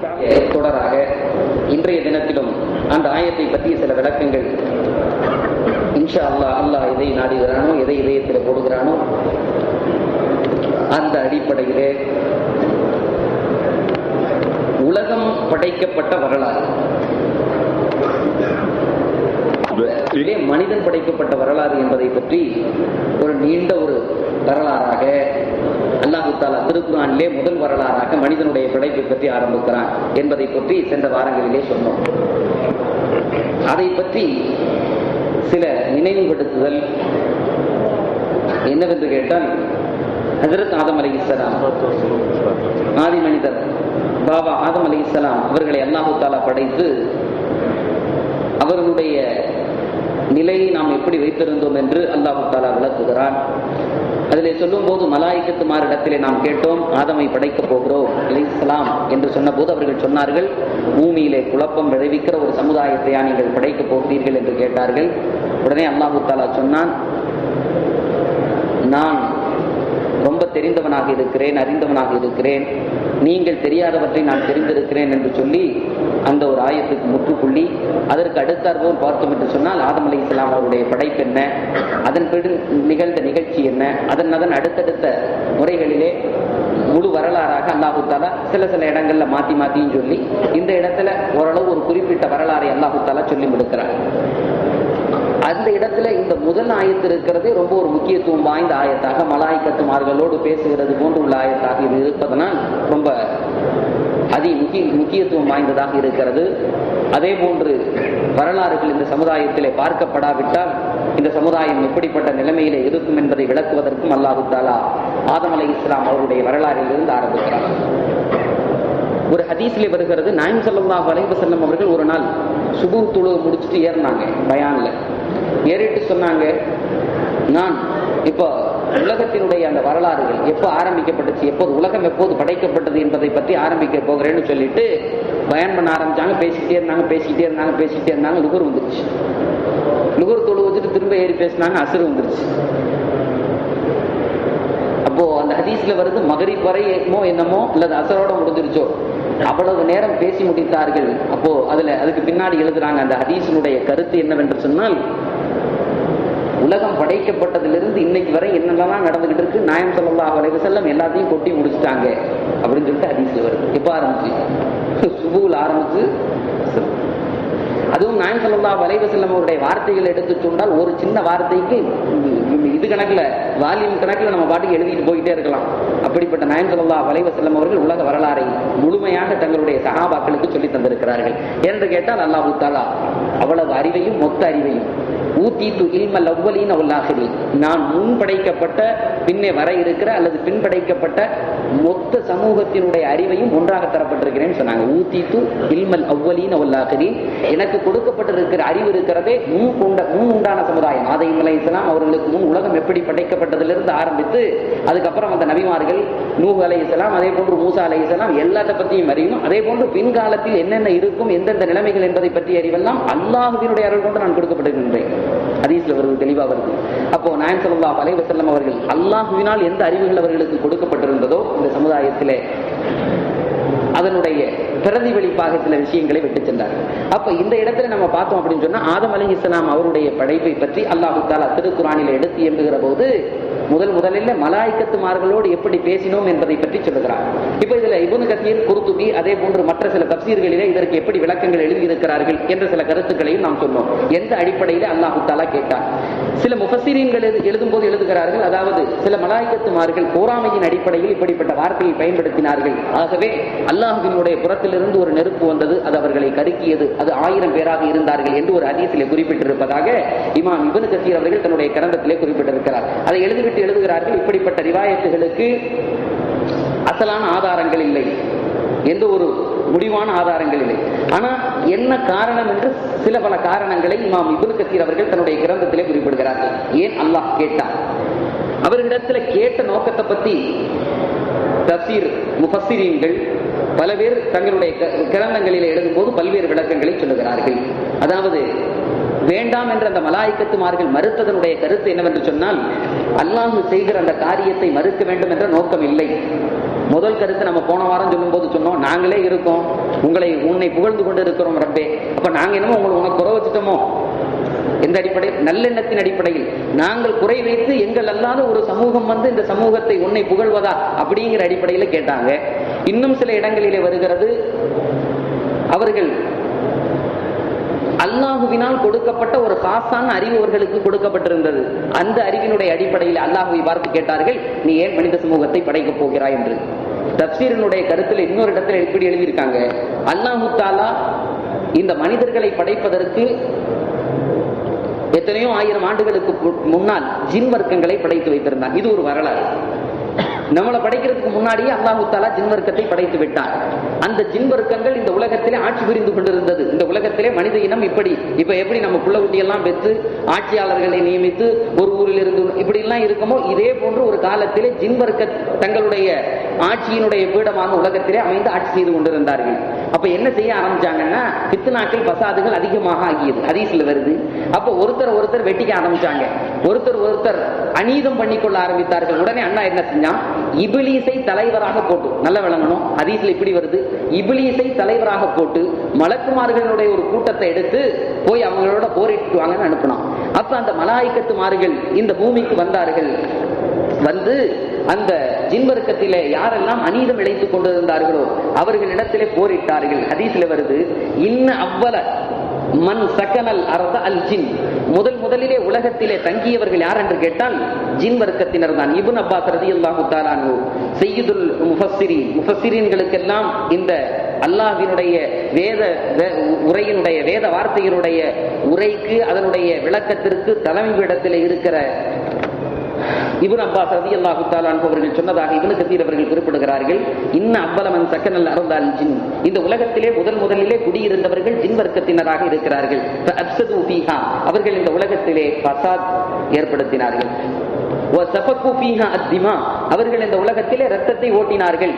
தொடராக இன்றைய தினத்திலும் அந்த ஆயத்தை பற்றிய சில விளக்கங்கள் இன்ஷா அல்லாஹ் அல்லாஹ் எதை நாடுகிறானோ எதை இதயத்தில் போடுகிறானோ அந்த அடிப்படையிலே உலகம் படைக்கப்பட்ட வரலாறு இதிலே மனிதன் படைக்கப்பட்ட வரலாறு என்பதை பற்றி ஒரு நீண்ட ஒரு வரலாறாக அல்லாஹு தாலா திருக்குறானிலே முதல் வரலாறாக மனிதனுடைய படைப்பை பற்றி ஆரம்பிக்கிறான் என்பதை பற்றி சென்ற வாரங்களிலே சொன்னோம் அதை பற்றி சில நினைவுபடுத்துதல் என்னவென்று கேட்டால் ஹசரத் ஆதம் அலி இஸ்லாம் ஆதி மனிதர் பாபா ஆதம் அலி இஸ்லாம் அவர்களை அல்லாஹு தாலா படைத்து அவர்களுடைய நிலையை நாம் எப்படி வைத்திருந்தோம் என்று அல்லாஹு தாலா விளக்குகிறான் அதிலே சொல்லும் போது மலாய்க்கத்துமாரிடத்திலே நாம் கேட்டோம் ஆதமை படைக்கப் போகிறோம் அலிஸ்லாம் என்று சொன்னபோது அவர்கள் சொன்னார்கள் பூமியிலே குழப்பம் விளைவிக்கிற ஒரு சமுதாயத்தையா நீங்கள் படைக்கப் போகிறீர்கள் என்று கேட்டார்கள் உடனே அல்லாஹு தாலா சொன்னான் நான் ரொம்ப தெரிந்தவனாக இருக்கிறேன் அறிந்தவனாக இருக்கிறேன் நீங்கள் தெரியாதவற்றை நான் தெரிந்திருக்கிறேன் என்று சொல்லி அந்த ஒரு ஆயத்துக்கு முற்றுப்புள்ளி அதற்கு அடுத்தாற்போல் பார்த்தோம் என்று சொன்னால் ஆதம் அலி இஸ்லாம் அவருடைய படைப்பு என்ன அதன் பின் நிகழ்ந்த நிகழ்ச்சி என்ன அதன் அதன் அடுத்தடுத்த முறைகளிலே முழு வரலாறாக அல்லாஹு தாலா சில சில இடங்கள்ல மாத்தி மாத்தியும் சொல்லி இந்த இடத்துல ஓரளவு ஒரு குறிப்பிட்ட வரலாறை அல்லாஹு தாலா சொல்லி முடிக்கிறார் அந்த இடத்துல இந்த முதல் ஆயத்து இருக்கிறதே ரொம்ப ஒரு முக்கியத்துவம் வாய்ந்த ஆயத்தாக மலாய்க்கத்துமார்களோடு பேசுகிறது போன்று உள்ள ஆயத்தாக இது இருப்பதனால் ரொம்ப அதி முக்கிய முக்கியத்துவம் வாய்ந்ததாக இருக்கிறது அதே போன்று வரலாறுகள் இந்த சமுதாயத்திலே பார்க்கப்படாவிட்டால் இந்த சமுதாயம் எப்படிப்பட்ட நிலைமையிலே இருக்கும் என்பதை விளக்குவதற்கும் அல்லாஹு தாலா ஆதம் அலை இஸ்லாம் அவருடைய வரலாறில் இருந்து ஆரம்பிக்கிறார் ஒரு ஹதீஸ்ல வருகிறது நாயம் சல்லா வலைவு செல்லம் அவர்கள் ஒரு நாள் சுபு துழு முடிச்சுட்டு ஏறினாங்க பயான்ல ஏறிட்டு சொன்னாங்க நான் இப்போ உலகத்தினுடைய அந்த வரலாறுகள் எப்போ ஆரம்பிக்கப்பட்டுச்சு எப்போது உலகம் எப்போது படைக்கப்பட்டது என்பதை பற்றி ஆரம்பிக்க போகிறேன்னு சொல்லிட்டு பயன் பண்ண ஆரம்பிச்சாங்க பேசிக்கிட்டே இருந்தாங்க பேசிக்கிட்டே இருந்தாங்க பேசிக்கிட்டே இருந்தாங்க லுகர் வந்துருச்சு லுகர் தொழு வச்சுட்டு திரும்ப ஏறி பேசினாங்க அசுறு வந்துருச்சு அப்போ அந்த ஹதீஸ்ல வருது மகரிப் வரைமோ என்னமோ அல்லது அசரோட முடிஞ்சிருச்சோ அவ்வளவு நேரம் பேசி முடித்தார்கள் அப்போ அதுல அதுக்கு பின்னாடி எழுதுறாங்க அந்த ஹதீஸினுடைய கருத்து என்னவென்று சொன்னால் உலகம் படைக்கப்பட்டதிலிருந்து இன்னைக்கு வரை என்னெல்லாம் நடந்துகிட்டு இருக்கு நாயம் சொல்லா வரைவு செல்லம் எல்லாத்தையும் கொட்டி முடிச்சுட்டாங்க அப்படின்னு சொல்லிட்டு ஹதீஸ்ல வருது எப்ப ஆரம்பிச்சு சுபுவில் ஆரம்பிச்சு அதுவும் நாயம் சொல்லா வலைவு செல்லம் அவருடைய வார்த்தைகள் எடுத்து சொன்னால் ஒரு சின்ன வார்த்தைக்கு இது கணக்குல வால்யூம் கணக்குல நம்ம பாட்டுக்கு எழுதிட்டு போயிட்டே இருக்கலாம் அப்படிப்பட்ட நாயம் சொல்லா வலைவ செல்லம் அவர்கள் உலக வரலாறை முழுமையாக தங்களுடைய சகாபாக்களுக்கு சொல்லி தந்திருக்கிறார்கள் என்று கேட்டால் அல்லாஹு தாலா அவ்வளவு அறிவையும் மொத்த அறிவையும் ஊத்தீத்து இல்மல் அவ்வலீன் அவுல்லாஹிரி நான் முன் படைக்கப்பட்ட பின்னே வர இருக்கிற அல்லது பின் படைக்கப்பட்ட மொத்த சமூகத்தினுடைய அறிவையும் ஒன்றாக தரப்பட்டிருக்கிறேன்னு சொன்னாங்க ஊத்தீத்து இல்மல் அவ்வலீன் அவுல்லாஹிரி எனக்கு கொடுக்கப்பட்டிருக்கிற அறிவு இருக்கிறதே முன் கொண்ட முன் உண்டான சமுதாயம் ஆதையும் அலை இஸ்லாம் அவர்களுக்கு முன் உலகம் எப்படி படைக்கப்பட்டதிலிருந்து ஆரம்பித்து அதுக்கப்புறம் அந்த நபிமார்கள் நூஹ் அலை இஸ்லாம் அதே போன்று மூசா அலை இஸ்லாம் எல்லாத்த பற்றியும் அறியும் அதே போன்று பின்காலத்தில் என்னென்ன இருக்கும் எந்தெந்த நிலைமைகள் என்பதை பற்றிய அறிவெல்லாம் அல்லாஹுவினுடைய அருள் கொண்டு நான் கொடுக்கப்பட்டிருக்கின்றேன் ஹதீஸ்ல வருது தெளிவா வருது அப்போ நாயன் சொல்லா அலை வசல்லம் அவர்கள் அல்லாஹுவினால் எந்த அறிவுகள் அவர்களுக்கு கொடுக்கப்பட்டிருந்ததோ இந்த சமுதாயத்திலே அதனுடைய பிரதிபலிப்பாக சில விஷயங்களை விட்டு சென்றார்கள் அப்ப இந்த இடத்துல நம்ம பார்த்தோம் அப்படின்னு சொன்னா ஆதம் அலி இஸ்லாம் அவருடைய படைப்பை பற்றி அல்லாஹு தாலா திருக்குறானில் எடுத்து எம்புகிற போது முதல் முதலில் மலாய்க்கத்துமார்களோடு எப்படி பேசினோம் என்பதை பற்றி சொல்லுகிறார் இப்ப இதுல இபுன் கத்தீர் குருத்துபி அதே போன்று மற்ற சில தப்சீர்களிலே இதற்கு எப்படி விளக்கங்கள் எழுதியிருக்கிறார்கள் என்ற சில கருத்துக்களையும் நாம் சொன்னோம் எந்த அடிப்படையில் அல்லாஹு தாலா கேட்டார் சில முஃபசீரியன்கள் எழுதும் போது எழுதுகிறார்கள் அதாவது சில மலாய்க்கத்துமார்கள் போராமையின் அடிப்படையில் இப்படிப்பட்ட வார்த்தையை பயன்படுத்தினார்கள் ஆகவே அல்லாஹுவினுடைய புறத்திலிருந்து ஒரு நெருப்பு வந்தது அது அவர்களை கருக்கியது அது ஆயிரம் பேராக இருந்தார்கள் என்று ஒரு அதிசயிலே குறிப்பிட்டிருப்பதாக இமாம் இபனு கசீர் அவர்கள் தன்னுடைய கிரந்தத்திலே குறிப்பிட்டிருக்கிறார் அதை எழுதிவிட்டு எழுதுகிறார்கள் இப்படிப்பட்ட ரிவாயத்துகளுக்கு அசலான ஆதாரங்கள் இல்லை எந்த ஒரு முடிவான ஆதாரங்கள் இல்லை ஆனா என்ன காரணம் என்று சில பல காரணங்களை இமாம் இபுல் கசீர் அவர்கள் தன்னுடைய கிரந்தத்திலே குறிப்பிடுகிறார்கள் ஏன் அல்லாஹ் கேட்டார் அவர்களிடத்துல கேட்ட நோக்கத்தை பத்தி தப்சீர் முஃபஸ்ஸிரீன்கள் பல பேர் தங்களுடைய கிரந்தங்களில் எழுதும் போது பல்வேறு விளக்கங்களை சொல்லுகிறார்கள் அதாவது வேண்டாம் என்ற அந்த மலாய்க்கத்துமார்கள் மறுத்ததனுடைய கருத்து என்னவென்று சொன்னால் அல்லாஹு செய்கிற அந்த காரியத்தை மறுக்க வேண்டும் என்ற நோக்கம் இல்லை முதல் கருத்து நம்ம போன வாரம் சொல்லும்போது சொன்னோம் நாங்களே இருக்கோம் உங்களை உன்னை புகழ்ந்து கொண்டு இருக்கிறோம் ரப்பே அப்ப நாங்க என்னமோ உங்களை உனக்கு குறை வச்சுட்டோமோ எந்த அடிப்படை நல்லெண்ணத்தின் அடிப்படையில் நாங்கள் குறை வைத்து எங்கள் அல்லாத ஒரு சமூகம் வந்து இந்த சமூகத்தை உன்னை புகழ்வதா அப்படிங்கிற அடிப்படையில கேட்டாங்க இன்னும் சில இடங்களிலே வருகிறது அவர்கள் அல்லாஹுவினால் கொடுக்கப்பட்ட ஒரு காசான அறிவு அவர்களுக்கு கொடுக்கப்பட்டிருந்தது அந்த அறிவினுடைய அடிப்படையில் அல்லாஹுவை பார்த்து கேட்டார்கள் நீ ஏன் மனித சமூகத்தை படைக்கப் போகிறாய் என்று தப்சீரனுடைய கருத்தில் இன்னொரு இடத்துல எப்படி எழுதியிருக்காங்க அல்லாஹு தாலா இந்த மனிதர்களை படைப்பதற்கு எத்தனையோ ஆயிரம் ஆண்டுகளுக்கு பு- முன்னால் ஜின் வர்க்கங்களை படைத்து வைத்திருந்தான் இது ஒரு வரலாறு நம்மளை படைக்கிறதுக்கு முன்னாடியே அல்லாஹு தாலா ஜின் வர்க்கத்தை படைத்து விட்டான் அந்த ஜின் வர்க்கங்கள் இந்த உலகத்திலே ஆட்சி புரிந்து கொண்டிருந்தது இந்த உலகத்திலே மனித இனம் இப்படி இப்ப எப்படி நம்ம புள்ள குட்டியெல்லாம் பெற்று ஆட்சியாளர்களை நியமித்து ஒரு ஊரில் இருந்து இப்படி எல்லாம் இருக்குமோ இதே போன்று ஒரு காலத்திலே ஜின் வர்க்க தங்களுடைய ஆட்சியினுடைய பீடமாக உலகத்திலே அமைந்து ஆட்சி செய்து கொண்டிருந்தார்கள் அப்ப என்ன செய்ய ஆரம்பிச்சாங்கன்னா பித்துனாக்கள் பசாதுகள் அதிகமாக ஆகியது ஹதீஸ்ல வருது அப்ப ஒருத்தர் ஒருத்தர் வெட்டிக்க ஆரம்பிச்சாங்க ஒருத்தர் ஒருத்தர் அநீதம் பண்ணிக்கொள்ள ஆரம்பித்தார்கள் உடனே அண்ணா என்ன செஞ்சான் இபிலீஸை தலைவராக போட்டு நல்ல விளங்கணும் ஹதீஸ்ல இப்படி வருது இபிலீஸை தலைவராக போட்டு மலக்குமார்களுடைய ஒரு கூட்டத்தை எடுத்து போய் அவங்களோட போரிட்டு வாங்கன்னு அனுப்பினான் அப்ப அந்த மலாய்க்கத்துமார்கள் இந்த பூமிக்கு வந்தார்கள் வந்து அந்த ஜின்வர்க்கத்திலே யாரெல்லாம் அநீதம் இழைத்துக் கொண்டிருந்தார்களோ அவர்களிடத்திலே போரிட்டார்கள் ஹதீஸ்ல வருது இன்ன அவ்வல மண் சக்கனல் அரத அல் ஜின் முதல் முதலிலே உலகத்திலே தங்கியவர்கள் யார் என்று கேட்டால் ஜின் வர்க்கத்தினர் தான் இபுன் அப்பாஸ் ரதி அல்லாஹு தாலானு செய்யுதுல் முஃபஸ்ஸிரி முஃபஸ்ஸிரீன்களுக்கெல்லாம் இந்த அல்லாஹ்வினுடைய வேத வே- உரையினுடைய வேத வார்த்தையினுடைய உரைக்கு அதனுடைய விளக்கத்திற்கு தலைமை இடத்திலே இருக்கிற இபுன் அப்பாஸ் ரதி அல்லாஹு அவர்கள் சொன்னதாக இவனு கத்தீர் அவர்கள் குறிப்பிடுகிறார்கள் இன்ன அவ்வளவன் சக்கனல் அருந்தால் ஜின் இந்த உலகத்திலே முதல் முதலிலே குடியிருந்தவர்கள் ஜின் வர்க்கத்தினராக இருக்கிறார்கள் فأفسدوا فيها. அவர்கள் இந்த உலகத்திலே பசாத் ஏற்படுத்தினார்கள் وسفكوا فيها الدماء. அவர்கள் இந்த உலகத்திலே ரத்தத்தை ஓட்டினார்கள்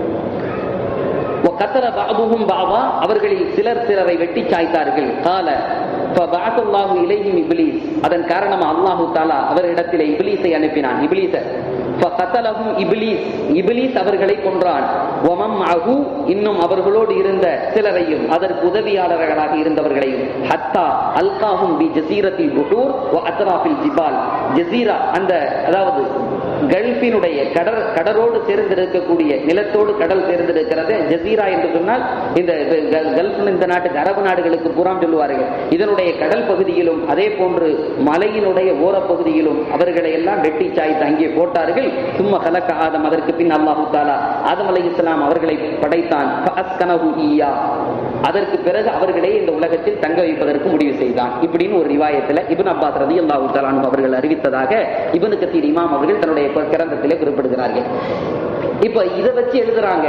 وقتل بعضهم بعضا அவர்களில் சிலர் சிலரை வெட்டி சாய்த்தார்கள் கால فبعث الله إليهم إبليس அதன் காரணமா அல்லாஹு தாலா அவரிடத்திலே இபிலீஸை அனுப்பினான் இபிலீஸ فقتلهم இபிலீஸ் இபிலீஸ் அவர்களை கொன்றான் ومن معه இன்னும் அவர்களோடு இருந்த சிலரையும் அதற்கு உதவியாளர்களாக இருந்தவர்களையும் ஹத்தா அல்காஹும் பி ஜசீரத்தில் புட்டூர் அத்ராஃபில் ஜிபால் ஜசீரா அந்த அதாவது கல்ஃபினுடைய கடல் கடலோடு சேர்ந்திருக்கக்கூடிய நிலத்தோடு கடல் சேர்ந்திருக்கிறது ஜசீரா என்று சொன்னால் இந்த இது க- கல்ஃப் இந்த நாட்டுக்கு அரபு நாடுகளுக்கு புறம் சொல்லுவார்கள் இதனுடைய கடல் பகுதியிலும் அதே போன்று மலையினுடைய ஓரப்பகுதியிலும் அவர்களை எல்லாம் வெட்டி சாய்த்து அங்கே போட்டார்கள் சும்மா கலக்க ஆதம் அதற்கு பின் அல்லாஹு தாலா ஆதம் அலை இஸ்லாம் அவர்களை படைத்தான் ஃபஅஸ்கனஹு ஈயா. அதற்கு பிறகு அவர்களே இந்த உலகத்தில் தங்க வைப்பதற்கு முடிவு செய்தான் இப்படின்னு ஒரு ரிவாயத்துல இப்னு அப்பாஸ் ரதி அல்லாஹு அவர்கள் அறிவித்ததாக இப்னு கத்தீர் இமாம் அவர்கள் தன்னுடைய கிரந்தத்திலே குறிப்பிடுகிறார்கள் இப்ப இதை வச்சு எழுதுறாங்க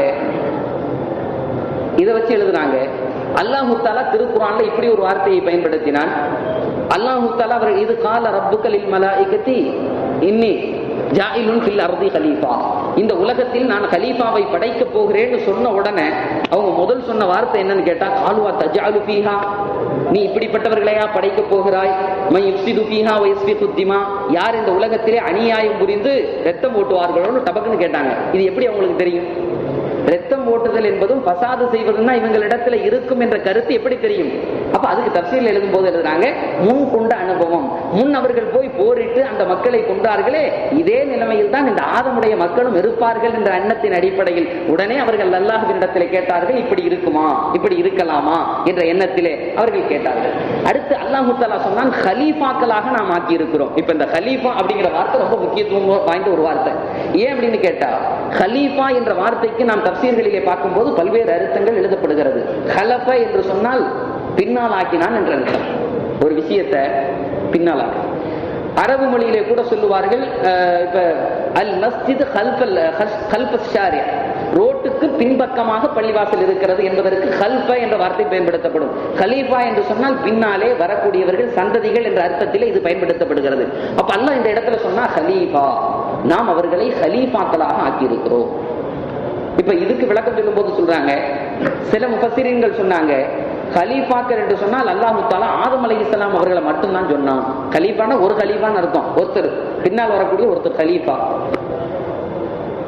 இதை வச்சு எழுதுறாங்க அல்லாஹு தாலா திருக்குறான்ல இப்படி ஒரு வார்த்தையை பயன்படுத்தினான் அல்லாஹு தாலா அவர் இது கால ரப்புகளில் மலாய்கத்தி இன்னி ஜாயிலுன் ஃபில் அர்தி கலீஃபா இந்த உலகத்தில் நான் கலீஃபாவை படைக்க போகிறேன்னு சொன்ன உடனே அவங்க முதல் சொன்ன வார்த்தை என்னன்னு கேட்டா காலுவா தஜாலு ஃபீஹா நீ இப்படிப்பட்டவர்களையா படைக்க போகிறாய் மை இப்சிது ஃபீஹா வ யஸ்ஃபிகு திமா யார் இந்த உலகத்திலே அநியாயம் புரிந்து ரத்தம் ஓட்டுவார்களோன்னு டபக்குன்னு கேட்டாங்க இது எப்படி அவங்களுக்கு தெரியும் ரத்தம் ஓட்டுதல் என்பதும் பசாது செய்வதும் இவங்களிடத்துல இருக்கும் என்ற கருத்து எப்படி தெரியும் அப்ப அதுக்கு தப்சீல் எழுதும் போது எழுதுறாங்க முன் கொண்ட அனுபவம் முன் அவர்கள் போய் போரிட்டு அந்த மக்களை கொண்டார்களே இதே நிலைமையில் தான் இந்த ஆதமுடைய மக்களும் இருப்பார்கள் என்ற எண்ணத்தின் அடிப்படையில் உடனே அவர்கள் அல்லாஹ்வினிடத்திலே கேட்டார்கள் இப்படி இருக்குமா இப்படி இருக்கலாமா என்ற எண்ணத்திலே அவர்கள் கேட்டார்கள் அடுத்து அல்லாஹு தஆலா சொன்னான் ஹலீஃபாக்களாக நாம் ஆக்கி இருக்கிறோம் இப்ப இந்த ஹலீஃபா அப்படிங்கிற வார்த்தை ரொம்ப முக்கியத்துவம் வாய்ந்த ஒரு வார்த்தை ஏன் அப்படின்னு கேட்டா ஹலீஃபா என்ற வார்த்தைக்கு நாம் தப்சீர்களிலே பார்க்கும்போது பல்வேறு அர்த்தங்கள் எழுதப்படுகிறது ஹலஃப என்று சொன்னால் பின்னால் ஆக்கினான் என்ற அர்த்தம் ஒரு விஷயத்தை பின்னால் ஆக்கு அரபு மொழியிலே கூட சொல்லுவார்கள் அஹ், இப்ப அல் மஸ்ஜித் ஹல்பல் ஹல்பஸ் ஷாரியா ரோட்டுக்கு பின்பக்கமாக பள்ளிவாசல் இருக்கிறது என்பதற்கு ஹல்ப என்ற வார்த்தை பயன்படுத்தப்படும் கலீஃபா என்று சொன்னால் பின்னாலே வரக்கூடியவர்கள் சந்ததிகள் என்ற அர்த்தத்திலே இது பயன்படுத்தப்படுகிறது அப்ப அல்லாஹ் இந்த இடத்துல சொன்னா ஹலீஃபா நாம் அவர்களை ஹலீஃபாக்களாக ஆக்கியிருக்கிறோம் இப்ப இதுக்கு விளக்கம் சொல்லும் போது சொல்றாங்க சில முஃபசிரீன்கள் சொன்னாங்க கலீஃபாக்கள் என்று சொன்னால் அல்லாஹு தாலா ஆதம் அலை இஸ்லாம் அவர்களை மட்டும்தான் சொன்னான் கலீஃபானா ஒரு கலீஃபான்னு அர்த்தம் ஒருத்தர் பின்னால் வரக்கூடிய ஒருத்தர் கலீஃபா அப்ப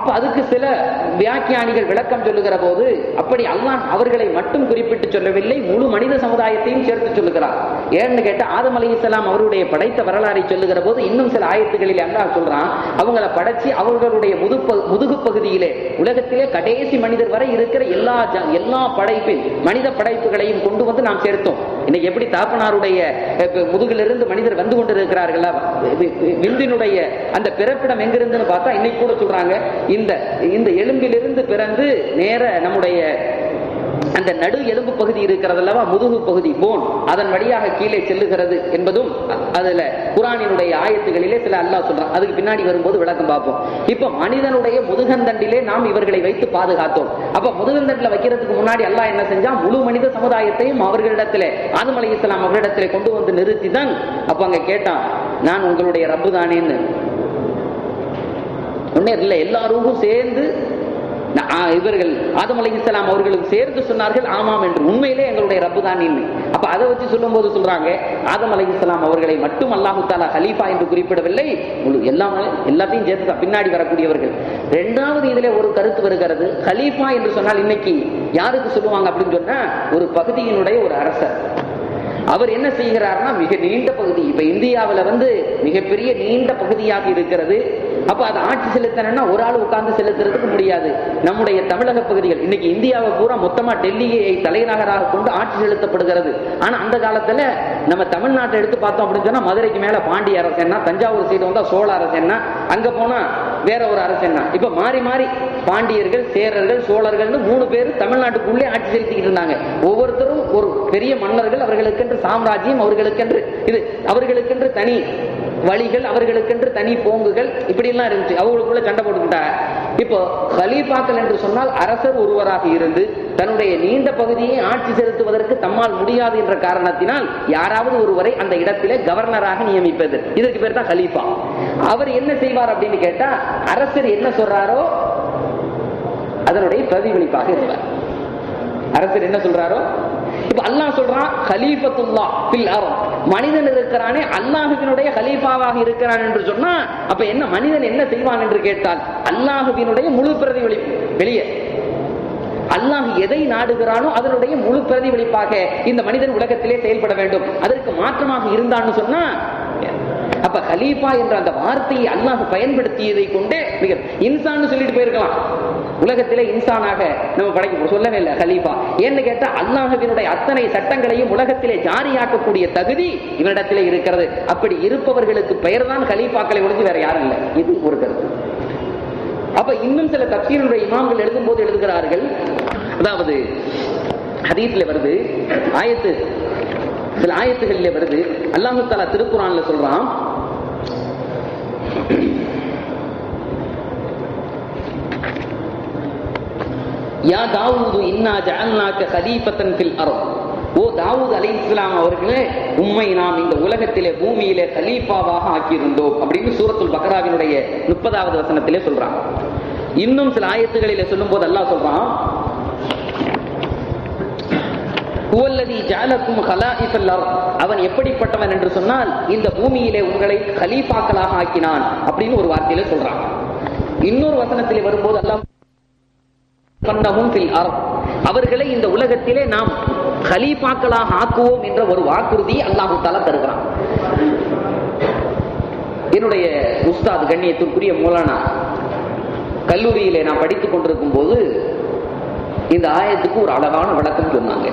அப்ப அதுக்கு சில வியாக்கியானிகள் விளக்கம் சொல்லுகிற போது அப்படி அல்லாஹ் அவர்களை மட்டும் குறிப்பிட்டு சொல்லவில்லை முழு மனித சமுதாயத்தையும் சேர்த்து சொல்லுகிறார் ஏன்னு கேட்டா ஆதம் அலைஹிஸ்ஸலாம் அவருடைய படைத்த வரலாறை சொல்லுகிற போது இன்னும் சில ஆயத்துகளில் அல்லாஹ் சொல்றான் அவங்கள படைச்சு அவர்களுடைய முதுகு முதுகு பகுதியிலே உலகத்திலே கடைசி மனிதர் வரை இருக்கிற எல்லா ஜ- எல்லா படைப்பில் மனித படைப்புகளையும் கொண்டு வந்து நாம் சேர்த்தோம் இன்னைக்கு எப்படி தாப்பனாருடைய அஹ், முதுகிலிருந்து மனிதர் வந்து கொண்டிருக்கிறார்களா வி- வி- விந்தினுடைய அந்த பிறப்பிடம் எங்கிருந்துன்னு பார்த்தா இன்னைக்கு கூட சொல்றாங்க இந்த இந்த எலும்பிலிருந்து பிறந்து நேர நம்முடைய அந்த நடு எலும்பு பகுதி இருக்கிறது அல்லவா முதுகு பகுதி போன் அதன் வழியாக கீழே செல்லுகிறது என்பதும் அ- அதுல குரானினுடைய ஆயத்துகளிலே சில அல்லாஹ் சொல்றான் அதுக்கு பின்னாடி வரும்போது விளக்கம் பார்ப்போம் இப்ப மனிதனுடைய முதுகந்தண்டிலே நாம் இவர்களை வைத்து பாதுகாத்தோம் அப்ப முதுகந்தண்டில வைக்கிறதுக்கு முன்னாடி அல்லாஹ் என்ன செஞ்சான் முழு மனித சமுதாயத்தையும் அவர்களிடத்திலே ஆதம் அலி இஸ்லாம் அவரிடத்திலே கொண்டு வந்து நிறுத்தி தான் அப்ப அங்க கேட்டான் நான் உங்களுடைய ரப்பு தானேன்னு ஒன்னே இல்ல எல்லாருக்கும் சேர்ந்து நா- ஆ, இவர்கள் ஆதம் அலைஹிஸ்ஸலாம் அவர்களுக்கு சேர்ந்து சொன்னார்கள் ஆமாம் என்று உண்மையிலே எங்களுடைய ரப்பு தான் நீன்னு அப்ப அதை வச்சு சொல்லும்போது சொல்றாங்க ஆதம் அலைஹிஸ்ஸலாம் அவர்களை மட்டும் அல்லாஹு தாலா ஹலீஃபா என்று குறிப்பிடவில்லை முழு எல்லாமே எல்லாத்தையும் சேர்த்து தான் பின்னாடி வரக்கூடியவர்கள் இரண்டாவது இதுல ஒரு கருத்து வருகிறது ஹலீஃபா என்று சொன்னால் இன்னைக்கு யாருக்கு சொல்லுவாங்க அப்படின்னு சொன்னா ஒரு பகுதியினுடைய ஒரு அரசர் அவர் என்ன செய்கிறார்னா மிக நீண்ட பகுதி இப்ப இந்தியாவுல வந்து மிகப்பெரிய நீண்ட பகுதியாக இருக்கிறது அப்ப அதை ஆட்சி செலுத்தணும்னா ஒரு ஆள் உட்கார்ந்து செலுத்துறதுக்கு முடியாது நம்முடைய தமிழக பகுதிகள் இன்னைக்கு இந்தியாவை பூரா மொத்தமா டெல்லியை தலைநகராக கொண்டு ஆட்சி செலுத்தப்படுகிறது ஆனா அந்த காலத்துல நம்ம தமிழ்நாட்டை எடுத்து பார்த்தோம் அப்படின்னு சொன்னா மதுரைக்கு மேல பாண்டிய அரசன்னா தஞ்சாவூர் சைடு வந்தா சோழ அரசன்னா அங்க போனா வேற ஒரு அரசன்னா இப்ப மாறி மாறி பாண்டியர்கள் சேரர்கள் சோழர்கள்னு மூணு பேர் தமிழ்நாட்டுக்குள்ளே ஆட்சி செலுத்திக்கிட்டு இருந்தாங்க ஒவ்வொருத்தரும் ஒரு பெரிய மன்னர்கள் அவர்களுக்கென்று சாம்ராஜ்யம் அவர்களுக்கென்று இது அவர்களுக்கென்று தனி வழிகள் அவர்களுக்கென்று தனி போங்குகள் இப்படி எல்லாம் இருந்துச்சு அவங்களுக்குள்ள சண்டை போட்டுக்கிட்டா இப்போ கலீஃபாக்கள் என்று சொன்னால் அரசர் ஒருவராக இருந்து தன்னுடைய நீண்ட பகுதியை ஆட்சி செலுத்துவதற்கு தம்மால் முடியாது என்ற காரணத்தினால் யாராவது ஒருவரை அந்த இடத்திலே கவர்னராக நியமிப்பது இதற்கு பேர் தான் கலீஃபா அவர் என்ன செய்வார் அப்படின்னு கேட்டா அரசர் என்ன சொல்றாரோ அதனுடைய பிரதிபலிப்பாக இருப்பார் அரசர் என்ன சொல்றாரோ இப்ப அல்லாஹ் சொல்றான் கலீஃபத்துல்லா பில் அரம் மனிதன் இருக்கிறானே அல்லாஹுவினுடைய கலீஃபாவாக இருக்கிறான் என்று சொன்னா அப்ப என்ன மனிதன் என்ன செய்வான் என்று கேட்டால் அல்லாஹுவினுடைய முழு பிரதிபலிப்பு வெளியே அல்லாஹ் எதை நாடுகிறானோ அதனுடைய முழு பிரதிபலிப்பாக இந்த மனிதன் உலகத்திலே செயல்பட வேண்டும் அதற்கு மாற்றமாக இருந்தான்னு சொன்னா அப்ப ஹலீஃபா என்ற அந்த வார்த்தையை அல்லாஹ் பயன்படுத்தியதை கொண்டே மிக இன்சான்னு சொல்லிட்டு போயிருக்கலாம் உலகத்திலே இன்சானாக நம்ம படைக்க சொல்லவே இல்லை ஹலீஃபா ஏன்னு கேட்டா அல்லாஹுவினுடைய அத்தனை சட்டங்களையும் உலகத்திலே ஜாரியாக்கக்கூடிய தகுதி இவரிடத்திலே இருக்கிறது அப்படி இருப்பவர்களுக்கு பெயர் தான் ஹலீஃபாக்களை ஒழிஞ்சு வேற யாரும் இல்லை இது ஒரு கருத்து அப்ப இன்னும் சில தப்சீருடைய இமாம்கள் எழுதும் போது எழுதுகிறார்கள் அதாவது ஹதீஸ்ல வருது ஆயத்து சில ஆயத்துகளில் வருது அல்லாஹு தாலா திருக்குறான்ல சொல்றான் யா தாவூது இன்னா ஜஅல்நாக கலீஃபத்தன் ஃபில் அர்த் ஓ தாவூத் அலைஹிஸ்ஸலாம் அவர்களே உம்மை நாம் இந்த உலகத்திலே பூமியிலே கலீஃபாவாக ஆக்கியிருந்தோம் அப்படின்னு சூரத்துல் பக்ராவினுடைய முப்பதாவது வசனத்திலே சொல்றான் இன்னும் சில ஆயத்துகளிலே சொல்லும்போது அல்லாஹ் சொல்றான் ஹுவல்லதி ஜஅலக்கும் ஹலாயிஃபல் அர்த் அவன் எப்படிப்பட்டவன் என்று சொன்னால் இந்த பூமியிலே உங்களை கலீஃபாக்களாக ஆக்கினான் அப்படின்னு ஒரு வார்த்தையில சொல்றான் இன்னொரு வசனத்திலே வரும்போது அல்லாஹ் பண்ணவும் ஃபில் அர்த் அவர்களை இந்த உலகத்திலே நாம் கலீஃபாக்களாக ஆக்குவோம் என்ற ஒரு வாக்குறுதி அல்லாஹு தாலா தருகிறான் என்னுடைய உஸ்தாத் கண்ணியத்திற்குரிய மூலானா கல்லூரியிலே நான் படித்துக் கொண்டிருக்கும் போது இந்த ஆயத்துக்கு ஒரு அழகான விளக்கம் சொன்னாங்க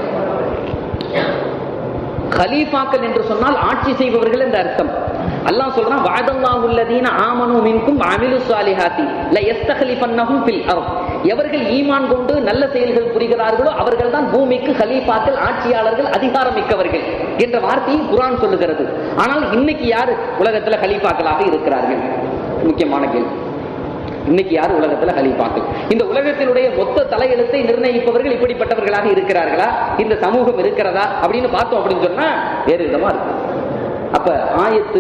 கலீஃபாக்கள் என்று சொன்னால் ஆட்சி செய்பவர்கள் என்ற அர்த்தம் அல்லாஹ் சொல்றான் வாதல்லாஹுல்லதீன ஆமனு மின்கும் அமிலு சாலிஹாத்தி ல யஸ்தகலிஃபன்னஹும் ஃபில் அர்த் எவர்கள் ஈமான் கொண்டு நல்ல செயல்கள் புரிகிறார்களோ அவர்கள் தான் பூமிக்கு கலீஃபாக்கள் ஆட்சியாளர்கள் அதிகாரம் மிக்கவர்கள் என்ற வார்த்தையை குர்ஆன் சொல்லுகிறது ஆனால் இன்னைக்கு யார் உலகத்துல கலீஃபாக்களாக இருக்கிறார்கள் முக்கியமான கேள்வி இன்னைக்கு யார் உலகத்துல ஹலீஃபாக்கள் இந்த உலகத்தினுடைய மொத்த தலையெழுத்தை நிர்ணயிப்பவர்கள் இப்படிப்பட்டவர்களாக இருக்கிறார்களா இந்த சமூகம் இருக்கிறதா அப்படின்னு பார்த்தோம் அப்படின்னு சொன்னா வேறு விதமா இருக்கு அப்ப ஆயத்து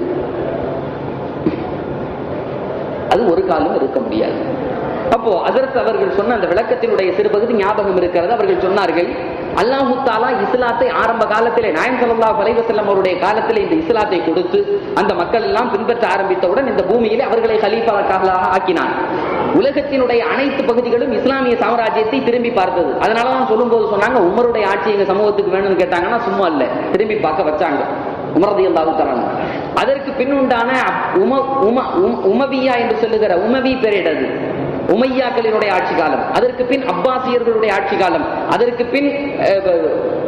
அது ஒரு காலம் இருக்க முடியாது அப்போ அதற்கு அவர்கள் சொன்ன அந்த விளக்கத்தினுடைய சிறு பகுதி ஞாபகம் இருக்கிறது அவர்கள் சொன்னார்கள் அல்லாஹு தாலா இஸ்லாத்தை ஆரம்ப காலத்திலே நாயம் ஸல்லல்லாஹு அலைஹி வஸல்லம் அவருடைய காலத்திலே இந்த இஸ்லாத்தை கொடுத்து அந்த மக்கள் எல்லாம் பின்பற்ற ஆரம்பித்தவுடன் இந்த பூமியிலே அவர்களை ஹலீஃபாக்களாக ஆக்கினான் உலகத்தினுடைய அனைத்து பகுதிகளும் இஸ்லாமிய சாம்ராஜ்யத்தை திரும்பி பார்த்தது அதனாலதான் சொல்லும்போது சொன்னாங்க உமருடைய ஆட்சி எங்க சமூகத்துக்கு வேணும்னு கேட்டாங்கன்னா சும்மா இல்ல திரும்பி பார்க்க வச்சாங்க உமரதி அல்லாஹு தராங்க அதற்கு பின் உண்டான உம உம உம்- உமவியா என்று சொல்லுகிற உமவி பேரிடது உமையாக்களினுடைய ஆட்சி காலம் அதற்கு பின் அப்பாசியர்களுடைய ஆட்சி காலம் அதற்கு பின் அஹ்,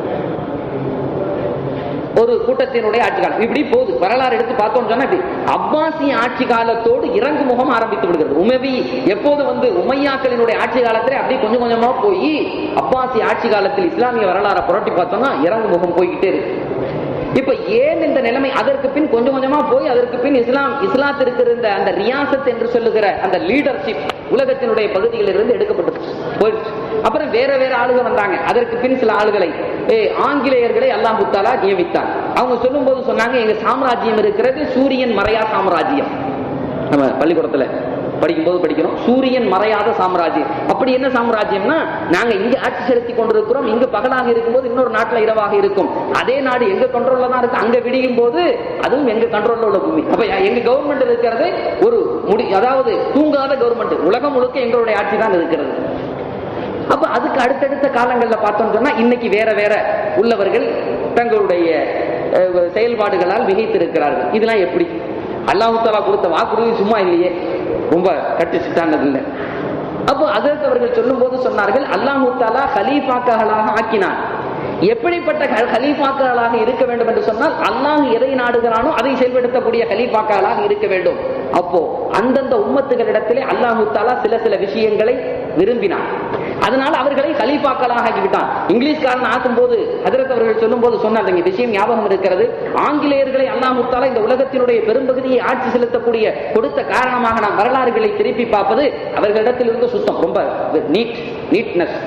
ஒரு கூட்டத்தினுடைய ஆட்சி காலம் இப்படி போகுது வரலாறு எடுத்து பார்த்தோம்னு சொன்னா இப்படி அப்பாசி ஆட்சி காலத்தோடு இறங்கு முகம் ஆரம்பித்து விடுகிறது உமவி எப்போது வந்து உமையாக்களினுடைய ஆட்சி காலத்துல அப்படியே கொஞ்சம் கொஞ்சமா போய் அப்பாசி ஆட்சி காலத்தில் இஸ்லாமிய வரலாறை புரட்டி பார்த்தோம்னா இறங்கு முகம் போய்கிட்டே இருக்கு இப்ப ஏன் இந்த நிலைமை அதற்கு பின் கொஞ்சம் கொஞ்சமா போய் அதற்கு பின் இஸ்லாம் இஸ்லாத்திற்கு இருந்த அந்த ரியாசத் என்று சொல்லுகிற அந்த லீடர்ஷிப் உலகத்தினுடைய பகுதிகளில் இருந்து எடுக்கப்பட்டு போயிடுச்சு அப்புறம் வேற வேற ஆளுங்க வந்தாங்க அதற்கு பின் சில ஆளுகளை ஏ, ஆங்கிலேயர்களை அல்லாஹ் தாலா நியமித்தாங்க அவங்க சொல்லும்போது சொன்னாங்க எங்க சாம்ராஜ்யம் இருக்கிறது சூரியன் மறையா சாம்ராஜ்யம் நம்ம பள்ளிக்கூடத்துல படிக்கும்போது படிக்கிறோம் சூரியன் மறையாத சாம்ராஜ்யம் அப்படி என்ன சாம்ராஜ்யம்னா நாங்க இங்க ஆட்சி செலுத்தி கொண்டிருக்கிறோம் இங்கு பகலாக இருக்கும்போது இன்னொரு நாட்டுல இரவாக இருக்கும் அதே நாடு எங்க கண்ட்ரோல்ல தான் இருக்கு அங்க விடியும் போது அதுவும் எங்க கண்ட்ரோல்ல உள்ள பூமி அப்ப எங்க கவர்மெண்ட் இருக்கிறது ஒரு முடி அதாவது தூங்காத கவர்மெண்ட் உலகம் முழுக்க எங்களுடைய ஆட்சி தான் இருக்கிறது அப்ப அதுக்கு அடுத்தடுத்த காலங்கள்ல பார்த்தோம் சொன்னா இன்னைக்கு வேற வேற உள்ளவர்கள் தங்களுடைய அஹ், செயல்பாடுகளால் மிகைத்திருக்கிறார்கள் இதெல்லாம் எப்படி அல்லாஹு தாலா கொடுத்த வாக்குறுதி சும்மா இல்லையே ரொம்ப கட்டு சிட்டானது இல்லை அப்போ அதற்கு அவர்கள் சொல்லும் போது சொன்னார்கள் அல்லாஹு தாலா ஹலீஃபாக்களாக ஆக்கினான் எப்படிப்பட்ட க- கலீஃபாக்களாக இருக்க வேண்டும் என்று சொன்னால் அல்லாஹ் எதை நாடுகிறானோ அதை செயல்படுத்தக்கூடிய கலீஃபாக்களாக இருக்க வேண்டும் அப்போ அந்தந்த உம்மத்துகளிடத்திலே அல்லாஹு தாலா சில சில விஷயங்களை விரும்பினான் அதனால அவர்களை கலீஃபாக்களாக ஆக்கிவிட்டான் இங்கிலீஷ்காரன் ஆக்கும் போது ஹதரத் அவர்கள் சொல்லும் போது சொன்னார் இந்த விஷயம் ஞாபகம் இருக்கிறது ஆங்கிலேயர்களை அல்லாஹு தாலா இந்த உலகத்தினுடைய பெரும்பகுதியை ஆட்சி செலுத்தக்கூடிய கொடுத்த காரணமாக நாம் வரலாறுகளை திருப்பி பார்ப்பது அவர்களிடத்திலிருந்து சுத்தம் ரொம்ப நீட் நீட்னஸ்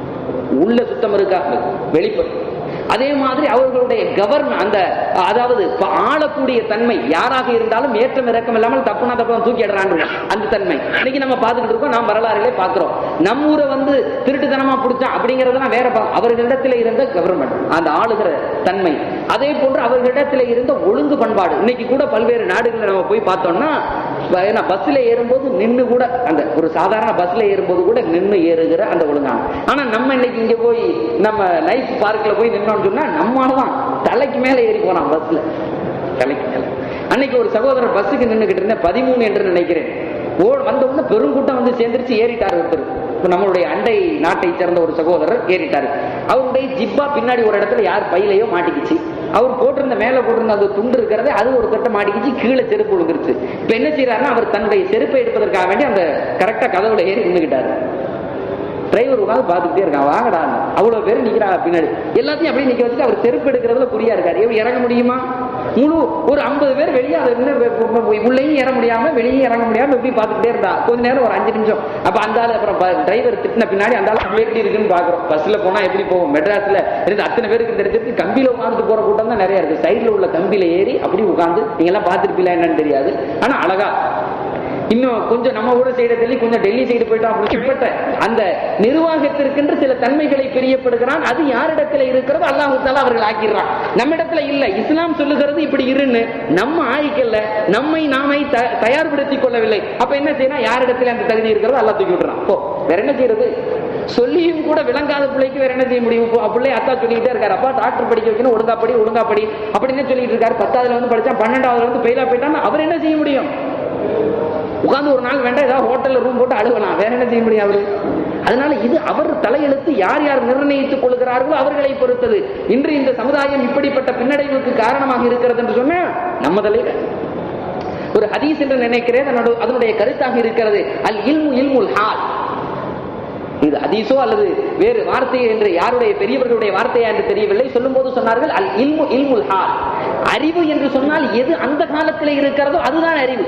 உள்ள சுத்தம் இருக்கா வெளிப்படும் அதே மாதிரி அவர்களுடைய கவர்ன் அந்த அதாவது ப- ஆளக்கூடிய தன்மை யாராக இருந்தாலும் ஏற்றம் இறக்கம் இல்லாமல் தப்புனா தப்பு தூக்கிடுறாங்க அந்த தன்மை இன்னைக்கு நம்ம பார்த்துக்கிட்டு இருக்கோம் நாம் வரலாறுகளே பார்க்கிறோம் நம்ம ஊரை வந்து திருட்டுத்தனமா பிடிச்சான் அப்படிங்கறதெல்லாம் வேற பா- அவர்களிடத்தில் இருந்த கவர்மெண்ட் அந்த ஆளுகிற தன்மை அதே போன்று அவர்களிடத்தில் இருந்த ஒழுங்கு பண்பாடு இன்னைக்கு கூட பல்வேறு நாடுகளில் நம்ம போய் பார்த்தோம்னா ப- ஏன்னா பஸ்ல ஏறும்போது நின்னு கூட அந்த ஒரு சாதாரண பஸ்ல ஏறும்போது கூட நின்னு ஏறுகிற அந்த ஒழுங்கான ஆனா நம்ம இன்னைக்கு இங்க போய் நம்ம நைட் பார்க்ல போய் நின்னோம்னு சொன்னா நம்மளாலதான் தலைக்கு மேல ஏறி போறான் பஸ்ல தலைக்கு மேல அன்னைக்கு ஒரு சகோதரர் பஸ்ஸுக்கு நின்னுகிட்டு இருந்தேன் பதிமூணு என்று நினைக்கிறேன் ஓ வந்த உடனே பெருங்கூட்டம் வந்து சேர்ந்துருச்சு ஏறிட்டார் ஒருத்தர் இப்ப நம்மளுடைய அண்டை நாட்டை சேர்ந்த ஒரு சகோதரர் ஏறிட்டாரு அவருடைய ஜிப்பா பின்னாடி ஒரு இடத்துல யார் பையிலையோ மாட்டிக்கிச்சு அவர் போட்டிருந்த மேல போட்டிருந்த அந்த துண்டு இருக்கிறது அது ஒரு கட்ட மாட்டிக்கிச்சு கீழே செருப்பு விழுந்துருச்சு இப்ப என்ன செய்யறாருன்னா அவர் தன்னுடைய செருப்பை எடுப்பதற்காக வேண்டி அந்த கரெக்டா கதவுல ஏறி நின்னுக்கிட்டாரு டிரைவர் உட்காந்து பார்த்துக்கிட்டே இருக்கான் வாங்கடா அவ்வளவு பேர் நிக்கிறாங்க பின்னாடி எல்லாத்தையும் அப்படியே நிக்க வச்சுட்டு அவர் செருப்பு எடுக்கிறதுல குறியா இருக்காரு எப்படி இறங்க முடியுமா முழு ஒரு ஐம்பது பேர் வெளியே அதை நின்னு வெ- வெ- வெ- உள்ளேயும் இறங்க முடியாம வெளியே இறங்க முடியாம எப்படி பார்த்துக்கிட்டே இருந்தா கொஞ்ச நேரம் ஒரு அஞ்சு நிமிஷம் அப்ப அந்த ஆளு அப்புறம் டிரைவர் திட்டின பின்னாடி அந்த ஆளு அப்படி எப்படி இருக்குன்னு பாக்குறோம் பஸ்ல போனா எப்படி போவோம் மெட்ராஸ்ல இருந்து அத்தனை பேருக்கு தெரிஞ்சிருக்கு கம்பியில உட்கார்ந்து போற கூட்டம் தான் நிறைய இருக்கு சைடுல உள்ள கம்பியில ஏறி அப்படி உட்கார்ந்து நீங்க எல்லாம் பார்த்திருப்பீங்களா என்னன்னு தெரியாது ஆனா அழகா இன்னும் கொஞ்சம் நம்ம ஊர சைடு தள்ளி கொஞ்சம் டெல்லி சைடு போயிட்டோம் அப்படிப்பட்ட அந்த நிர்வாகத்திற்கென்று சில தன்மைகளை பிரியப்படுகிறான் அது யாரிடத்துல இருக்கிறதோ அல்லாஹு தாலா அவர்கள் ஆக்கிடுறான் நம்ம இடத்துல இல்ல இஸ்லாம் சொல்லுகிறது இப்படி இருன்னு நம்ம ஆயிக்கல நம்மை நாமை த- தயார்படுத்திக் கொள்ளவில்லை அப்ப என்ன செய்யணும் யாரிடத்துல அந்த தகுதி இருக்கிறதோ அல்லாஹ் தூக்கி விட்டுறான் போ வேற என்ன செய்யறது சொல்லியும் கூட விளங்காத பிள்ளைக்கு வேற என்ன செய்ய முடியும் இப்போ பிள்ளை அத்தா சொல்லிக்கிட்டே இருக்காரு அப்பா டாக்டர் படிக்க வைக்கணும் ஒழுங்கா படி ஒழுங்கா படி அப்படின்னு சொல்லிட்டு இருக்காரு பத்தாவதுல வந்து படிச்சா பன்னெண்டாவதுல வந்து ஃபெயிலா போயிட்டான்னா அவர் என்ன செய்ய முடியும் உட்கார்ந்து ஒரு நாள் வேண்டாம் ஏதாவது ஹோட்டல்ல ரூம் போட்டு அழுகலாம் வேற என்ன செய்ய முடியும் அவரு அதனால இது அவர் தலையெழுத்து யார் யார் நிர்ணயித்துக் கொள்கிறார்களோ அவர்களை பொறுத்தது இன்று இந்த சமுதாயம் இப்படிப்பட்ட பின்னடைவுக்கு காரணமாக இருக்கிறது என்று சொன்னா நம்ம தலையில ஒரு ஹதீஸ் என்று நினைக்கிறேன் அதனோட- அதனுடைய கருத்தாக இருக்கிறது அல் இல்மு இல்முல் ஹால் இது ஹதீஸோ அல்லது வேறு வார்த்தை என்று யாருடைய பெரியவர்களுடைய வார்த்தையா என்று தெரியவில்லை சொல்லும்போது சொன்னார்கள் அல் இல்மு இல்முல் ஹால் அறிவு என்று சொன்னால் எது அந்த காலத்தில் இருக்கிறதோ அதுதான் அறிவு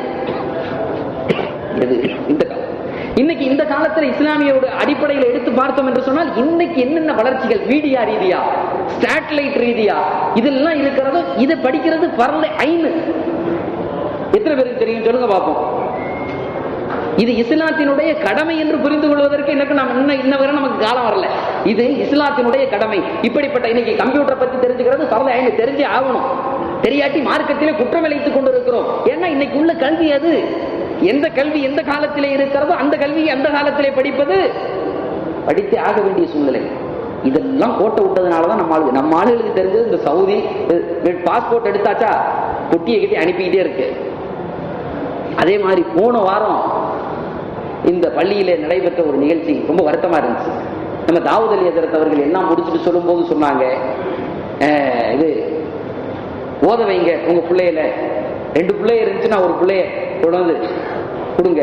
எது இந்த காலம் இன்னைக்கு இந்த காலத்துல இஸ்லாமியோட அடிப்படையில் எடுத்து பார்த்தோம் என்று சொன்னால் இன்னைக்கு என்னென்ன வளர்ச்சிகள் மீடியா ரீதியா சேட்டலைட் ரீதியா இதெல்லாம் இருக்கிறதோ இதை படிக்கிறது பரல ஐந்து எத்தனை பேருக்கு தெரியும் சொல்லுங்க பார்ப்போம் இது இஸ்லாத்தினுடைய கடமை என்று புரிந்து கொள்வதற்கு எனக்கு நம்ம இன்ன இன்ன வரை நமக்கு காலம் வரல இது இஸ்லாத்தினுடைய கடமை இப்படிப்பட்ட இன்னைக்கு கம்ப்யூட்டரை பத்தி தெரிஞ்சுக்கிறது பரல ஐந்து தெரிஞ்சே ஆகணும் தெரியாட்டி மார்க்கத்திலே குற்றம் விளைத்துக் கொண்டிருக்கிறோம் ஏன்னா இன்னைக்கு உள்ள கல்வி அது எந்த கல்வி எந்த காலத்திலே இருக்கிறதோ அந்த கல்வியை அந்த காலத்திலே படிப்பது படித்தே ஆக வேண்டிய சூழ்நிலை இதெல்லாம் கோட்டை விட்டதுனாலதான் நம்ம ஆளுங்க நம்ம ஆளுகளுக்கு தெரிஞ்சது இந்த சவுதி பாஸ்போர்ட் எடுத்தாச்சா குட்டியை கட்டி அனுப்பிக்கிட்டே இருக்கு அதே மாதிரி போன வாரம் இந்த பள்ளியில நடைபெற்ற ஒரு நிகழ்ச்சி ரொம்ப வருத்தமா இருந்துச்சு நம்ம தாவூத் அலி ஹஜரத் அவர்கள் எல்லாம் முடிச்சுட்டு சொல்லும்போது சொன்னாங்க அஹ், இது ஓத வைங்க உங்க பிள்ளையில ரெண்டு பிள்ளை இருந்துச்சுன்னா ஒரு பிள்ளைய கொண்டு வந்து கொடுங்க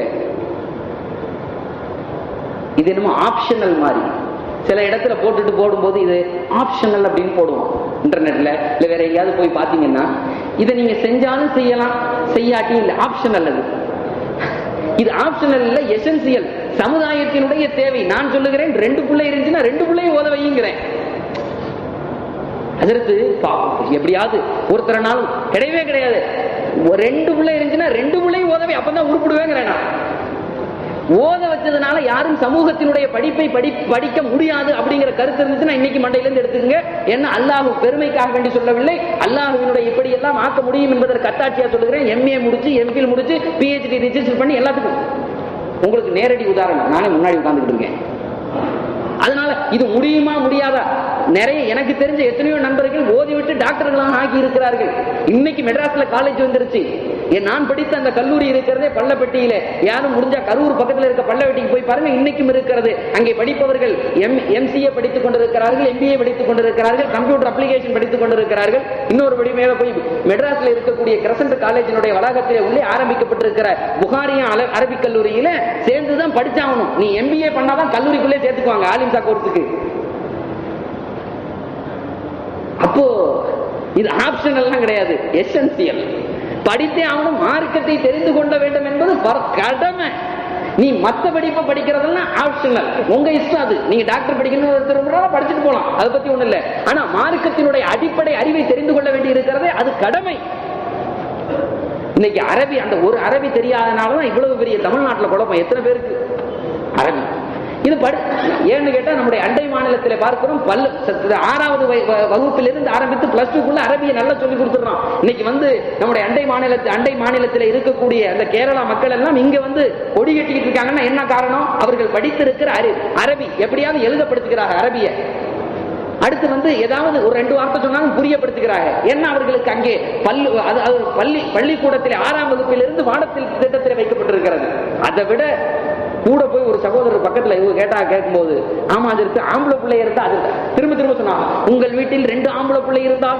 இது என்னமோ ஆப்ஷனல் மாதிரி சில இடத்துல போட்டுட்டு போடும்போது இது ஆப்ஷனல் அப்படின்னு போடுவோம் இன்டர்நெட்ல இல்ல வேற எங்கேயாவது போய் பாத்தீங்கன்னா இதை நீங்க செஞ்சாலும் செய்யலாம் செய்யாட்டி இல்ல ஆப்ஷனல் அது இது ஆப்ஷனல் இல்ல எசென்சியல் சமுதாயத்தினுடைய தேவை நான் சொல்லுகிறேன் ரெண்டு பிள்ளை இருந்துச்சுன்னா ரெண்டு பிள்ளையும் ஓத வையுங்கிறேன் அதற்கு பாவம் எப்படியாவது ஒருத்தரனாலும் கிடையவே கிடையாது ஒரு ரெண்டு பிள்ளை இருந்துச்சுன்னா ரெண்டு பிள்ளையும் ஓதவை அப்பதான் உருப்பிடுவேங்கிறேன் நான் ஓத வச்சதுனால யாரும் சமூகத்தினுடைய படிப்பை படி படிக்க முடியாது அப்படிங்கிற கருத்து இருந்துச்சுன்னா இன்னைக்கு மண்டையில இருந்து எடுத்துக்கங்க என்ன அல்லாஹ் பெருமைக்காக வேண்டி சொல்லவில்லை அல்லாஹுவினுடைய இப்படி எல்லாம் ஆக்க முடியும் என்பதற்கு கத்தாட்சியா சொல்லுகிறேன் எம்ஏ முடிச்சு எம்பில் முடிச்சு பிஹெச்டி ரிஜிஸ்டர் பண்ணி எல்லாத்துக்கும் உங்களுக்கு நேரடி உதாரணம் நானே முன்னாடி உட்கார்ந்துட்டு இருக்கேன் அதனால இது முடியுமா முடியாதா நிறைய எனக்கு தெரிஞ்ச எத்தனையோ நண்பர்கள் ஓதி விட்டு டாக்டர்களாக ஆகி இருக்கிறார்கள் இன்னைக்கு மெட்ராஸ்ல காலேஜ் வந்துருச்சு ஏன் நான் படித்த அந்த கல்லூரி இருக்கிறதே பள்ளப்பட்டியில யாரும் முடிஞ்சா கரூர் பக்கத்துல இருக்க பள்ளவட்டிக்கு போய் பாருங்க இன்னைக்கும் இருக்கிறது அங்கே படிப்பவர்கள் எம் எம்சிஏ படித்துக் கொண்டிருக்கிறார்கள் எம்பிஏ படித்துக் கொண்டிருக்கிறார்கள் கம்ப்யூட்டர் அப்ளிகேஷன் படித்துக் கொண்டிருக்கிறார்கள் இன்னொரு படி மேல போய் மெட்ராஸ்ல இருக்கக்கூடிய கிரசன்ட் காலேஜினுடைய வளாகத்திலே உள்ளே ஆரம்பிக்கப்பட்டிருக்கிற புகாரியா அல- அரபிக் கல்லூரியில சேர்ந்துதான் படிச்சாகணும் நீ எம்பிஏ பண்ணாதான் கல்லூரிக்குள்ளே சேர்த்துக்குவாங்க ஆலிம்சா கோர்ஸுக்கு அப்போ இது ஆப்ஷனல்லாம் கிடையாது எசென்சியல் படித்தே ஆகணும் மார்க்கத்தை தெரிந்து கொள்ள வேண்டும் என்பது பர- கடமை நீ மத்த படிப்பை படிக்கிறதெல்லாம் ஆப்ஷனல் உங்க இஷ்டம் அது நீங்க டாக்டர் படிக்கணும் ஒருத்தர் விரும்புறாரா படிச்சுட்டு போலாம் அதை பத்தி ஒண்ணு இல்ல ஆனா மார்க்கத்தினுடைய அடிப்படை அறிவை தெரிந்து கொள்ள வேண்டி இருக்கிறதே அது கடமை இன்னைக்கு அரபி அந்த ஒரு அரபி தெரியாதனாலதான் இவ்வளவு பெரிய தமிழ்நாட்டுல குழப்பம் எத்தனை பேருக்கு அரபி இது படி ஏன்னு கேட்டா நம்முடைய அண்டை மாநிலத்திலே பார்க்கிறோம் பல்லு சத்து- ஆறாவது வய- வ- வகுப்பிலிருந்து ஆரம்பித்து பிளஸ் டூக்குள்ள அரபியை நல்லா சொல்லி கொடுத்துறோம் இன்னைக்கு வந்து நம்முடைய அண்டை மாநிலத்து அண்டை மாநிலத்தில் இருக்கக்கூடிய அந்த கேரளா மக்கள் எல்லாம் இங்க வந்து கொடி கட்டிக்கிட்டு இருக்காங்கன்னா என்ன காரணம் அவர்கள் படித்திருக்கிற அறி- அரபி எப்படியாவது எழுதப்படுத்துகிறாங்க அரபிய அடுத்து வந்து ஏதாவது ஒரு ரெண்டு வார்த்தை சொன்னாலும் புரியப்படுத்துகிறாங்க என்ன அவர்களுக்கு அங்கே பள்ளி அது அது பள்ளி பள்ளிக்கூடத்தில் ஆறாம் வகுப்பிலிருந்து பாடத்தில் திட்டத்தில் வைக்கப்பட்டிருக்கிறது அதை விட கூட போய் ஒரு சகோதரர் பக்கத்துல இவங்க கேட்டா கேட்கும்போது ஆமா அது இருக்கு ஆம்பளை பிள்ளை இருந்தா அது இருக்கு. திரும்ப திரும்ப சொன்னாங்க உங்கள் வீட்டில் ரெண்டு ஆம்பளை பிள்ளை இருந்தால்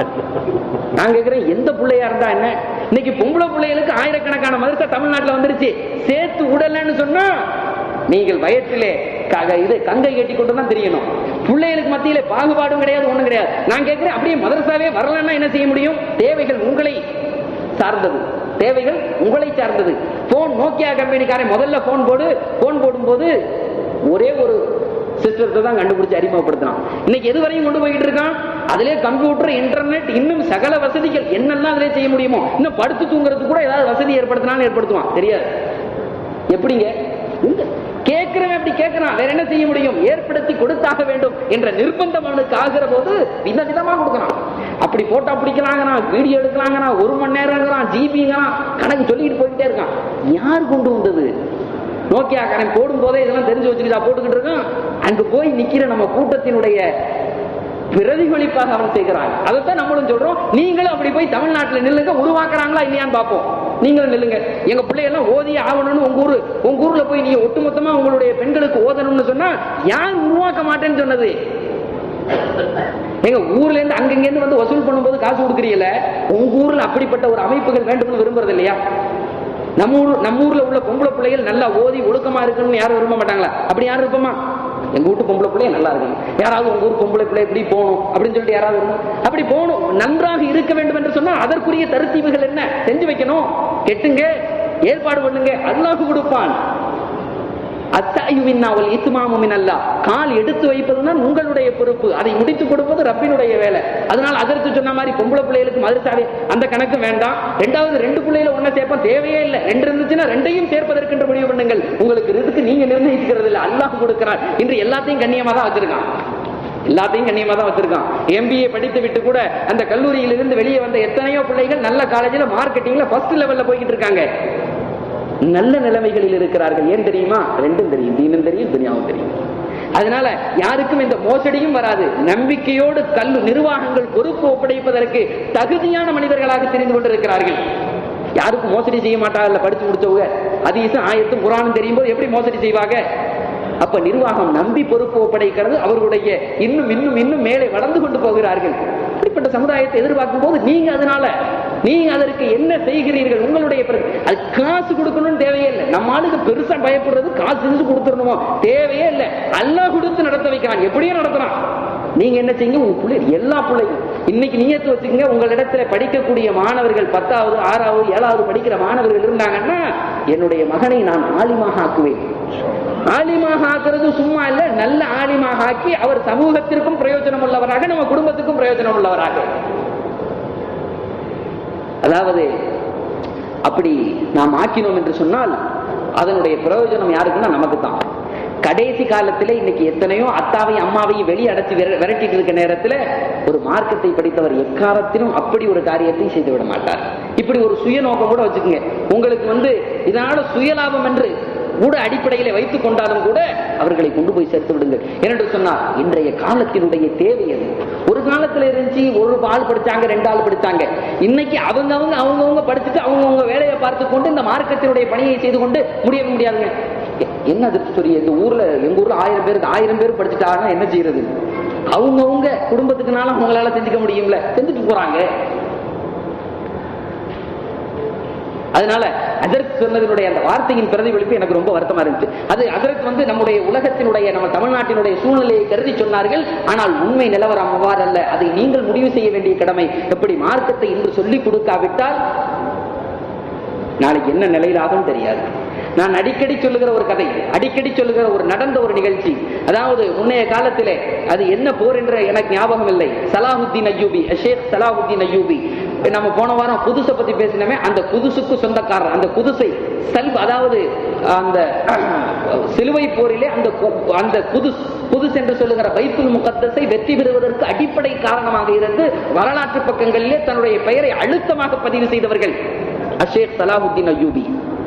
நான் கேக்குறேன் எந்த பிள்ளையா இருந்தா என்ன இன்னைக்கு பொம்பளை பிள்ளைகளுக்கு ஆயிரக்கணக்கான மதுரை தமிழ்நாட்டுல வந்துருச்சு சேர்த்து உடலன்னு சொன்னா நீங்கள் வயற்றிலே க- இது கங்கை கட்டி கொண்டு தான் தெரியணும் பிள்ளைகளுக்கு மத்தியிலே பாகுபாடும் கிடையாது ஒண்ணும் கிடையாது நான் கேட்கிறேன் அப்படியே மதரசாவே வரலன்னா என்ன செய்ய முடியும் தேவைகள் உங்களை சார்ந்தது தேவைகள் உங்களை சார்ந்தது போன் நோக்கியா கம்பெனிக்காரன் முதல்ல போன் போடு போன் போடும்போது ஒரே ஒரு சிஸ்டத்தை தான் கண்டுபிடிச்சு அறிமுகப்படுத்தினான் இன்னைக்கு எது வரையும் கொண்டு போயிட்டு இருக்கான் அதிலே கம்ப்யூட்டர் இன்டர்நெட் இன்னும் சகல வசதிகள் என்னெல்லாம் அதிலே செய்ய முடியுமோ இன்னும் படுத்து தூங்குறதுக்கு கூட ஏதாவது வசதி ஏற்படுத்தினாலும் ஏற்படுத்துவான் தெரியாது எப்படிங்க இந்த கேட்கிறவன் அப்படி கேட்கிறான் வேற என்ன செய்ய முடியும் ஏற்படுத்தி கொடுத்தாக வேண்டும் என்ற நிர்பந்தம் அவனுக்கு ஆகிற போது வித விதமா கொடுக்கறான் அப்படி போட்டோ பிடிக்கலாங்கிறான் வீடியோ எடுக்கலாங்கிறான் ஒரு மணி நேரங்கிறான் ஜிபிங்கிறான் கணக்கு சொல்லிட்டு போயிட்டே இருக்கான் யார் கொண்டு வந்தது நோக்கியா கரன் போடும் போதே இதெல்லாம் தெரிஞ்சு வச்சுக்கிட்டா போட்டுக்கிட்டு இருக்கான் அங்க போய் நிக்கிற நம்ம கூட்டத்தினுடைய பிரதிபலிப்பாக அவன் செய்கிறான் அதைத்தான் நம்மளும் சொல்றோம் நீங்களும் அப்படி போய் தமிழ்நாட்டுல நில்லுங்க உருவாக்குறாங்களா இல்லையான்னு பார்ப்போம் நீங்களும் நில்லுங்க எங்க பிள்ளையெல்லாம் ஓதியே ஆகணும்னு உங்க ஊரு உங்க ஊர்ல போய் நீங்க ஒட்டுமொத்தமா உங்களுடைய பெண்களுக்கு ஓதணும்னு சொன்னா யார் உருவாக்க மாட்டேன்னு சொன்னது எங்க ஊர்ல இருந்து அங்கங்க இருந்து வந்து வசூல் பண்ணும்போது காசு கொடுக்குறீங்கல்ல உங்க ஊர்ல அப்படிப்பட்ட ஒரு அமைப்புகள் வேண்டும்னு விரும்புறது இல்லையா நம்ம ஊர் நம்ம ஊர்ல உள்ள பொம்பளை பிள்ளைகள் நல்லா ஓதி ஒழுக்கமா இருக்கணும்னு யாரும் விரும்ப மாட்டாங்களா அப்படி யாரும் இருப்போமா எங்க வீட்டு பொம்பளை பிள்ளைய நல்லா இருக்கணும் யாராவது உங்க ஊர் பொம்பளை பிள்ளை இப்படி போகணும் அப்படின்னு சொல்லிட்டு யாராவது விரும்பும்? அப்படி போகணும் நன்றாக இருக்க வேண்டும் என்று சொன்னா அதற்குரிய தருத்தீவுகள் என்ன செஞ்சு வைக்கணும் கெட்டுங்க ஏற்பாடு பண்ணுங்க அல்லாஹ் கொடுப்பான் அத்தாயுவின்னாவல் இத்துமாமுமின் அல்லா கால் எடுத்து வைப்பதுதான் உங்களுடைய பொறுப்பு அதை முடித்து கொடுப்பது ரப்பினுடைய வேலை அதனால அதற்கு சொன்ன மாதிரி பொம்பளை பிள்ளைகளுக்கு மதுரசாவே அந்த கணக்கு வேண்டாம் ரெண்டாவது ரெண்டு பிள்ளைகளை ஒண்ணா சேர்ப்போம் தேவையே இல்லை ரெண்டு இருந்துச்சுன்னா ரெண்டையும் சேர்ப்பதற்கென்று முடிவு பண்ணுங்கள் உங்களுக்கு ரிதுக்கு நீங்க நிர்ணயிக்கிறது இல்லை அல்லாஹ் கொடுக்கிறார் இன்று எல்லாத்தையும் கண்ணியமா தான் வச்சிருக்கான் எல்லாத்தையும் கண்ணியமா தான் வச்சிருக்கான் எம்பிஏ படித்து விட்டு கூட அந்த கல்லூரியிலிருந்து வெளியே வந்த எத்தனையோ பிள்ளைகள் நல்ல காலேஜில் மார்க்கெட்டிங்ல ஃபர்ஸ்ட் லெவல்ல போய்கிட்டு இருக்காங்க நல்ல நிலைமைகளில் இருக்கிறார்கள் ஏன் தெரியுமா ரெண்டும் தெரியும் தீனும் தெரியும் துனியாவும் தெரியும் அதனால யாருக்கும் இந்த மோசடியும் வராது நம்பிக்கையோடு கல்லு நிர்வாகங்கள் பொறுப்பு ஒப்படைப்பதற்கு தகுதியான மனிதர்களாக தெரிந்து கொண்டிருக்கிறார்கள் யாருக்கும் மோசடி செய்ய மாட்டாங்கல்ல படிச்சு முடிச்சவங்க அதீசம் ஆயத்தும் குரானும் தெரியும் போது எப்படி மோசடி செய்வாங்க அப்ப நிர்வாகம் நம்பி பொறுப்பு ஒப்படைக்கிறது அவர்களுடைய இன்னும் இன்னும் இன்னும் மேலே வளர்ந்து கொண்டு போகிறார்கள் இப்படிப்பட்ட சமுதாயத்தை எதிர்பார்க்கும் போது நீங்க அதனால நீங்க அதற்கு என்ன செய்கிறீர்கள் உங்களுடைய பிர- அது காசு கொடுக்கணும்னு தேவையே இல்லை நம்ம ஆளுக்கு பெருசா பயப்படுறது காசு செஞ்சு கொடுத்துடணுமோ தேவையே இல்லை அல்லாஹ் கொடுத்து நடத்த வைக்கிறான் எப்படியும் நடத்துறான் நீங்க என்ன செய்யுங்க உங்க பிள்ளை எல்லா பிள்ளையும் இன்னைக்கு நீயத்து வச்சுக்கங்க உங்களிடத்துல படிக்கக்கூடிய மாணவர்கள் பத்தாவது ஆறாவது ஏழாவது படிக்கிற மாணவர்கள் இருந்தாங்கன்னா என்னுடைய மகனை நான் ஆலிமாக ஆக்குவேன் ஆலிமாக ஆக்குறது சும்மா இல்ல நல்ல ஆலிமாக ஆக்கி அவர் சமூகத்திற்கும் பிரயோஜனம் உள்ளவராக நம்ம குடும்பத்துக்கும் பிரயோஜனம் உள்ளவராக அதாவது அப்படி நாம் ஆக்கினோம் என்று சொன்னால் அதனுடைய பிரயோஜனம் யாருக்குன்னா நமக்கு தான் கடைசி காலத்துல இன்னைக்கு எத்தனையோ அத்தாவையும் அம்மாவையும் வெளியே அடைச்சு விர- விரட்டிட்டு இருக்க நேரத்துல ஒரு மார்க்கத்தை படித்தவர் எக்காலத்திலும் அப்படி ஒரு காரியத்தை செய்து விட மாட்டார் இப்படி ஒரு சுயநோக்கம் கூட வச்சுக்கோங்க உங்களுக்கு வந்து இதனால சுயலாபம் என்று கூட அடிப்படையிலே வைத்துக் கொண்டாலும் கூட அவர்களை கொண்டு போய் சேர்த்து விடுங்கள் ஏனென்று சொன்னால் இன்றைய காலத்தினுடைய தேவை அது ஒரு காலத்துல இருந்துச்சு ஒரு ஆள் படிச்சாங்க ரெண்டு ஆள் படிச்சாங்க இன்னைக்கு அவங்க அவங்க அவங்கவங்க படிச்சுட்டு அவங்கவங்க வேலையை பார்த்து கொண்டு இந்த மார்க்கத்தினுடைய பணியை செய்து கொண்டு முடிய முடியாதுங்க எ- என்ன அது சொல்லி இந்த ஊர்ல எங்க ஊர்ல ஆயிரம் பேருக்கு ஆயிரம் பேர் படிச்சுட்டாங்கன்னா என்ன செய்யறது அவங்கவங்க குடும்பத்துக்குனால அவங்களால செஞ்சுக்க முடியும்ல செஞ்சுட்டு போறாங்க அதனால அதற்கு சொன்னதனுடைய அந்த வார்த்தையின் பிரதிபலிப்பு எனக்கு ரொம்ப வருத்தமா இருந்துச்சு அது அதற்கு வந்து நம்முடைய உலகத்தினுடைய நம்ம தமிழ்நாட்டினுடைய சூழ்நிலையை கருதி சொன்னார்கள் ஆனால் உண்மை நிலவரம் அவ்வாறு அல்ல அதை நீங்கள் முடிவு செய்ய வேண்டிய கடமை எப்படி மார்க்கத்தை இன்று சொல்லிக் கொடுக்காவிட்டால் நாளைக்கு என்ன நிலையில் ஆகும் தெரியாது நான் அடிக்கடி சொல்லுகிற ஒரு கதை அடிக்கடி சொல்லுகிற ஒரு நடந்த ஒரு நிகழ்ச்சி அதாவது முன்னைய காலத்திலே அது என்ன போர் என்ற எனக்கு ஞாபகம் இல்லை சலாஹுத்தீன் அய்யூபி ஷேக் சலாஹுத்தீன் அய்யூபி நம்ம போன வாரம் புதுசை பத்தி பேசினோமே அந்த புதுசுக்கு சொந்தக்காரர் அந்த புதுசை செல்வ அதாவது அந்த சிலுவை போரிலே அந்த கு- அந்த புதுஸ் புதுஸ் என்று சொல்லுகிற பைத்துல் முகத்தஸை வெற்றி பெறுவதற்கு அடிப்படை காரணமாக இருந்து வரலாற்று பக்கங்களிலே தன்னுடைய பெயரை அழுத்தமாக பதிவு செய்தவர்கள் அஷேக் சலாஹுத்தீன் அய்யூபி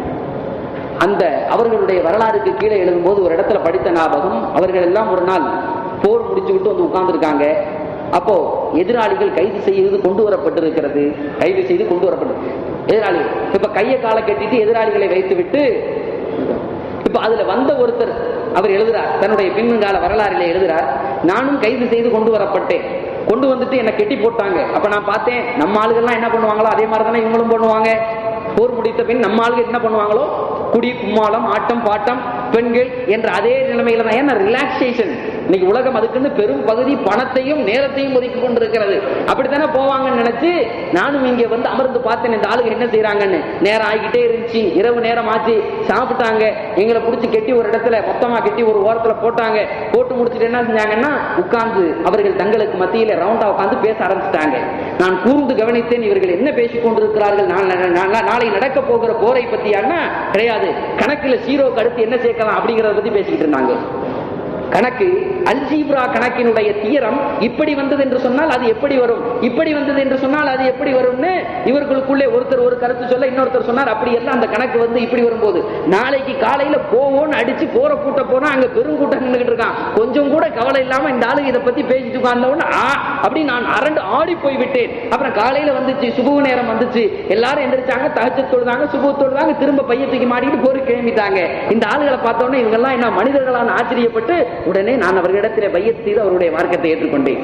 அந்த அவர்களுடைய வரலாறுக்கு கீழே எழுதும்போது ஒரு இடத்துல படித்த ஞாபகம் அவர்கள் எல்லாம் ஒரு நாள் போர் முடிச்சு விட்டு வந்து உட்கார்ந்துருக்காங்க அப்போ எதிராளிகள் கைது செய்து கொண்டு வரப்பட்டிருக்கிறது கைது செய்து கொண்டு வரப்பட்டு எதிராளிகள் இப்ப கையை காலை கட்டிட்டு எதிராளிகளை வைத்து விட்டு இப்ப அதுல வந்த ஒருத்தர் அவர் எழுதுறார் தன்னுடைய பின்னுங்கால வரலாறிலே எழுதுறார் நானும் கைது செய்து கொண்டு வரப்பட்டேன் கொண்டு வந்துட்டு என்ன கெட்டி போட்டாங்க அப்ப நான் பார்த்தேன் நம்ம ஆளுகள்லாம் என்ன பண்ணுவாங்களோ அதே மாதிரி தானே இவங்களும் பண்ணுவாங்க போர் முடித்த பின் நம்ம ஆளுங்க என்ன பண்ணுவாங்களோ குடி கும்மாளம் ஆட்டம் பாட்டம் பெண்கள் என்ற அதே நிலைமையில தான் ஏன்னா ரிலாக்ஸேஷன் இன்னைக்கு உலகம் அதுக்குன்னு பெரும் பகுதி பணத்தையும் நேரத்தையும் ஒதுக்கி கொண்டிருக்கிறது அப்படித்தானே போவாங்கன்னு நினைச்சு நானும் இங்க வந்து அமர்ந்து பார்த்தேன் இந்த ஆளுங்க என்ன செய்யறாங்கன்னு நேரம் ஆகிக்கிட்டே இருந்துச்சு இரவு நேரம் ஆச்சு சாப்பிட்டாங்க எங்களை பிடிச்சி கெட்டி ஒரு இடத்துல மொத்தமா கெட்டி ஒரு ஓரத்துல போட்டாங்க போட்டு முடிச்சுட்டு என்ன செஞ்சாங்கன்னா உட்கார்ந்து அவர்கள் தங்களுக்கு மத்தியில ரவுண்டா உட்கார்ந்து பேச ஆரம்பிச்சிட்டாங்க நான் கூர்ந்து கவனித்தேன் இவர்கள் என்ன பேசிக் கொண்டிருக்கிறார்கள் நான் நான்- நான் நாளை நடக்க போகிற போரை பத்தியானா கிடையாது கணக்குல சீரோக்கு அடுத்து என்ன சேர்க்கலாம் அப்படிங்கறத பத்தி பேசிக்கிட்டு இருந்தாங்க கணக்கு அல்ஜீப்ரா கணக்கினுடைய தீரம் இப்படி வந்தது என்று சொன்னால் அது எப்படி வரும் இப்படி வந்தது என்று சொன்னால் அது எப்படி வரும்னு இவர்களுக்குள்ளே ஒருத்தர் ஒரு கருத்து சொல்ல இன்னொருத்தர் சொன்னார் அப்படி எல்லாம் அந்த கணக்கு வந்து இப்படி வரும்போது நாளைக்கு காலையில போவோம்னு அடிச்சு போற கூட்ட போனா அங்க பெருங்கூட்டம் நின்றுகிட்டு இருக்கான் கொஞ்சம் கூட கவலை இல்லாம இந்த ஆளு இதை பத்தி பேசிட்டு உட்கார்ந்தவொன்னு ஆ அப்படி நான் அரண்டு ஆடி போய் விட்டேன் அப்புறம் காலையில வந்துச்சு சுபு நேரம் வந்துச்சு எல்லாரும் எந்திரிச்சாங்க தகச்சு தொழுதாங்க சுபு தொழுதாங்க திரும்ப பையத்துக்கு மாட்டிட்டு போரு கிளம்பிட்டாங்க இந்த ஆளுகளை பார்த்த உடனே இவங்க எல்லாம் என்ன மனிதர்களான ஆச்சரியப்பட்டு உடனே நான் அவர்களிடத்திலே பையத் செய்து அவருடைய மார்க்கத்தை ஏற்றுக்கொண்டேன்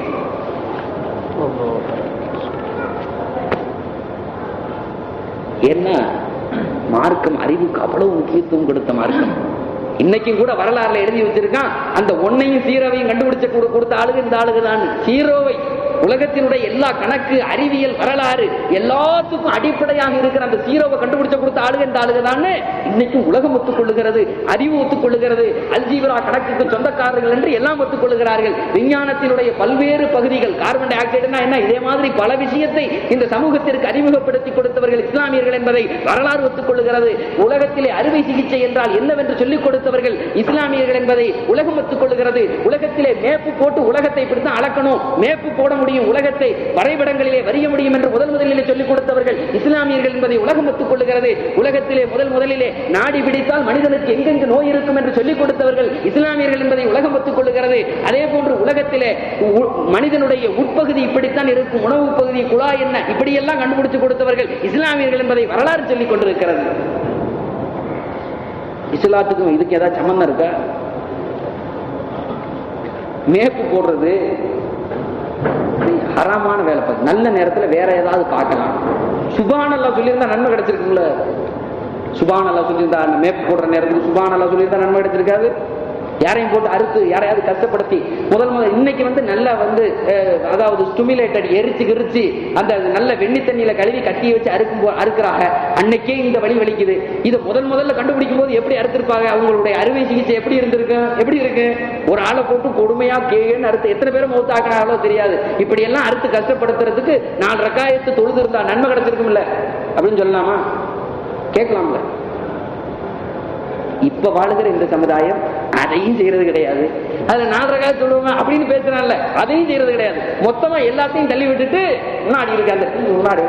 என்ன மார்க்கம் அறிவுக்கு அவ்வளவு முக்கியத்துவம் கொடுத்த மார்க்கம் இன்னைக்கும் கூட வரலாறுல எழுதி வச்சிருக்கான் அந்த ஒன்னையும் சீரோவையும் கண்டுபிடிச்ச கூட கொடுத்த ஆளுக இந்த ஆளுக தான் சீரோவை உலகத்தினுடைய எல்லா கணக்கு அறிவியல் வரலாறு எல்லாத்துக்கும் அடிப்படையாக இருக்கிற அந்த சீரோவை கண்டுபிடிச்ச கொடுத்த ஆளுக இந்த ஆளுக தான் இன்னைக்கும் உலகம் ஒத்துக்கொள்ளுகிறது அறிவு ஒத்துக்கொள்ளுகிறது அல்ஜீவரா கணக்குக்கு சொந்தக்காரர்கள் என்று எல்லாம் ஒத்துக்கொள்ளுகிறார்கள் விஞ்ஞானத்தினுடைய பல்வேறு பகுதிகள் கார்பன் டை ஆக்சைடுனா என்ன இதே மாதிரி பல விஷயத்தை இந்த சமூகத்திற்கு அறிமுகப்படுத்தி கொடுத்தவர்கள் இஸ்லாமியர்கள் என்பதை வரலாறு ஒத்துக்கொள்ளுகிறது உலகத்திலே அறுவை சிகிச்சை என்றால் என்னவென்று சொல்லிக் கொடுத்தவர்கள் இஸ்லாமியர்கள் என்பதை உலகம் ஒத்துக்கொள்ளுகிறது உலகத்திலே மேப்பு போட்டு உலகத்தை இப்படித்தான் அளக்கணும் மேப்பு போட முடியும் முடியும் உலகத்தை வரைபடங்களிலே வரிய முடியும் என்று முதல் முதலிலே சொல்லிக் கொடுத்தவர்கள் இஸ்லாமியர்கள் என்பதை உலகம் ஒத்துக்கொள்ளுகிறது உலகத்திலே முதல் முதலிலே நாடி பிடித்தால் மனிதனுக்கு எங்கெங்கு நோய் இருக்கும் என்று சொல்லிக் கொடுத்தவர்கள் இஸ்லாமியர்கள் என்பதை உலகம் ஒத்துக்கொள்ளுகிறது அதே போன்று உலகத்திலே உ- மனிதனுடைய உட்பகுதி இப்படித்தான் இருக்கும் உணவு பகுதி குழாய் என்ன இப்படியெல்லாம் கண்டுபிடிச்சு கொடுத்தவர்கள் இஸ்லாமியர்கள் என்பதை வரலாறு சொல்லிக் கொண்டிருக்கிறது இஸ்லாத்துக்கும் இதுக்கு ஏதாவது சம்பந்தம் இருக்கா மேப்பு போடுறது ஹராமான வேலை பார்த்து நல்ல நேரத்துல வேற ஏதாவது காட்டலாம் சுபானல்லா சொல்லியிருந்தா நன்மை கிடைச்சிருக்கும்ல சுபானல்லா சொல்லியிருந்தா அந்த மேப்பு போடுற நேரத்துக்கு சுபானல்லா சொல்லியிருந்தா நன்மை கிடைச்சிருக்காது யாரையும் போட்டு அறுத்து யாரையாவது கஷ்டப்படுத்தி முதல் முதல் இன்னைக்கு வந்து நல்லா வந்து அஹ், அதாவது ஸ்டுமிலேட்டட் எரிச்சு கிரிச்சு அந்த நல்ல வெண்ணி தண்ணியில கழுவி கட்டி வச்சு அறுக்கும் போ- அறுக்குறாங்க அன்னைக்கே இந்த வழி வலிக்குது இதை முதல் முதல்ல கண்டுபிடிக்கும் போது எப்படி அறுத்திருப்பாங்க அவங்களுடைய அறுவை சிகிச்சை எப்படி இருந்திருக்கு எப்படி இருக்கு ஒரு ஆளை போட்டு கொடுமையா கேன்னு அறுத்து எத்தனை பேரும் மௌத்தாக்குறாங்களோ தெரியாது இப்படி எல்லாம் அறுத்து கஷ்டப்படுத்துறதுக்கு நாலு ரக்காயத்து தொழுது இருந்தா நன்மை கிடைச்சிருக்கும்ல அப்படின்னு சொல்லலாமா கேட்கலாம்ல இப்ப வாழுகிற இந்த சமுதாயம் அதையும் செய்யறது கிடையாது அதுல நாலு ரகாய் சொல்லுவாங்க அப்படின்னு பேசுறான்ல அதையும் செய்யறது கிடையாது மொத்தமா எல்லாத்தையும் தள்ளி விட்டுட்டு முன்னாடி இருக்கு அந்த டிவி முன்னாடி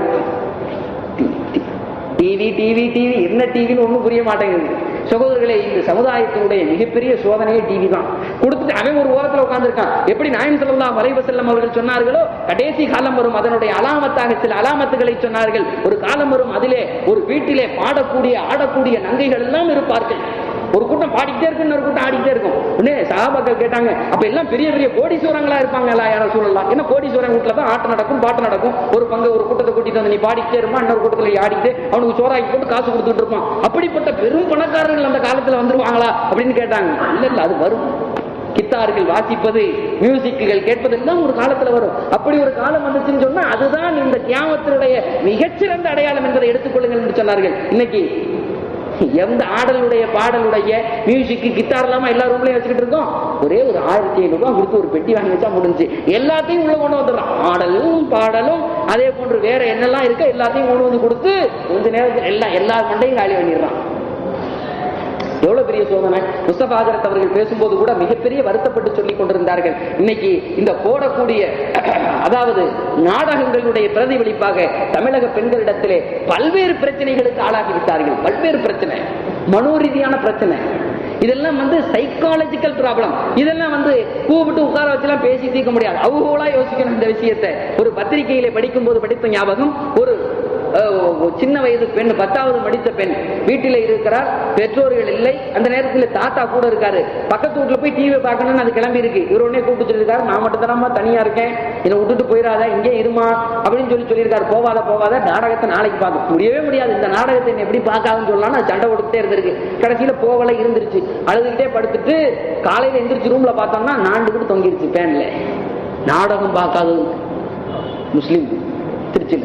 டிவி டிவி டிவி என்ன டிவின்னு ஒண்ணும் புரிய மாட்டேங்குது சகோதரர்களே இந்த சமுதாயத்தினுடைய மிகப்பெரிய சோதனையே டிவி தான் கொடுத்துட்டு அவன் ஒரு ஓரத்துல உட்கார்ந்திருக்கான் எப்படி நாயம் ஸல்லல்லாஹு அலைஹி வஸல்லம் அவர்கள் சொன்னார்களோ கடைசி காலம் வரும் அதனுடைய அலாமத்தாக சில அலாமத்துகளை சொன்னார்கள் ஒரு காலம் வரும் அதிலே ஒரு வீட்டிலே பாடக்கூடிய ஆடக்கூடிய நங்கைகள் எல்லாம் இருப்பார்கள் ஒரு கூட்டம் பாடிக்கிட்டே இருக்கு இன்னொரு கூட்டம் ஆடிக்கிட்டே இருக்கும் உடனே சகாபாக்கள் கேட்டாங்க அப்ப எல்லாம் பெரிய பெரிய கோடீஸ்வரங்களா இருப்பாங்களா யாரும் சொல்லலாம் என்ன கோடீஸ்வரன் வீட்டுல தான் ஆட்டம் நடக்கும் பாட்டு நடக்கும் ஒரு பங்கு ஒரு கூட்டத்தை கூட்டிட்டு வந்து நீ பாடிக்கிட்டே இருப்பான் இன்னொரு கூட்டத்துல ஆடிட்டு அவனுக்கு சோறாக்கி போட்டு காசு கொடுத்துட்டு இருப்பான் அப்படிப்பட்ட பெரும் பணக்காரர்கள் அந்த காலத்துல வந்துருவாங்களா அப்படின்னு கேட்டாங்க இல்ல இல்ல அது வரும் கித்தார்கள் வாசிப்பது மியூசிக்குகள் கேட்பதெல்லாம் ஒரு காலத்துல வரும் அப்படி ஒரு காலம் வந்துச்சுன்னு சொன்னா அதுதான் இந்த தியாகத்தினுடைய மிகச்சிறந்த அடையாளம் என்பதை எடுத்துக்கொள்ளுங்கள் என்று சொன்னார்கள் இன்னைக்கு எந்த ஆடலுடைய பாடலுடைய மியூசிக் கிட்டார் இல்லாம எல்லா ரூம்லயும் வச்சுக்கிட்டு இருக்கோம் ஒரே ஒரு ஆயிரத்தி ஐநூறு ரூபாய் கொடுத்து ஒரு பெட்டி வாங்கி வச்சா முடிஞ்சு எல்லாத்தையும் உள்ள கொண்டு வந்துடுறோம் ஆடலும் பாடலும் அதே போன்று வேற என்னெல்லாம் இருக்கோ எல்லாத்தையும் கொண்டு வந்து கொடுத்து கொஞ்ச நேரத்தில் எல்லாம் எல்லா மண்டையும் காலி பண்ணிடுறான் எவ்வளவு பெரிய சோதனை முஸ்தபா ஹஜரத் அவர்கள் பேசும்போது கூட மிகப்பெரிய வருத்தப்பட்டு சொல்லிக் கொண்டிருந்தார்கள் இன்னைக்கு இந்த போடக்கூடிய அதாவது நாடகங்களுடைய பிரதிபலிப்பாக தமிழக பெண்களிடத்திலே பல்வேறு பிரச்சனைகளுக்கு ஆளாகி விட்டார்கள் பல்வேறு பிரச்சனை மனோரீதியான பிரச்சனை இதெல்லாம் வந்து சைக்காலஜிக்கல் ப்ராப்ளம் இதெல்லாம் வந்து கூப்பிட்டு உட்கார வச்சுலாம் பேசி தீர்க்க முடியாது அவங்களா யோசிக்கணும் இந்த விஷயத்தை ஒரு பத்திரிகையில படிக்கும் போது படித்த ஞாபகம் ஒரு அஹ், ஒரு சின்ன வயது பெண் பத்தாவது படித்த பெண் வீட்டில இருக்கிறார் பெற்றோர்கள் இல்லை அந்த நேரத்தில் தாத்தா கூட இருக்காரு பக்கத்து வீட்டுல போய் டிவி பார்க்கணும்னு அது கிளம்பி இருக்கு இவர் உடனே கூப்பிட்டு சொல்லியிருக்காரு நான் மட்டும் தானம்மா தனியா இருக்கேன் என்னை விட்டுட்டு போயிடாத இங்கே இருமா அப்படின்னு சொல்லி சொல்லியிருக்காரு போவாத போவாத நாடகத்தை நாளைக்கு பார்க்க முடியவே முடியாது இந்த நாடகத்தை என்னை எப்படி பார்க்காதுன்னு சொல்லலாம் அது சண்டை கொடுத்துட்டே இருந்திருக்கு கடைசியில போகல இருந்துருச்சு அழுதுகிட்டே படுத்துட்டு காலையில எந்திரிச்சு ரூம்ல பார்த்தோம்னா நாண்டுகிட்டு தொங்கிருச்சு பேன்ல நாடகம் பார்க்காதது முஸ்லீம் திருச்சியில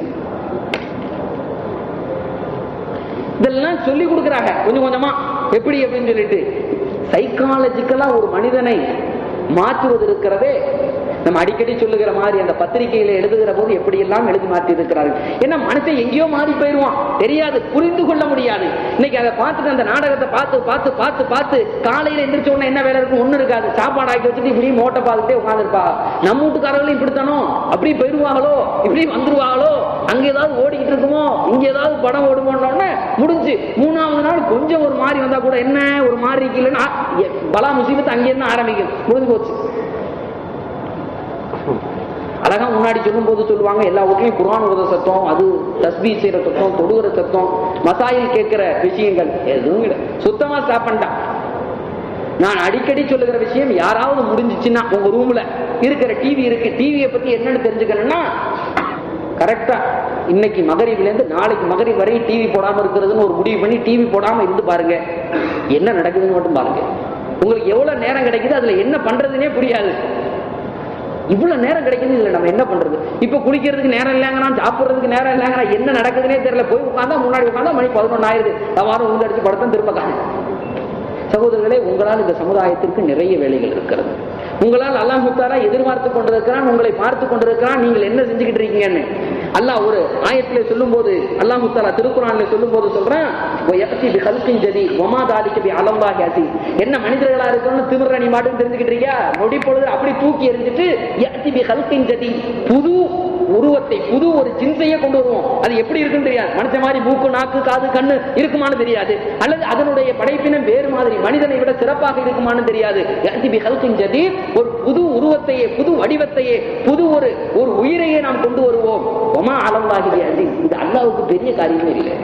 இதெல்லாம் சொல்லி கொடுக்குறாங்க கொஞ்சம் கொஞ்சமா எப்படி அப்படின்னு சொல்லிட்டு சைக்காலஜிக்கலா ஒரு மனிதனை மாற்றுவது இருக்கிறதே நம்ம அடிக்கடி சொல்லுகிற மாதிரி அந்த பத்திரிகையில எழுதுகிற போது எப்படி எல்லாம் எழுதி மாற்றி இருக்கிறார்கள் ஏன்னா மனுஷன் எங்கேயோ மாறி போயிருவான் தெரியாது புரிந்து கொள்ள முடியாது இன்னைக்கு அதை பார்த்துட்டு அந்த நாடகத்தை பார்த்து பார்த்து பார்த்து பார்த்து காலையில எந்திரிச்ச உடனே என்ன வேலை இருக்கும் ஒண்ணு இருக்காது சாப்பாடு ஆக்கி வச்சுட்டு இப்படி மோட்டை பார்த்துட்டே உட்காந்துருப்பா நம்ம வீட்டுக்காரங்களும் இப்படித்தானோ அப்படி போயிருவாங்களோ இப்படி வந்துருவாங்களோ அங்க ஏதாவது ஓடிக்கிட்டு இருக்குமோ இங்க ஏதாவது படம் ஓடுமோன்னொடனே முடிஞ்சு மூணாவது நாள் கொஞ்சம் ஒரு மாதிரி வந்தா கூட என்ன ஒரு மாதிரி இருக்குல்லன்னா பலா முசீபத்து அங்கே இருந்து ஆரம்பிக்கும் முடிஞ்சு போச்சு அழகா முன்னாடி சொல்லும் போது சொல்லுவாங்க எல்லா வீட்லயும் குர்ஆன் ஓத சத்தம் அது தஸ்பீ செய்யற சத்தம் தொடுகிற சத்தம் மசாயில் கேட்கிற விஷயங்கள் எதுவும் இல்லை சுத்தமா ஸ்டாப் பண்ணிட்டான் நான் அடிக்கடி சொல்லுகிற விஷயம் யாராவது முடிஞ்சிச்சுன்னா உங்க ரூம்ல இருக்கிற டிவி இருக்கு டிவியை பத்தி என்னன்னு தெரிஞ்சுக்கணும்னா கரெக்டா இன்னைக்கு மகரிபில இருந்து நாளைக்கு மகரிப் வரை டிவி போடாம இருக்கிறதுன்னு ஒரு முடிவு பண்ணி டிவி போடாம இருந்து பாருங்க என்ன நடக்குதுன்னு மட்டும் பாருங்க உங்களுக்கு எவ்வளவு நேரம் கிடைக்குது அதுல என்ன பண்றதுன்னே புரியாது இவ்வளவு நேரம் கிடைக்குது இதுல நம்ம என்ன பண்றது இப்ப குளிக்கிறதுக்கு நேரம் இல்லைங்கிறான் சாப்பிடுறதுக்கு நேரம் இல்லைங்கிறான் என்ன நடக்குதுன்னே தெரியல போய் உட்காந்தா முன்னாடி உட்காந்தா மணி பதினொன்னு ஆயிருது வாரம் உள்ள அடிச்சு படத்தான் திரும்ப காணும் சகோதரர்களே உங்களால் இந்த சமுதாயத்திற்கு நிறைய வேலைகள் இருக்கிறது உங்களால் அல்லாஹ் முத்தாரா எதிர்பார்த்து கொண்டிருக்கிறான் உங்களை பார்த்து கொண்டிருக்கிறான் நீங்கள் என்ன செஞ்சுக்கிட்டு இருக்கீங்கன்னு அல்லாஹ் ஒரு ஆயத்திலே சொல்லும்போது அல்லாஹ் தாலா திருக்குறான்ல சொல்லும்போது சொல்றான் "வயஅதி பிகல்கின் ஜதீத் வமா தாலிக பிஅலல்லாஹி அஸீஸ்." என்ன மனிதர்களா இருக்கணும்னு திமிர நீ மாட்டும் தெரிஞ்சுக்கிட்டு இருக்கியா நொடி பொழுது அப்படி தூக்கி எறிஞ்சிட்டு "யஅதி பிகல்கின் ஜதீத்." புது உருவத்தை புது ஒரு ஜின்ஸையே கொண்டு வருவோம் அது எப்படி இருக்குன்னு தெரியாது மனுஷன் மாதிரி மூக்கு நாக்கு காது கண்ணு இருக்குமான்னு தெரியாது அல்லது அதனுடைய படைப்பினம் வேறு மாதிரி மனிதனை விட சிறப்பாக இருக்குமான்னு தெரியாது "யஅதி பிகல்கின் ஜதீத்." ஒரு புது உருவத்தையே புது வடிவத்தையே புது ஒரு ஒரு உயிரையே நாம் கொண்டு வருவோம் ஒமா அலல்லாஹி அஜீஸ் இது அல்லாஹ்வுக்கு பெரிய காரியமே இல்லை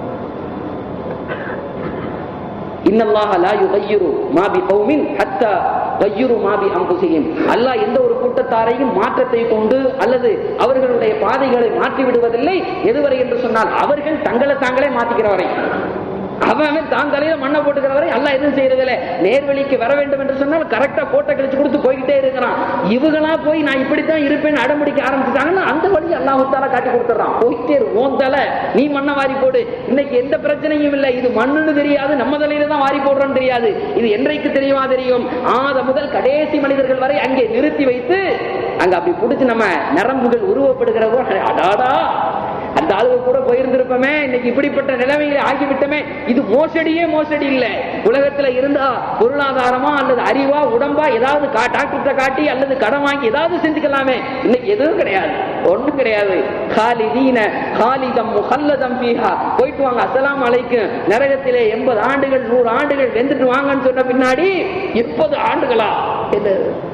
இன்னல்லாஹ லா யுகையிரு மா பி கௌமின் ஹத்தா கையுரு மாபி அம்புசியும் அல்லாஹ் எந்த ஒரு கூட்டத்தாரையும் மாற்றத்தை கொண்டு அல்லது அவர்களுடைய பாதைகளை மாற்றி விடுவதில்லை எதுவரை என்று சொன்னால் அவர்கள் தங்களை தாங்களே மாத்திக்கிற வரை அவன் அவன் தான் தலையில மண்ணை போட்டுக்கிற வரை அல்லாஹ் எதுவும் செய்யறதில்ல நேர்வழிக்கு வர வேண்டும் என்று சொன்னால் கரெக்டா போட்டோ கழிச்சு கொடுத்து போய்கிட்டே இருக்கிறான் இவங்களா போய் நான் இப்படித்தான் இருப்பேன் அடம்பிடிக்க ஆரம்பிச்சுட்டாங்கன்னா அந்த வழி அல்லாஹால காட்டி கொடுத்துறான் போயிட்டே இருக்கும் உன் தலை நீ மண்ணை வாரி போடு இன்னைக்கு எந்த பிரச்சனையும் இல்லை இது மண்ணுன்னு தெரியாது நம்ம தலையில தான் வாரி போடுறோம்னு தெரியாது இது என்றைக்கு தெரியுமா தெரியும் ஆத முதல் கடைசி மனிதர்கள் வரை அங்கே நிறுத்தி வைத்து அங்க அப்படி பிடிச்சு நம்ம நரம்புகள் உருவப்படுகிறவோ அடாடா அந்த ஆளுக கூட போயிருந்திருப்போமே இன்னைக்கு இப்படிப்பட்ட நிலைமையில ஆகிவிட்டமே இது மோசடியே மோசடி இல்ல உலகத்துல இருந்தா பொருளாதாரமா அல்லது அறிவா உடம்பா ஏதாவது கா- டாக்டர்கிட்ட காட்டி அல்லது கடன் வாங்கி ஏதாவது செஞ்சுக்கலாமே இன்னைக்கு எதுவும் கிடையாது ஒண்ணும் கிடையாது காலிதீன காலிதம் முஹல்லதம் ஃபீஹா போயிட்டு வாங்க அஸ்ஸலாமு அலைக்கும் நரகத்திலே எண்பது ஆண்டுகள் நூறு ஆண்டுகள் வெந்துட்டு வாங்கன்னு சொன்ன பின்னாடி முப்பது ஆண்டுகளா என்ன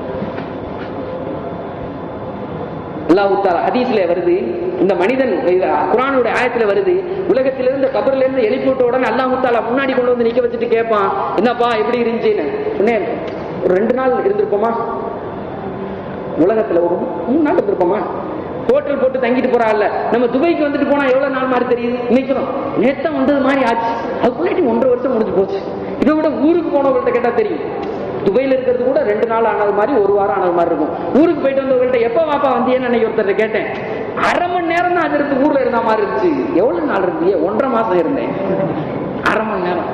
அல்லாஹு தாலா ஹதீஸ்ல வருது இந்த மனிதன் இது குர்ஆனுடைய ஆயத்துல வருது உலகத்திலிருந்து கபர்ல இருந்து எழுப்பி விட்ட உடனே அல்லாஹு தாலா முன்னாடி கொண்டு வந்து நிக்க வச்சுட்டு கேட்பான் என்னப்பா எப்படி இருந்துச்சுன்னு சொன்னேன் ஒரு ரெண்டு நாள் இருந்திருப்போமா உலகத்துல ஒரு மூணு நாள் இருந்திருப்போமா ஹோட்டல் போட்டு தங்கிட்டு போறாள்ல நம்ம துபாய்க்கு வந்துட்டு போனா எவ்வளவு நாள் மாதிரி தெரியுது நிக்கிறோம் நேத்தம் வந்தது மாதிரி ஆச்சு அதுக்குள்ளாட்டி ஒன்றரை வருஷம் முடிஞ்சு போச்சு இதை விட ஊருக்கு போனவங்கள்ட்ட கேட்டா தெரியும் துபாயில இருக்கிறது கூட ரெண்டு நாள் ஆனது மாதிரி ஒரு வாரம் ஆனது மாதிரி இருக்கும் ஊருக்கு போயிட்டு வந்தவங்கள்ட்ட எப்ப வாப்பா வந்தியன்னு அன்னைக்கு ஒருத்தர் கேட்டேன் அரை மணி நேரம் தான் அது இருந்து ஊர்ல இருந்த மாதிரி இருந்துச்சு எவ்வளவு நாள் இருந்தீங்க ஒன்றரை மாசம் இருந்தேன் அரை மணி நேரம்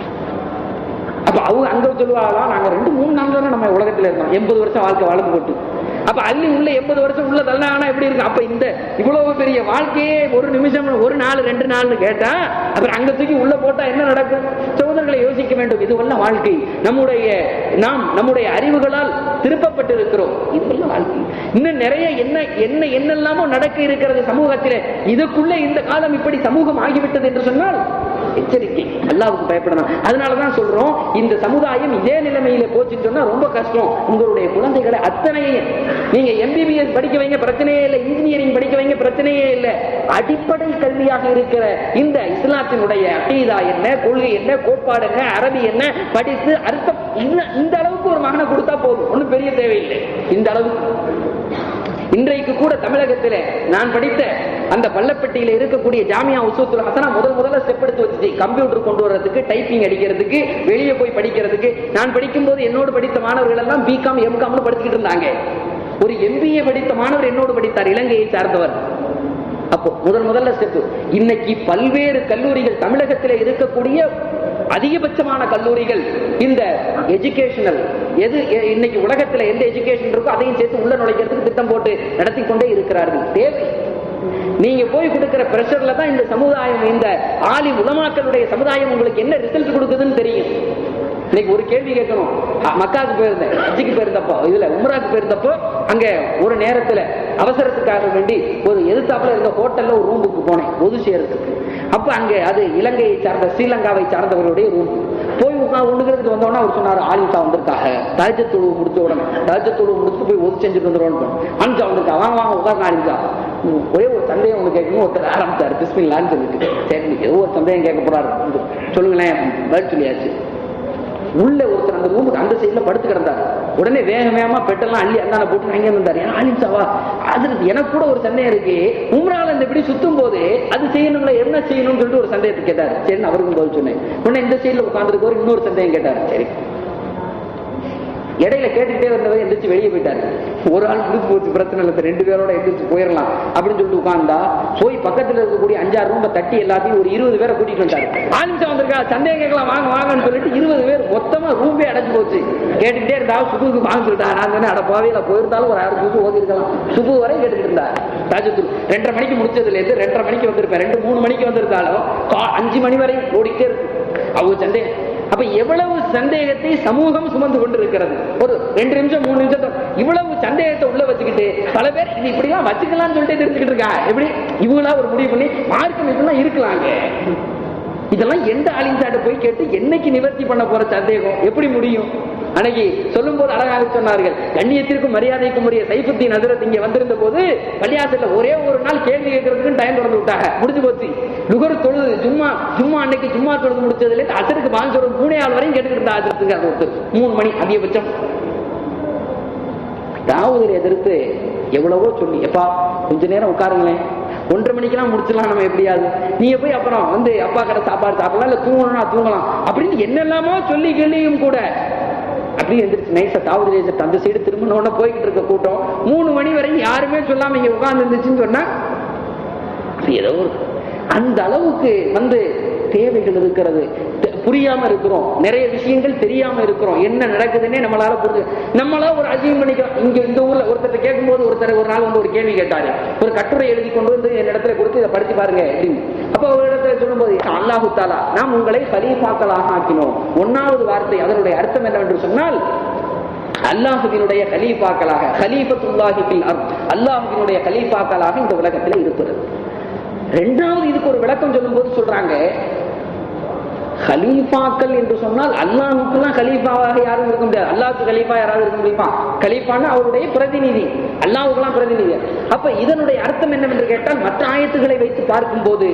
அப்ப அவங்க அங்க சொல்லுவாங்களா நாங்க ரெண்டு மூணு நாள் தானே நம்ம உலகத்துல இருந்தோம் எண்பது வருஷம் வாழ்க்கை வாழ்ந்து போட்டு அப்ப அள்ளி உள்ள எண்பது வருஷம் உள்ள தள்ளனா எப்படி இருக்கு அப்ப இந்த இவ்வளவு பெரிய வாழ்க்கையே ஒரு நிமிஷம் ஒரு நாள் ரெண்டு நாள்னு கேட்டா அப்புறம் அங்க தூக்கி உள்ள போட்டா என்ன நடக்கும் சகோதரர்களை யோசிக்க வேண்டும் இதுவல்ல வாழ்க்கை நம்முடைய நாம் நம்முடைய அறிவுகளால் திருப்பப்பட்டு இருக்கிறோம் இதுவல்ல வாழ்க்கை இன்னும் நிறைய என்ன என்ன என்னெல்லாமோ நடக்க இருக்கிறது சமூகத்திலே இதுக்குள்ள இந்த காலம் இப்படி சமூகம் ஆகிவிட்டது என்று சொன்னால் எச்சரிக்கை அல்லாவுக்கு பயப்படணும் அதனாலதான் சொல்றோம் இந்த சமுதாயம் இதே நிலைமையில போச்சுன்னு சொன்னா ரொம்ப கஷ்டம் உங்களுடைய குழந்தைகளை அத்தனையும் நீங்க எம்பிபிஎஸ் படிக்க வைங்க பிரச்சனையே இல்லை இன்ஜினியரிங் படிக்க வைங்க பிரச்சனையே இல்லை அடிப்படை கல்வியாக இருக்கிற இந்த இஸ்லாத்தினுடைய அகீதா என்ன கொள்கை என்ன கோட்பாடு என்ன அரபி என்ன படித்து அர்த்தம் இந்த- இந்த அளவுக்கு ஒரு மகனை கொடுத்தா போதும் ஒண்ணும் பெரிய தேவையில்லை இந்த அளவுக்கு இன்றைக்கு கூட தமிழகத்திலே நான் படித்த அந்த பள்ளப்பட்டியில இருக்கக்கூடிய ஜாமியா உசூத்துல் ஹசனா முதல் முதல்ல ஸ்டெப் எடுத்து வச்சுச்சு கம்ப்யூட்டர் கொண்டு வர்றதுக்கு டைப்பிங் அடிக்கிறதுக்கு வெளியே போய் படிக்கிறதுக்கு நான் படிக்கும்போது என்னோடு படித்த மாணவர்கள் எல்லாம் பிகாம் எம்காம்னு படிச்சுக்கிட்டு இருந்தாங்க ஒரு எம்பிஏ படித்த மாணவர் என்னோடு படித்தார் இலங்கையை சார்ந்தவர் அப்போ முதல் முதல்ல ஸ்டெப் இன்னைக்கு பல்வேறு கல்லூரிகள் தமிழகத்தில் இருக்கக்கூடிய அதிகபட்சமான கல்லூரிகள் இந்த எஜுகேஷனல் எது எ- இன்னைக்கு உலகத்துல எந்த எஜுகேஷன் இருக்கோ அதையும் சேர்த்து உள்ள நுழைக்கிறதுக்கு திட்டம் போட்டு நடத்தி கொண்டே இருக்கிறார்கள் தேவை நீங்க போய் கொடுக்கிற பிரஷர்ல தான் இந்த சமுதாயம் இந்த ஆலி உலமாக்களுடைய சமுதாயம் உங்களுக்கு என்ன ரிசல்ட் கொடுக்குதுன்னு தெரியும் இன்னைக்கு ஒரு கேள்வி கேட்கணும் அ, மக்காவுக்கு போயிருந்தேன் ஹஜ்ஜுக்கு போயிருந்தப்போ இதுல உம்ராக்கு போயிருந்தப்போ அங்க ஒரு நேரத்துல அவசரத்துக்காக வேண்டி ஒரு எதிர்த்தாப்புல இருந்த ஹோட்டல்ல ஒரு ரூமுக்கு போனேன் ஒது செய்யறதுக்கு அப்ப அங்க அது இலங்கையை சார்ந்த ஸ்ரீலங்காவை சார்ந்தவர்களுடைய ரூம் போய் உட்காந்து ஒண்ணுக்கிறதுக்கு வந்தோடனே அவர் சொன்னாரு ஆலிசா வந்திருக்காங்க தஜத்துழு முடிச்ச உடனே தஜத்துழு முடிச்சு போய் ஒது செஞ்சுட்டு வந்துடும் ஆலிசா வந்திருக்கா வாங்க வாங்க உட்காந்து ஆலிசா ஒரே ஒரு சந்தேகம் ஒண்ணு கேட்கணும் ஒருத்தர் ஆரம்பிச்சாரு பிஸ்மில்லான்னு சொல்லிட்டு சரி ஏதோ ஒரு சந்தேகம் கேட்க போறாரு சொல்லுங்களேன் பதில் சொல்லியாச்சு உள்ள ஒருத்தர் அந்த ரூமுக்கு அந்த சைடுல படுத்து கிடந்தாரு உடனே வேக வேகமா பெட்டெல்லாம் அள்ளி அந்தான போட்டு அங்கே இருந்தாரு ஏன்னா ஆலிம்சாவா அது எனக்கு கூட ஒரு சந்தேகம் இருக்கு உம்ரால இந்த இப்படி சுத்தும் போது அது செய்யணும்ல என்ன செய்யணும்னு சொல்லிட்டு ஒரு சந்தேகத்தை கேட்டாரு சரி அவருக்கும் பதில் சொன்னேன் உடனே இந்த சைடுல உட்காந்துருக்கு இன்னொரு சந்தேகம் கேட்டாரு சரி இடையில கேட்டுக்கிட்டே வந்தவர் எந்திரிச்சு வெளியே போயிட்டாரு ஒரு ஆள் முடிச்சு போச்சு பிரச்சனை இல்லை இந்த ரெண்டு பேரோட எந்திரிச்சு போயிடலாம் அப்படின்னு சொல்லிட்டு உட்கார்ந்தா போய் பக்கத்துல இருக்கக்கூடிய அஞ்சாறு ரூம்ப தட்டி எல்லாத்தையும் ஒரு இருபது பேரை கூட்டிட்டு வந்தாரு ஆலிம்சா வந்திருக்கா சந்தேகம் கேட்கலாம் வாங்க வாங்கன்னு சொல்லிட்டு இருபது பேர் மொத்தமா ரூம்பே அடைஞ்சு போச்சு கேட்டுக்கிட்டே இருந்தா சுபுக்கு வாங்க சொல்லிட்டா நான் சொன்னேன் அட போவையில போயிருந்தாலும் ஒரு ஆறு சுபு ஓதி இருக்கலாம் சுபு வரை கேட்டுக்கிட்டு இருந்தா தாஜத்துல் ரெண்டரை மணிக்கு முடிச்சதுல இருந்து ரெண்டரை மணிக்கு வந்திருப்பேன் ரெண்டு மூணு மணிக்கு வந்திருந்தாலும் கா- அஞ்சு மணி வரை ஓடிட்டே இருக்கு அவங்க சந்தேகம் அப்ப எவ்வளவு சந்தேகத்தை சமூகம் சுமந்து கொண்டிருக்கிறது ஒரு ரெண்டு நிமிஷம் மூணு நிமிஷம் இவ்வளவு சந்தேகத்தை உள்ள வச்சுக்கிட்டு பல பேர் இது இப்படிலாம் வச்சுக்கலாம்னு சொல்லிட்டு தெரிஞ்சுக்கிட்டு இருக்கா எப்படி இவங்களா ஒரு முடிவு பண்ணி மார்க்கம் இப்படிலாம் இருக்கலாங்க இதெல்லாம் எந்த ஆலின்சாட்ட போய் கேட்டு என்னைக்கு நிவர்த்தி பண்ண போற சந்தேகம் எப்படி முடியும் அன்னைக்கு சொல்லும் போது அழகாக சொன்னார்கள் கண்ணியத்திற்கும் மரியாதைக்கும் உரிய சைஃபுத்தீன் ஹசரத் இங்க வந்திருந்த போது பள்ளியாசல்ல ஒரே ஒரு நாள் கேள்வி கேட்கறதுக்கு டைம் திறந்து விட்டாங்க முடிஞ்சு போச்சு லுகர் தொழுது சும்மா சும்மா அன்னைக்கு சும்மா தொழுது முடிச்சதுல இருந்து அசருக்கு பாங்க சொல்றது மூணே ஆள் வரையும் கேட்டுக்கிட்டு இருந்தா அசரத்துக்கு அது ஒருத்தர் மூணு மணி அதிகபட்சம் தாவூதை எதிர்த்து எவ்வளவோ சொல்லி எப்பா கொஞ்ச நேரம் உட்காருங்களேன் ஒன்றரை மணிக்கெல்லாம் முடிச்சிடலாம் நம்ம எப்படியாவது நீங்க போய் அப்புறம் வந்து அப்பா கடை சாப்பாடு சாப்பிடலாம் இல்ல தூங்கணும்னா தூங்கலாம் அப்படின்னு என்னெல்லாமோ சொல்லி சொல்லியும் கூட அப்படியே எந்திரிச்சு நைஸா தாவூது ரேஜர் அந்த சைடு திரும்ப உடனே போய்கிட்டு இருக்க கூட்டம் மூணு மணி வரையும் யாருமே சொல்லாம இங்க உட்கார்ந்து இருந்துச்சுன்னு சொன்னா அது ஏதோ ஒரு அந்த அளவுக்கு வந்து தேவைகள் இருக்கிறது தெ- புரியாம இருக்கிறோம் நிறைய விஷயங்கள் தெரியாம இருக்கிறோம் என்ன நடக்குதுன்னே நம்மளால புரிஞ்சு நம்மளா ஒரு அசியம் பண்ணிக்கிறோம் இங்க இந்த ஊர்ல ஒருத்தர் கேட்கும்போது ஒருத்தர் ஒரு நாள் வந்து ஒரு கேள்வி கேட்டாரு ஒரு கட்டுரை எழுதி கொண்டு வந்து என் இடத்துல கொடுத்து இதை படிச்சு பாருங்க அப்படின்னு அப்ப ஒரு இடத்துல சொல்லும்போது அல்லாஹு தாலா நாம் உங்களை கலீஃபாக்களாக ஆக்கினோம் ஒன்னாவது வார்த்தை அதனுடைய அர்த்தம் என்னவென்று சொன்னால் அல்லாஹுவினுடைய கலீஃபாக்களாக கலீஃபத்துல்லாஹி ஃபில் அர்த் அல்லாஹுவினுடைய கலீஃபாக்களாக இந்த உலகத்தில் இருப்பது ரெண்டாவது இதுக்கு ஒரு விளக்கம் சொல்லும்போது சொல்றாங்க கலீஃபாக்கள் என்று சொன்னால் அல்லாஹுக்குலாம் கலீஃபாவாக யாரும் இருக்க முடியாது அல்லாஹ்க்கு கலீஃபா யாராவது இருக்க முடியுமா கலீஃபான்னு அவருடைய பிரதிநிதி அல்லாஹுக்கெல்லாம் பிரதிநிதி அப்ப இதனுடைய அர்த்தம் என்னவென்று கேட்டால் மற்ற ஆயத்துகளை வைத்து பார்க்கும்போது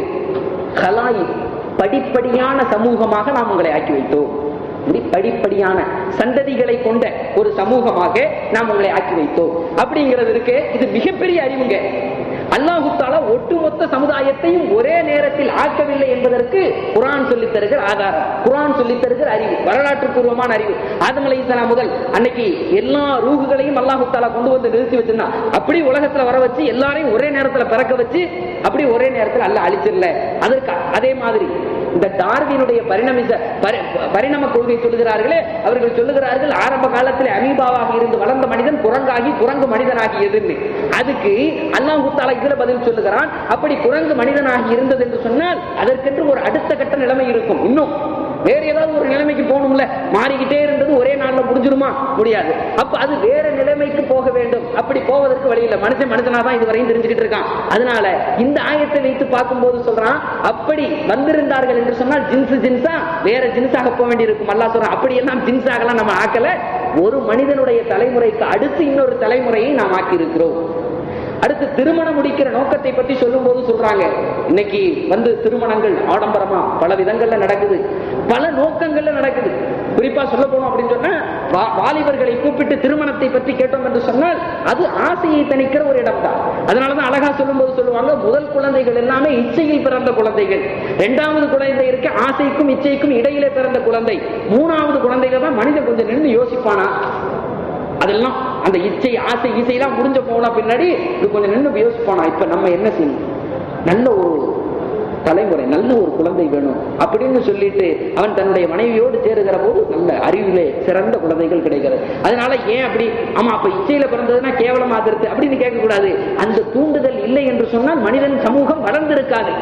கலாய் படிப்படியான சமூகமாக நாம் உங்களை ஆக்கி வைத்தோம் இப்படி படிப்படியான சந்ததிகளை கொண்ட ஒரு சமூகமாக நாம் உங்களை ஆக்கி வைத்தோம் அப்படிங்கிறது இருக்கு இது மிகப்பெரிய அறிவுங்க அல்லாஹு தாலா ஒட்டுமொத்த சமுதாயத்தையும் ஒரே நேரத்தில் ஆக்கவில்லை என்பதற்கு குரான் சொல்லித் தருகிற ஆதாரம் குரான் சொல்லித் தருகிற அறிவு வரலாற்று பூர்வமான அறிவு ஆதம் அலைஹிஸ்ஸலாம் முதல் அன்னைக்கு எல்லா ரூகுகளையும் அல்லாஹு தாலா கொண்டு வந்து நிறுத்தி வச்சிருந்தான் அப்படி உலகத்துல வர வச்சு எல்லாரையும் ஒரே நேரத்துல பிறக்க வச்சு அப்படி ஒரே நேரத்துல அல்ல அழிச்சிடல அதற்கு அதே மாதிரி இந்த டார்வினுடைய பரிணமிச பரி- பரிணாம கொள்கை சொல்லுகிறார்களே அவர்கள் சொல்லுகிறார்கள் ஆரம்ப காலத்தில் அமீபாவாக இருந்து வளர்ந்த மனிதன் குரங்காகி குரங்கு மனிதனாகியதுன்னு அதுக்கு அல்லாஹு தாலா இதுல பதில் சொல்லுகிறான் அப்படி குரங்கு மனிதனாகி இருந்தது என்று சொன்னால் அதற்கென்று ஒரு அடுத்த கட்ட நிலைமை இருக்கும் இன்னும் வேற ஏதாவது ஒரு நிலைமைக்கு போகணும்ல மாறிக்கிட்டே இருந்தது ஒரே நாள்ல முடிஞ்சிருமா முடியாது அப்ப அது வேற நிலைமைக்கு போக வேண்டும் அப்படி போவதற்கு வழி இல்லை மனுஷன் மனுஷனா தான் இதுவரையும் தெரிஞ்சுக்கிட்டு இருக்கான் அதனால இந்த ஆயத்தை வைத்து பார்க்கும்போது சொல்றான் அப்படி வந்திருந்தார்கள் என்று சொன்னால் ஜின்ஸ் ஜின்ஸா வேற ஜின்ஸாக போக வேண்டியிருக்கும் அல்லா சொல்றான் அப்படி எல்லாம் ஜின்ஸாகலாம் நம்ம ஆக்கல ஒரு மனிதனுடைய தலைமுறைக்கு அடுத்து இன்னொரு தலைமுறையை நாம் ஆக்கி இருக்கிறோம் அடுத்து திருமணம் முடிக்கிற நோக்கத்தை பற்றி சொல்லும் போது சொல்றாங்க இன்னைக்கு வந்து திருமணங்கள் ஆடம்பரமா பல விதங்கள்ல நடக்குது பல நோக்கங்கள்ல நடக்குது குறிப்பா சொல்ல போனோம் அப்படின்னு சொன்னா வா- வாலிபர்களை கூப்பிட்டு திருமணத்தை பற்றி கேட்டோம் என்று சொன்னால் அது ஆசையை தணிக்கிற ஒரு இடம் தான் அதனாலதான் அழகா சொல்லும் போது சொல்லுவாங்க முதல் குழந்தைகள் எல்லாமே இச்சையில் பிறந்த குழந்தைகள் இரண்டாவது குழந்தை இருக்க ஆசைக்கும் இச்சைக்கும் இடையிலே பிறந்த குழந்தை மூணாவது குழந்தையில தான் மனிதன் கொஞ்சம் நின்று யோசிப்பானா அதெல்லாம் அந்த இச்சை ஆசை இசையெல்லாம் முடிஞ்ச போனா பின்னாடி இது கொஞ்சம் நின்று யோசிப்பானா இப்ப நம்ம என்ன செய்யணும் நல்ல ஒரு தலைமுறை நல்ல ஒரு குழந்தை வேணும் அப்படின்னு சொல்லிட்டு அவன் தன்னுடைய மனைவியோடு சேருகிற போது நல்ல அறிவிலே சிறந்த குழந்தைகள் கிடைக்கிறது அதனால ஏன் அப்படி ஆமா அப்ப இச்சையில பிறந்ததுன்னா கேவலமா இருக்கிறது அப்படின்னு கேட்க கூடாது அந்த தூண்டுதல் இல்லை என்று சொன்னால் மனிதன் சமூகம் வளர்ந்திருக்காது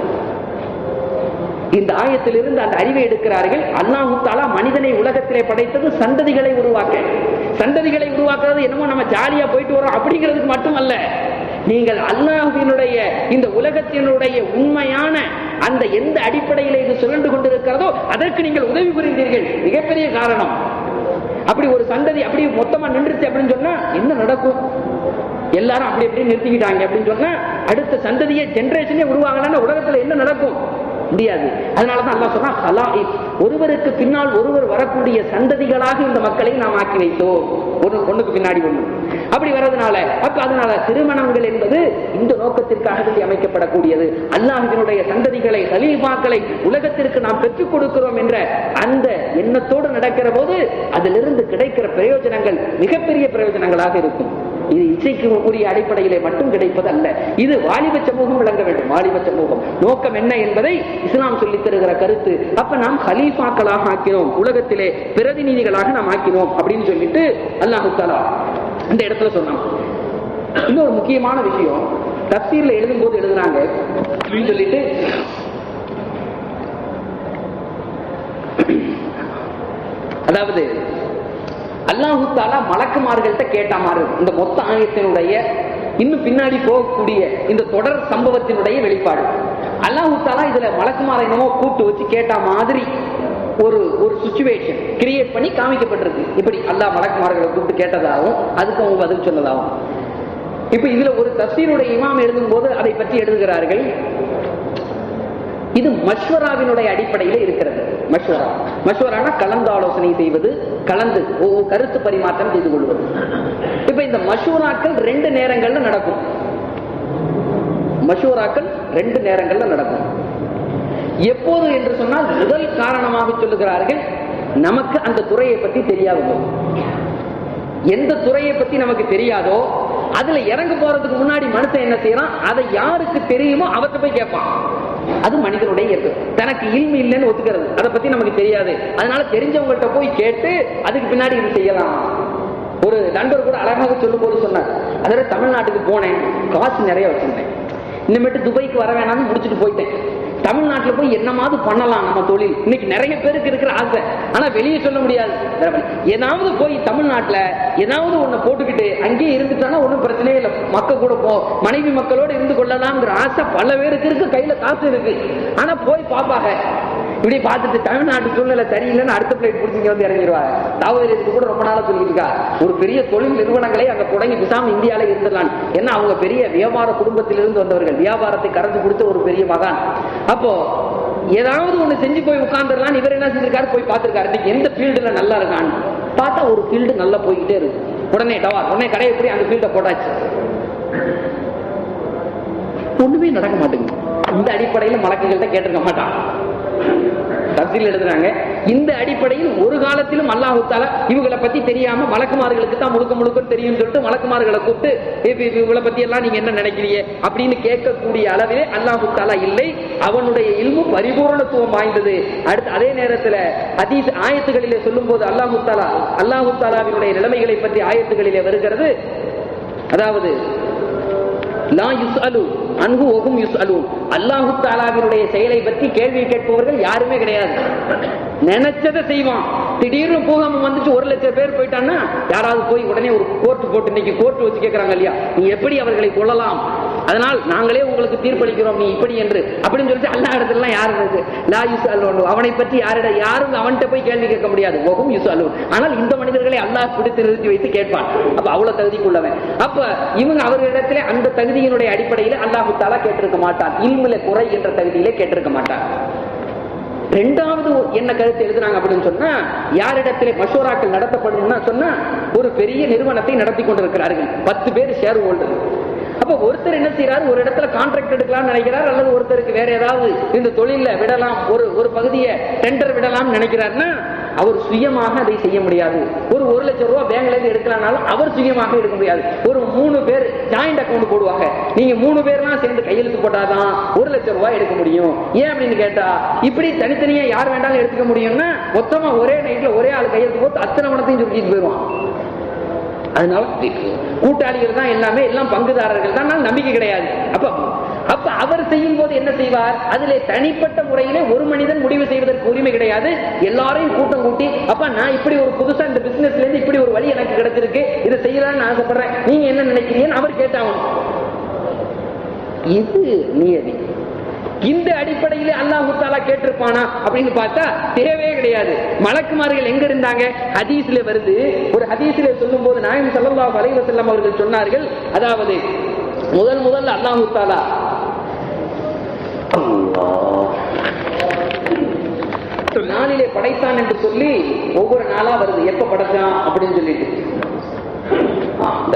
இந்த ஆயத்திலிருந்து அந்த அறிவை எடுக்கிறார்கள் அல்லாஹு தாலா மனிதனை உலகத்திலே படைத்தது சந்ததிகளை உருவாக்க சந்ததிகளை உருவாக்குறது என்னமோ நம்ம ஜாலியா போயிட்டு வரோம் அப்படிங்கிறதுக்கு மட்டுமல்ல நீங்கள் அல்லாஹுவினுடைய இந்த உலகத்தினுடைய உண்மையான அந்த எந்த அடிப்படையில் இது சுழண்டு கொண்டிருக்கிறதோ அதற்கு நீங்கள் உதவி புரிந்தீர்கள் மிகப்பெரிய காரணம் அப்படி ஒரு சந்ததி அப்படி மொத்தமா நின்றுச்சு அப்படின்னு சொன்னா என்ன நடக்கும் எல்லாரும் அப்படி அப்படி நிறுத்திக்கிட்டாங்க அப்படின்னு சொன்னா அடுத்த சந்ததியை ஜெனரேஷனே உருவாகலன்னா உலகத்துல என்ன நடக்கும் முடியாது அதனாலதான் அல்லாஹ் சொன்னா ஹலாயிக் ஒருவருக்கு பின்னால் ஒருவர் வரக்கூடிய சந்ததிகளாக இந்த மக்களை நாம் ஆக்கி வைத்தோம் ஒரு ஒண்ணுக்கு பின்னாடி ஒண்ணு அப்படி வர்றதுனால அப்ப அதனால திருமணங்கள் என்பது இந்த நோக்கத்திற்காக வேண்டி அமைக்கப்படக்கூடியது அல்லாஹினுடைய சந்ததிகளை ஹலீஃபாக்களை உலகத்திற்கு நாம் பெற்றுக் கொடுக்கிறோம் என்ற அந்த எண்ணத்தோடு நடக்கிற போது அதிலிருந்து கிடைக்கிற பிரயோஜனங்கள் மிகப்பெரிய பிரயோஜனங்களாக இருக்கும் இது இசைக்கு உரிய அடிப்படையிலே மட்டும் கிடைப்பது அல்ல இது வாலிப சமூகம் விளங்க வேண்டும் வாலிப சமூகம் நோக்கம் என்ன என்பதை இஸ்லாம் சொல்லித் தருகிற கருத்து அப்ப நாம் ஹலீஃபாக்களாக ஆக்கினோம் உலகத்திலே பிரதிநிதிகளாக நாம் ஆக்கினோம் அப்படின்னு சொல்லிட்டு அல்லாஹு தாலா இந்த இடத்துல சொன்னான் இன்னொரு முக்கியமான விஷயம் தப்சீர்ல எழுதும்போது எழுதுறாங்க அப்படின்னு சொல்லிட்டு அதாவது அல்லாஹு தாலா மலக்குமார்கள்ட்ட கேட்ட மாதிரி இந்த மொத்த ஆயத்தினுடைய இன்னும் பின்னாடி போகக்கூடிய இந்த தொடர் சம்பவத்தினுடைய வெளிப்பாடு அல்லாஹு தாலா இதுல மலக்குமாரை என்னமோ கூட்டு வச்சு கேட்ட மாதிரி ஒரு ஒரு சுச்சுவேஷன் கிரியேட் பண்ணி காமிக்கப்பட்டிருக்கு இப்படி அல்லாஹ் மலக்குமார்களை கூப்பிட்டு கேட்டதாகவும் அதுக்கு அவங்க பதில் சொன்னதாகவும் இப்ப இதுல ஒரு தப்சீருடைய இமாம் எழுதும் போது அதை பற்றி எழுதுகிறார்கள் இது மஷ்வராவினுடைய அடிப்படையில இருக்கிறது மஷ்வரா மஷ்வரானா கலந்து ஆலோசனை செய்வது கலந்து ஒவ்வொரு கருத்து பரிமாற்றம் செய்து கொள்வது இப்ப இந்த மஷூராக்கள் ரெண்டு நேரங்கள்ல நடக்கும் மஷூராக்கள் ரெண்டு நேரங்கள்ல நடக்கும் எப்போது என்று சொன்னால் முதல் காரணமாக சொல்லுகிறார்கள் நமக்கு அந்த துறையை பத்தி தெரியாதோ எந்த துறையை பத்தி நமக்கு தெரியாதோ அதுல இறங்க போறதுக்கு முன்னாடி மனுஷன் என்ன செய்யறான் அதை யாருக்கு தெரியுமோ அவர்கிட்ட போய் கேட்பான் அது மனிதனுடைய இயல்பு தனக்கு இல்மு இல்லைன்னு ஒத்துக்கிறது அதை பத்தி நமக்கு தெரியாது அதனால தெரிஞ்சவங்கள்ட்ட போய் கேட்டு அதுக்கு பின்னாடி இது செய்யலாம் ஒரு நண்பர் கூட அழகாக சொல்லும் போது சொன்னார் அதில் தமிழ்நாட்டுக்கு போனேன் காசு நிறைய வச்சிருந்தேன் இனிமேட்டு துபாய்க்கு வர வேணாம்னு முடிச்சுட்டு போயிட்டேன் தமிழ்நாட்டுல போய் என்னமாவது பண்ணலாம் நம்ம தொழில் இன்னைக்கு நிறைய பேருக்கு இருக்கிற ஆசை ஆனா வெளியே சொல்ல முடியாது வேற வழி. ஏதாவது போய் தமிழ்நாட்டுல ஏதாவது ஒண்ணு போட்டுக்கிட்டு அங்கேயே இருந்துட்டானா ஒண்ணும் பிரச்சனையே இல்லை மக்கள் கூட போ மனைவி மக்களோட இருந்து கொள்ளலாம்ங்கிற ஆசை பல பேருக்கு இருக்கு கையில காசு இருக்கு ஆனா போய் பாப்பாங்க இப்படி பார்த்துட்டு தமிழ்நாட்டு சூழ்நிலை சரியில்லைன்னு அடுத்த பிளேட் பிடிச்சிங்க வந்து இறங்கிடுவாங்க தாவதற்கு கூட ரொம்ப நாளா சொல்லிட்டு இருக்கா ஒரு பெரிய தொழில் நிறுவனங்களை அங்க தொடங்கி பிசாம இந்தியால இருந்துடலாம் ஏன்னா அவங்க பெரிய வியாபார குடும்பத்திலிருந்து வந்தவர்கள் வியாபாரத்தை கறந்து கொடுத்த ஒரு பெரிய மகான் அப்போ ஏதாவது ஒண்ணு செஞ்சு போய் உட்கார்ந்துடலாம் இவர் என்ன செஞ்சிருக்காரு போய் பார்த்திருக்காரு இன்னைக்கு எந்த ஃபீல்டுல நல்லா இருக்கான்னு பார்த்தா ஒரு ஃபீல்டு நல்லா போய்கிட்டே இருக்கு உடனே டவா உடனே கடையை போய் அந்த ஃபீல்ட போட்டாச்சு ஒண்ணுமே நடக்க மாட்டேங்குது இந்த அடிப்படையில மலக்குகள்கிட்ட கேட்டிருக்க மாட்டான் தப்சீல் எழுதுறாங்க இந்த அடிப்படையில் ஒரு காலத்திலும் அல்லாஹு தாலா இவங்களை பத்தி தெரியாம மலக்குமார்களுக்கு தான் முழுக்க முழுக்க தெரியும் சொல்லிட்டு மலக்குமார்களை கூப்பிட்டு "இப்ப இவங்களை பத்தி எல்லாம் நீங்க என்ன நினைக்கிறீங்க அப்படின்னு கேட்கக்கூடிய அளவிலே அல்லாஹு தாலா இல்லை அவனுடைய இல்மு பரிபூரணத்துவம் வாய்ந்தது அடுத்து அதே நேரத்துல அதீஸ் ஆயத்துகளிலே சொல்லும் போது அல்லாஹு தாலா அல்லாஹு தாலாவினுடைய நிலைமைகளை பற்றி ஆயத்துகளிலே வருகிறது அதாவது லா யுஸ்அலு அன்ஹு ஒஹும் யுஸ்அலூன் அல்லாஹு தாலாவினுடைய செயலை பற்றி கேள்வி கேட்பவர்கள் யாருமே கிடையாது நினைச்சதை செய்வான் திடீர்னு பூகம்பம் வந்துச்சு ஒரு லட்சம் பேர் போயிட்டான்னா யாராவது போய் உடனே ஒரு கோர்ட் போட்டு இன்னைக்கு கோர்ட் வச்சு கேட்கறாங்க இல்லையா நீ எப்படி அவர்களை கொள்ளலாம் அதனால் நாங்களே உங்களுக்கு தீர்ப்பளிக்கிறோம் நீ இப்படி என்று அப்படின்னு சொல்லிட்டு அல்லா இடத்துல யாரும் இருக்கு லா யூஸ் அல்லோன் அவனை பற்றி யாரிட யாரும் அவன்கிட்ட போய் கேள்வி கேட்க முடியாது ஒகும் யூஸ் அல்லோன் ஆனால் இந்த மனிதர்களை அல்லாஹ் பிடித்து நிறுத்தி வைத்து கேட்பான் அப்ப அவ்வளவு தகுதிக்குள்ளவன் அப்ப இவங்க அவர்களிடத்திலே அந்த தகுதியினுடைய அடிப்படையில் அல்லாஹு தாலா கேட்டிருக்க மாட்டான் இல்முல குறை என்ற தகுதியிலே கேட்டிருக்க மாட்டான் ரெண்டாவது என்ன கருத்து எழுதுனாங்க அப்படின்னு சொன்னா யாரிடத்திலே மஷோராக்கள் நடத்தப்படும்னா சொன்னா ஒரு பெரிய நிறுவனத்தை நடத்தி கொண்டிருக்கிறார்கள் பத்து பேர் ஷேர் ஹோல்டர் அப்ப ஒருத்தர் என்ன செய்யறாரு ஒரு இடத்துல கான்ட்ராக்ட் எடுக்கலாம்னு நினைக்கிறார் அல்லது ஒருத்தருக்கு வேற ஏதாவது இந்த தொழில விடலாம் ஒரு ஒரு பகுதியை டெண்டர் விடலாம்னு நினைக்கிறாருன்னா அவர் சுயமாக அதை செய்ய முடியாது ஒரு ஒரு லட்சம் ரூபாய் பேங்க்ல இருந்து எடுக்கலாம்னாலும் அவர் சுயமாக எடுக்க முடியாது ஒரு மூணு பேர் ஜாயிண்ட் அக்கவுண்ட் போடுவாங்க நீங்க மூணு பேர்லாம் சேர்ந்து கையெழுத்து போட்டாதான் ஒரு லட்சம் ரூபாய் எடுக்க முடியும் ஏன் அப்படின்னு கேட்டா இப்படி தனித்தனியா யார் வேண்டாலும் எடுத்துக்க முடியும்னா மொத்தமா ஒரே நைட்ல ஒரே ஆள் கையெழுத்து போட்டு அத்தனை பணத்தையும் சுருக்கிட்டு போயிடுவான் அதனால கூட்டாளிகள் தான் எல்லாமே எல்லாம் பங்குதாரர்கள் தான் அதனால நம்பிக்கை கிடையாது அப்ப அப்ப அவர் செய்யும் போது என்ன செய்வார் அதிலே தனிப்பட்ட முறையிலே ஒரு மனிதன் முடிவு செய்வதற்கு உரிமை கிடையாது எல்லாரையும் கூட்டம் கூட்டி அப்ப நான் இப்படி ஒரு புதுசா இந்த பிசினஸ்ல இருந்து இப்படி ஒரு வழி எனக்கு கிடைச்சிருக்கு இதை செய்யலாம்னு ஆசைப்படுறேன் நீங்க என்ன நினைக்கிறீங்கன்னு அவர் கேட்டாகணும் இது நியதி இந்த அடிப்படையிலே அல்லாஹு தாலா கேட்டிருப்பானா அப்படின்னு பார்த்தா தேவையே கிடையாது மலக்குமார்கள் எங்க இருந்தாங்க ஹதீஸ்ல வருது ஒரு ஹதீஸ்ல சொல்லும் போது நாயம் ஸல்லல்லாஹு அலைஹி வஸல்லம் அவர்கள் சொன்னார்கள் அதாவது முதல் முதல்ல அல்லாஹு தாலா அல்லாஹ் நாளிலே படைத்தான் என்று சொல்லி ஒவ்வொரு நாளா வருது எப்ப படைச்சான் அப்படின்னு சொல்லிட்டு ஆ, இந்த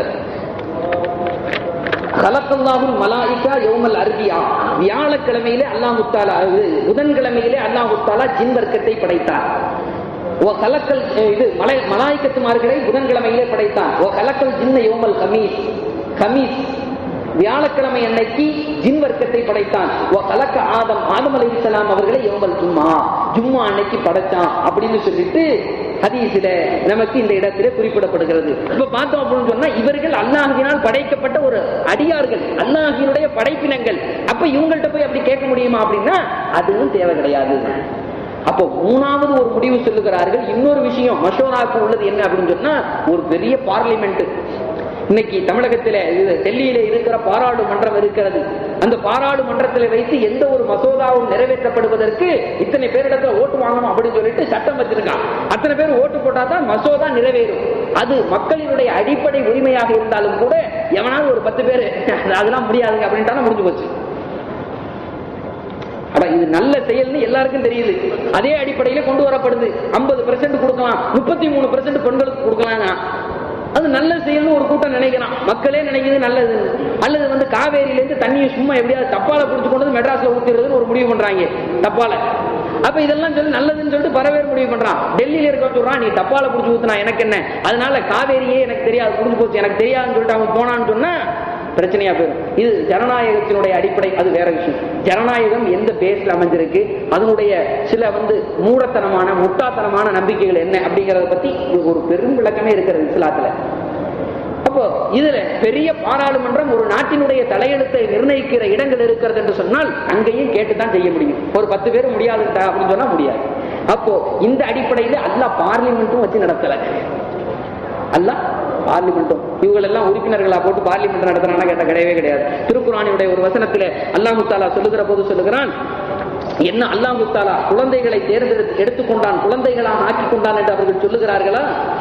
கலக்கல்லாஹுல் மலாயிகா யௌமல் அர்பியா வியாழக்கிழமையிலே அல்லாஹ் தாலா இது புதன்கிழமையிலே அல்லாஹ் தாலா ஜின் வர்க்கத்தை படைத்தார் ஓ கலக்கல் இது மலை மலாய்க்கத்துமார்களை புதன்கிழமையிலே படைத்தான் ஓ கலக்கல் ஜின்ன யோமல் கமீஸ் கமீஸ் வியாழக்கிழமை அன்னைக்கு ஜின் வர்க்கத்தை படைத்தான் ஓ கலக்க ஆதம் ஆதம் அலைஹிஸ்ஸலாம் அவர்களை யோமல் ஜும்மா ஜும்மா அன்னைக்கு படைச்சான் அப்படின்னு சொல்லிட்டு ஹதீஸில நமக்கு இந்த இடத்திலே குறிப்பிடப்படுகிறது இப்ப பார்த்தோம் அப்படின்னு சொன்னா இவர்கள் அல்லாஹினால் படைக்கப்பட்ட ஒரு அடியார்கள் அல்லாஹினுடைய படைப்பினங்கள் அப்ப இவங்கள்ட்ட போய் அப்படி கேட்க முடியுமா அப்படின்னா அதுவும் தேவை கிடையாது அப்போ மூணாவது ஒரு முடிவு சொல்லுகிறார்கள் இன்னொரு விஷயம் மசோதாவுக்கு உள்ளது என்ன அப்படின்னு சொன்னா ஒரு பெரிய பார்லிமெண்ட் இன்னைக்கு தமிழகத்தில இது டெல்லியில இருக்கிற பாராளுமன்றம் இருக்கிறது அந்த பாராளுமன்றத்தில் வைத்து எந்த ஒரு மசோதாவும் நிறைவேற்றப்படுவதற்கு இத்தனை பேரிடத்துல ஓட்டு வாங்கணும் அப்படின்னு சொல்லிட்டு சட்டம் வச்சிருக்கான் அத்தனை பேர் ஓட்டு போட்டா தான் மசோதா நிறைவேறும் அது மக்களினுடைய அடிப்படை உரிமையாக இருந்தாலும் கூட எவனாவது ஒரு பத்து பேர் அதெல்லாம் முடியாதுங்க அப்படின்ட்டாலும் முடிஞ்சு போச்சு அட இது நல்ல செயல்னு எல்லாருக்கும் தெரியுது அதே அடிப்படையில கொண்டு வரப்படுது ஐம்பது பெர்சென்ட் கொடுக்கலாம் முப்பத்தி மூணு பெர்சென்ட் பெண்களுக்கு கொடுக்கலாம் அது நல்ல செயல்னு ஒரு கூட்டம் நினைக்கிறான் மக்களே நினைக்கிறது நல்லது அல்லது வந்து காவேரியில இருந்து தண்ணியை சும்மா எப்படியாவது தப்பால புடிச்சு கொண்டு வந்து மெட்ராஸ்ல ஊத்திடுறதுன்னு ஒரு முடிவு பண்றாங்க தப்பால அப்ப இதெல்லாம் சொல்லி நல்லதுன்னு சொல்லிட்டு பரவேறு முடிவு பண்றான் டெல்லியில இருக்க சொல்றான் நீ தப்பால புடிச்சு ஊத்துனா எனக்கு என்ன அதனால காவேரியே எனக்கு தெரியாது புடிச்சு போச்சு எனக்கு தெரியாதுன்னு சொல்லிட்டு அவன் போனான்னு சொன்னா பிரச்சனையா போயிடும் இது ஜனநாயகத்தினுடைய அடிப்படை அது வேற விஷயம் ஜனநாயகம் எந்த பேஸ்ல அமைஞ்சிருக்கு அதனுடைய சில வந்து மூடத்தனமான முட்டாத்தனமான நம்பிக்கைகள் என்ன அப்படிங்கறத பத்தி ஒரு பெரும் விளக்கமே இருக்கிறது இஸ்லாத்துல அப்போ இதுல பெரிய பாராளுமன்றம் ஒரு நாட்டினுடைய தலையெழுத்தை நிர்ணயிக்கிற இடங்கள் இருக்கிறது என்று சொன்னால் அங்கேயும் கேட்டுதான் செய்ய முடியும் ஒரு பத்து பேர் முடியாதுட்டா அப்படின்னு சொன்னா முடியாது அப்போ இந்த அடிப்படையில அல்ல பார்லிமெண்ட்டும் வச்சு நடத்தல அல்ல பார்லிமெண்ட்டும் இவங்க எல்லாம் உறுப்பினர்களா போட்டு பார்லிமெண்ட் நடத்துறானா கேட்ட கிடையவே கிடையாது திருக்குறானுடைய ஒரு வசனத்துல அல்லாஹு தாலா சொல்லுகிற போது சொல்லுகிறான் என்ன அல்லாஹு தாலா குழந்தைகளை தேர்ந்தெடுத்து எடுத்துக்கொண்டான் குழந்தைகளாக ஆக்கி கொண்டான் என்று அவர்கள் சொல்லுகிறார்களா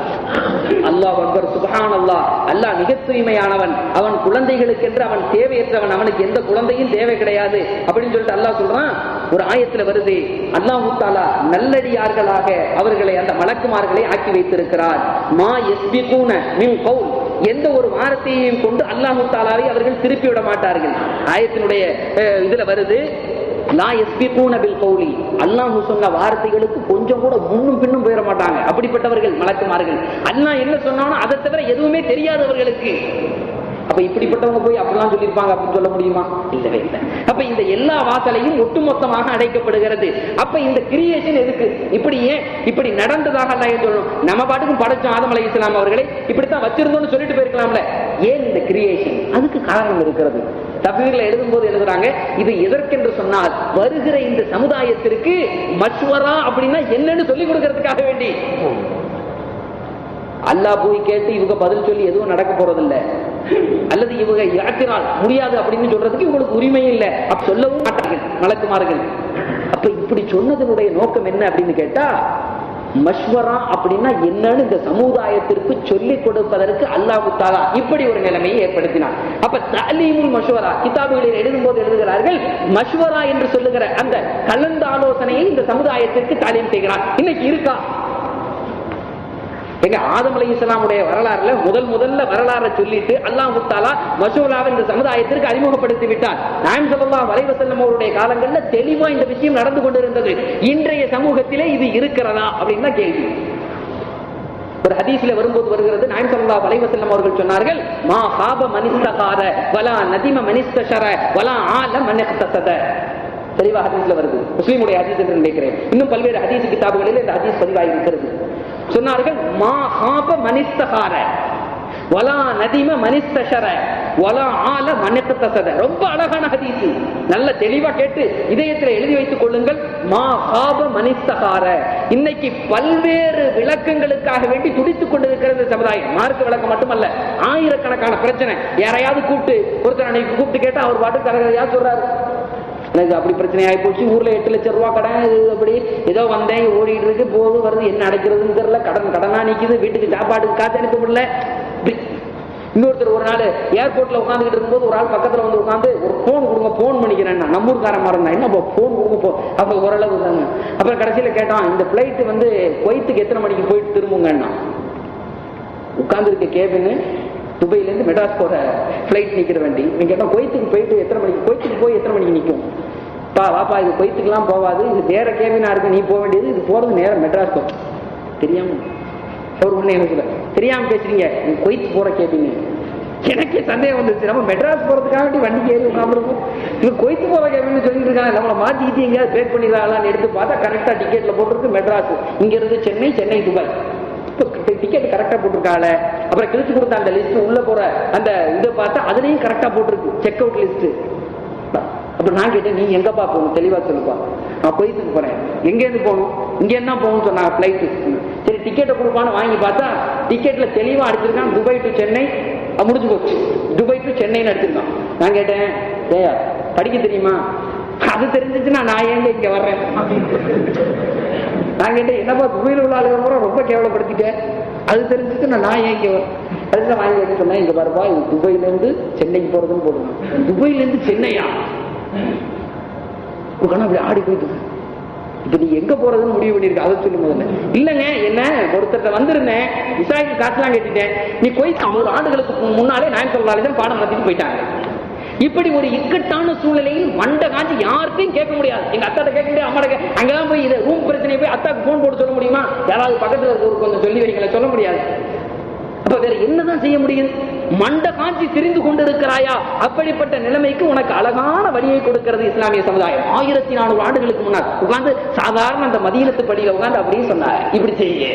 அல்லாஹ் அக்பர் சுபஹான் அல்லாஹ் அல்லாஹ் மிக தூய்மையானவன் அவன் குழந்தைகளுக்கென்று அவன் தேவையற்றவன் அவனுக்கு எந்த குழந்தையும் தேவை கிடையாது அப்படின்னு சொல்லிட்டு அல்லாஹ் சொல்றான் ஒரு ஆயத்துல வருது அல்லாஹு தாலா நல்லடியார்களாக அவர்களை அந்த மலக்குமார்களை ஆக்கி வைத்திருக்கிறார் மா எஸ்பிகூன மின் கவுல் எந்த ஒரு வார்த்தையையும் கொண்டு அல்லாஹு தாலாவை அவர்கள் திருப்பி விட மாட்டார்கள் ஆயத்தினுடைய அஹ், இதுல வருது லா எஸ்பிகூன பில் கௌலி அல்லாஹ் சொன்ன வார்த்தைகளுக்கு கொஞ்சம் கூட முன்னும் பின்னும் போயிட மாட்டாங்க அப்படிப்பட்டவர்கள் மலக்குமார்கள் அல்லாஹ் என்ன சொன்னானோ அதை தவிர எதுவுமே தெரியாதவர்களுக்கு அப்ப இப்படிப்பட்டவங்க போய் அப்படிலாம் சொல்லியிருப்பாங்க அப்படின்னு சொல்ல முடியுமா இல்லவே இல்லை அப்ப இந்த எல்லா வாசலையும் ஒட்டுமொத்தமாக அடைக்கப்படுகிறது அப்ப இந்த கிரியேஷன் எதுக்கு இப்படி ஏன் இப்படி நடந்ததாக அல்ல ஏன் சொல்லணும் நம்ம பாட்டுக்கும் படைச்சோம் ஆதம் அலை இஸ்லாம் அவர்களை இப்படித்தான் வச்சிருந்தோம்னு சொல்லிட்டு போயிருக்கலாம்ல ஏன் இந்த கிரியேஷன் அதுக்கு காரணம் இருக்கிறது தபீர்ல எழுதும் போது எழுதுறாங்க இது எதற்கென்று சொன்னால் வருகிற இந்த சமுதாயத்திற்கு மஷ்வரா அப்படின்னா என்னன்னு சொல்லி கொடுக்கறதுக்காக வேண்டி அல்லாஹ் போய் கேட்டு இவங்க பதில் சொல்லி எதுவும் நடக்க போறதில்ல அல்லது இவங்க இறக்கிறாள் முடியாது அப்படின்னு சொல்றதுக்கு இவங்களுக்கு உரிமையும் இல்லை அப்ப சொல்லவும் மாட்டார்கள் மலக்குமார்கள் அப்ப இப்படி சொன்னதனுடைய நோக்கம் என்ன அப்படின்னு கேட்டா மஷ்வரா அப்படின்னா என்னன்னு இந்த சமுதாயத்திற்கு சொல்லிக் கொடுப்பதற்கு அல்லாஹு தாலா இப்படி ஒரு நிலைமையை ஏற்படுத்தினார் அப்ப தலீமுல் மஷ்வரா கிதாபுகளில் எழுதும் போது எழுதுகிறார்கள் மஷ்வரா என்று சொல்லுகிற அந்த கலந்த ஆலோசனையை இந்த சமுதாயத்திற்கு தாலீம் செய்கிறார் இன்னைக்கு இருக்கா எங்க ஆதம் அலி இஸ்லாமுடைய வரலாறுல முதல் முதல்ல வரலாறை சொல்லிட்டு அல்லாஹ் முத்தாலா மசூலாவை இந்த சமுதாயத்திற்கு அறிமுகப்படுத்தி விட்டார் நாயம் சல்லா வலைவசல்லம் அவருடைய காலங்கள்ல தெளிவா இந்த விஷயம் நடந்து கொண்டிருந்தது இன்றைய சமூகத்திலே இது இருக்கிறதா அப்படின்னு தான் கேள்வி ஒரு ஹதீஸ்ல வரும்போது வருகிறது நாயம் சல்லா வலைவசல்லம் அவர்கள் சொன்னார்கள் மா ஹாப மனிஸ்தகார வலா நதிம மனிஸ்தஷர வலா ஆல மனிஸ்தசத தெளிவா ஹதீஸ்ல வருது முஸ்லீமுடைய ஹதீஸ் என்று நினைக்கிறேன் இன்னும் பல்வேறு ஹதீஸ் கிதாபுகளில் இந்த ஹதீஸ் பதிவாகி இருக்கிறது சொன்னார்கள் மா ஹாப மனிஸ்தகார வலா நதிம மனிஸ்தஷர வலா ஆல மனித்தசத ரொம்ப அழகான ஹதீஸ் நல்ல தெளிவா கேட்டு இதயத்தில் எழுதி வைத்துக் கொள்ளுங்கள் மா ஹாப மனிஸ்தகார இன்னைக்கு பல்வேறு விளக்கங்களுக்காக வேண்டி துடித்துக் கொண்டிருக்கிறது சமுதாயம் மார்க்க விளக்கம் மட்டுமல்ல ஆயிரக்கணக்கான பிரச்சனை யாரையாவது கூப்பிட்டு ஒருத்தர் அன்னைக்கு கூப்பிட்டு கேட்டா அவர் பாட்டு கரகரையா சொல்றாரு எனக்கு அப்படி பிரச்சனை ஆகி போச்சு ஊர்ல எட்டு லட்சம் ரூபாய் கடன் இது அப்படி ஏதோ வந்தேன் ஓடிட்டு இருக்கு போகுது வருது என்ன அடைக்கிறதுன்னு தெரியல கடன் கடனா நிக்குது வீட்டுக்கு சாப்பாட்டுக்கு காத்து அனுப்ப முடியல இப்படி. இன்னொருத்தர் ஒரு நாள் ஏர்போர்ட்ல உட்காந்துக்கிட்டு இருக்கும்போது ஒரு ஆள் பக்கத்துல வந்து உட்காந்து ஒரு போன் கொடுங்க போன் பண்ணிக்கிறேன் நான் நம்மூர்காரன் மறந்தா என்ன போன் கொடுங்க போ அப்ப ஓரளவு தாங்க அப்புறம் கடைசியில கேட்டான் இந்த பிளைட் வந்து குவைத்துக்கு எத்தனை மணிக்கு போயிட்டு திரும்புங்கன்னா உட்கார்ந்து இருக்க கேபின்னு துபாயில இருந்து மெட்ராஸ் போற பிளைட் நிக்கிற வண்டி நீங்க கேட்டா குவைத்துக்கு போயிட்டு எத்தனை மணிக்கு குவைத்துக்கு போய் எத்தனை மணிக்கு நிக்கும் பா வாப்பா இது குவைத்துக்குலாம் போகாது இது வேற கேபினா இருக்கு நீ போக வேண்டியது இது போறது நேரம் மெட்ராஸ் போகும் தெரியாம அவர் ஒண்ணு என்ன சொல்ல தெரியாம பேசுறீங்க நீ குவைத்து போற கேபின்னு எனக்கே சந்தேகம் வந்துச்சு நம்ம மெட்ராஸ் போறதுக்காக வேண்டி வண்டிக்கு ஏறி உட்காந்துருக்கோம் இவன் கொய்த்து போற கேபின்னு சொல்லிட்டு இருக்காங்க நம்மளை மாத்திட்டு எங்கேயாவது பேக் பண்ணிடலாம்னு எடுத்து பார்த்தா கரெக்டா டிக்கெட்ல போட்டிருக்கு மெட்ராஸ் இங்க இருந்து சென்னை சென்னை துபாய் டிக்கெட் கரெக்டா போட்டிருக்காங்க அப்புறம் கிழிச்சு கொடுத்த அந்த லிஸ்ட் உள்ள போற அந்த இதை பார்த்தா அதுலயும் கரெக்டா போட்டிருக்கு செக் அவுட் லிஸ்ட் அப்புறம் நான் கேட்டேன் நீ எங்கப்பா போகணும் தெளிவா சொல்லுப்பா நான் கொய்த்துக்கு போறேன் எங்க இருந்து போகணும் இங்க என்ன போகணும்னு சொன்னாங்க பிளைட்டு சரி டிக்கெட்டை கொடுப்பான்னு வாங்கி பார்த்தா டிக்கெட்ல தெளிவா அடிச்சிருக்கான் துபாய் டு சென்னை அது முடிஞ்சு போச்சு துபாய் டு சென்னைன்னு அடிச்சிருக்கான் நான் கேட்டேன் ஏயா படிக்க தெரியுமா அது தெரிஞ்சிச்சுன்னா நான் ஏங்க இங்க வர்றேன் நான் கேட்டேன் என்னப்பா துபாயில் உள்ள ஆளுங்க பூரா ரொம்ப கேவலப்படுத்திட்டேன் அது தெரிஞ்சுட்டு நான் நான் ஏன் இங்க வரேன் அதுதான் வாங்கி வச்சு சொன்னேன் இங்க பாருப்பா இது துபாயில இருந்து சென்னைக்கு போறதுன்னு போடுங்க துபாயில இருந்து சென்னையா ஒரு கணம் அப்படி ஆடி போயிட்டு இப்ப நீ எங்க போறதுன்னு முடிவு பண்ணிருக்க அதை சொல்லு முதல்ல இல்லங்க என்ன ஒருத்தர் வந்திருந்தேன் விசாரிக்கு காசுலாம் கேட்டுட்டேன் நீ போய் ஒரு ஆண்டுகளுக்கு முன்னாலே நான் சொல்லாலே பாடம் நடத்திட்டு போயிட்டாங்க இப்படி ஒரு இக்கட்டான சூழ்நிலையில் மண்டை காஞ்சி யார்கிட்டையும் கேட்க முடியாது எங்க அத்தாட்ட கேட்க முடியாது அம்மாட்ட கே- அங்கதான் போய் இது ரூம் பிரச்சனை போய் அத்தாக்கு போன் போட்டு சொல்ல முடியுமா யாராவது பக்கத்துல இருக்க கொஞ்சம் சொல்லி வைக்கல சொல்ல முடியாது அப்ப வேற என்னதான் செய்ய முடியும் மண்ட காஞ்சி திரிந்து கொண்டிருக்கிறாயா அப்படிப்பட்ட நிலைமைக்கு உனக்கு அழகான வழியை கொடுக்கிறது இஸ்லாமிய சமுதாயம் ஆயிரத்தி நானூறு ஆண்டுகளுக்கு முன்னால் உட்கார்ந்து சாதாரண அந்த மதியத்து படியில உட்கார்ந்து அப்படியே சொன்னாங்க இப்படி செய்ய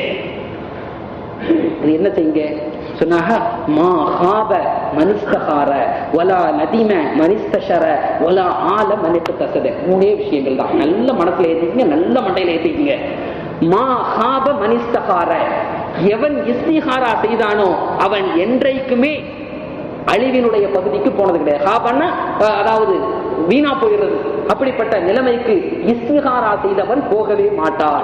இது என்ன செய்யுங்க சொன்னாக மா ஹாப மனிஸ்தகார வலா நதிம மனிஸ்தஷர வலா ஆல மனித தசத மூணே விஷயங்கள் தான் நல்ல மனசுல ஏத்திக்கங்க நல்ல மண்டையில ஏத்திக்கங்க மா ஹாப மனிஸ்தகார எவன் இஸ்திஹாரா செய்தானோ அவன் என்றைக்குமே அழிவினுடைய பகுதிக்கு போனது கிடையாது ஹாபன்னா அஹ், அதாவது வீணா போயிடுறது அப்படிப்பட்ட நிலைமைக்கு இஸ்திஹாரா செய்தவன் போகவே மாட்டான்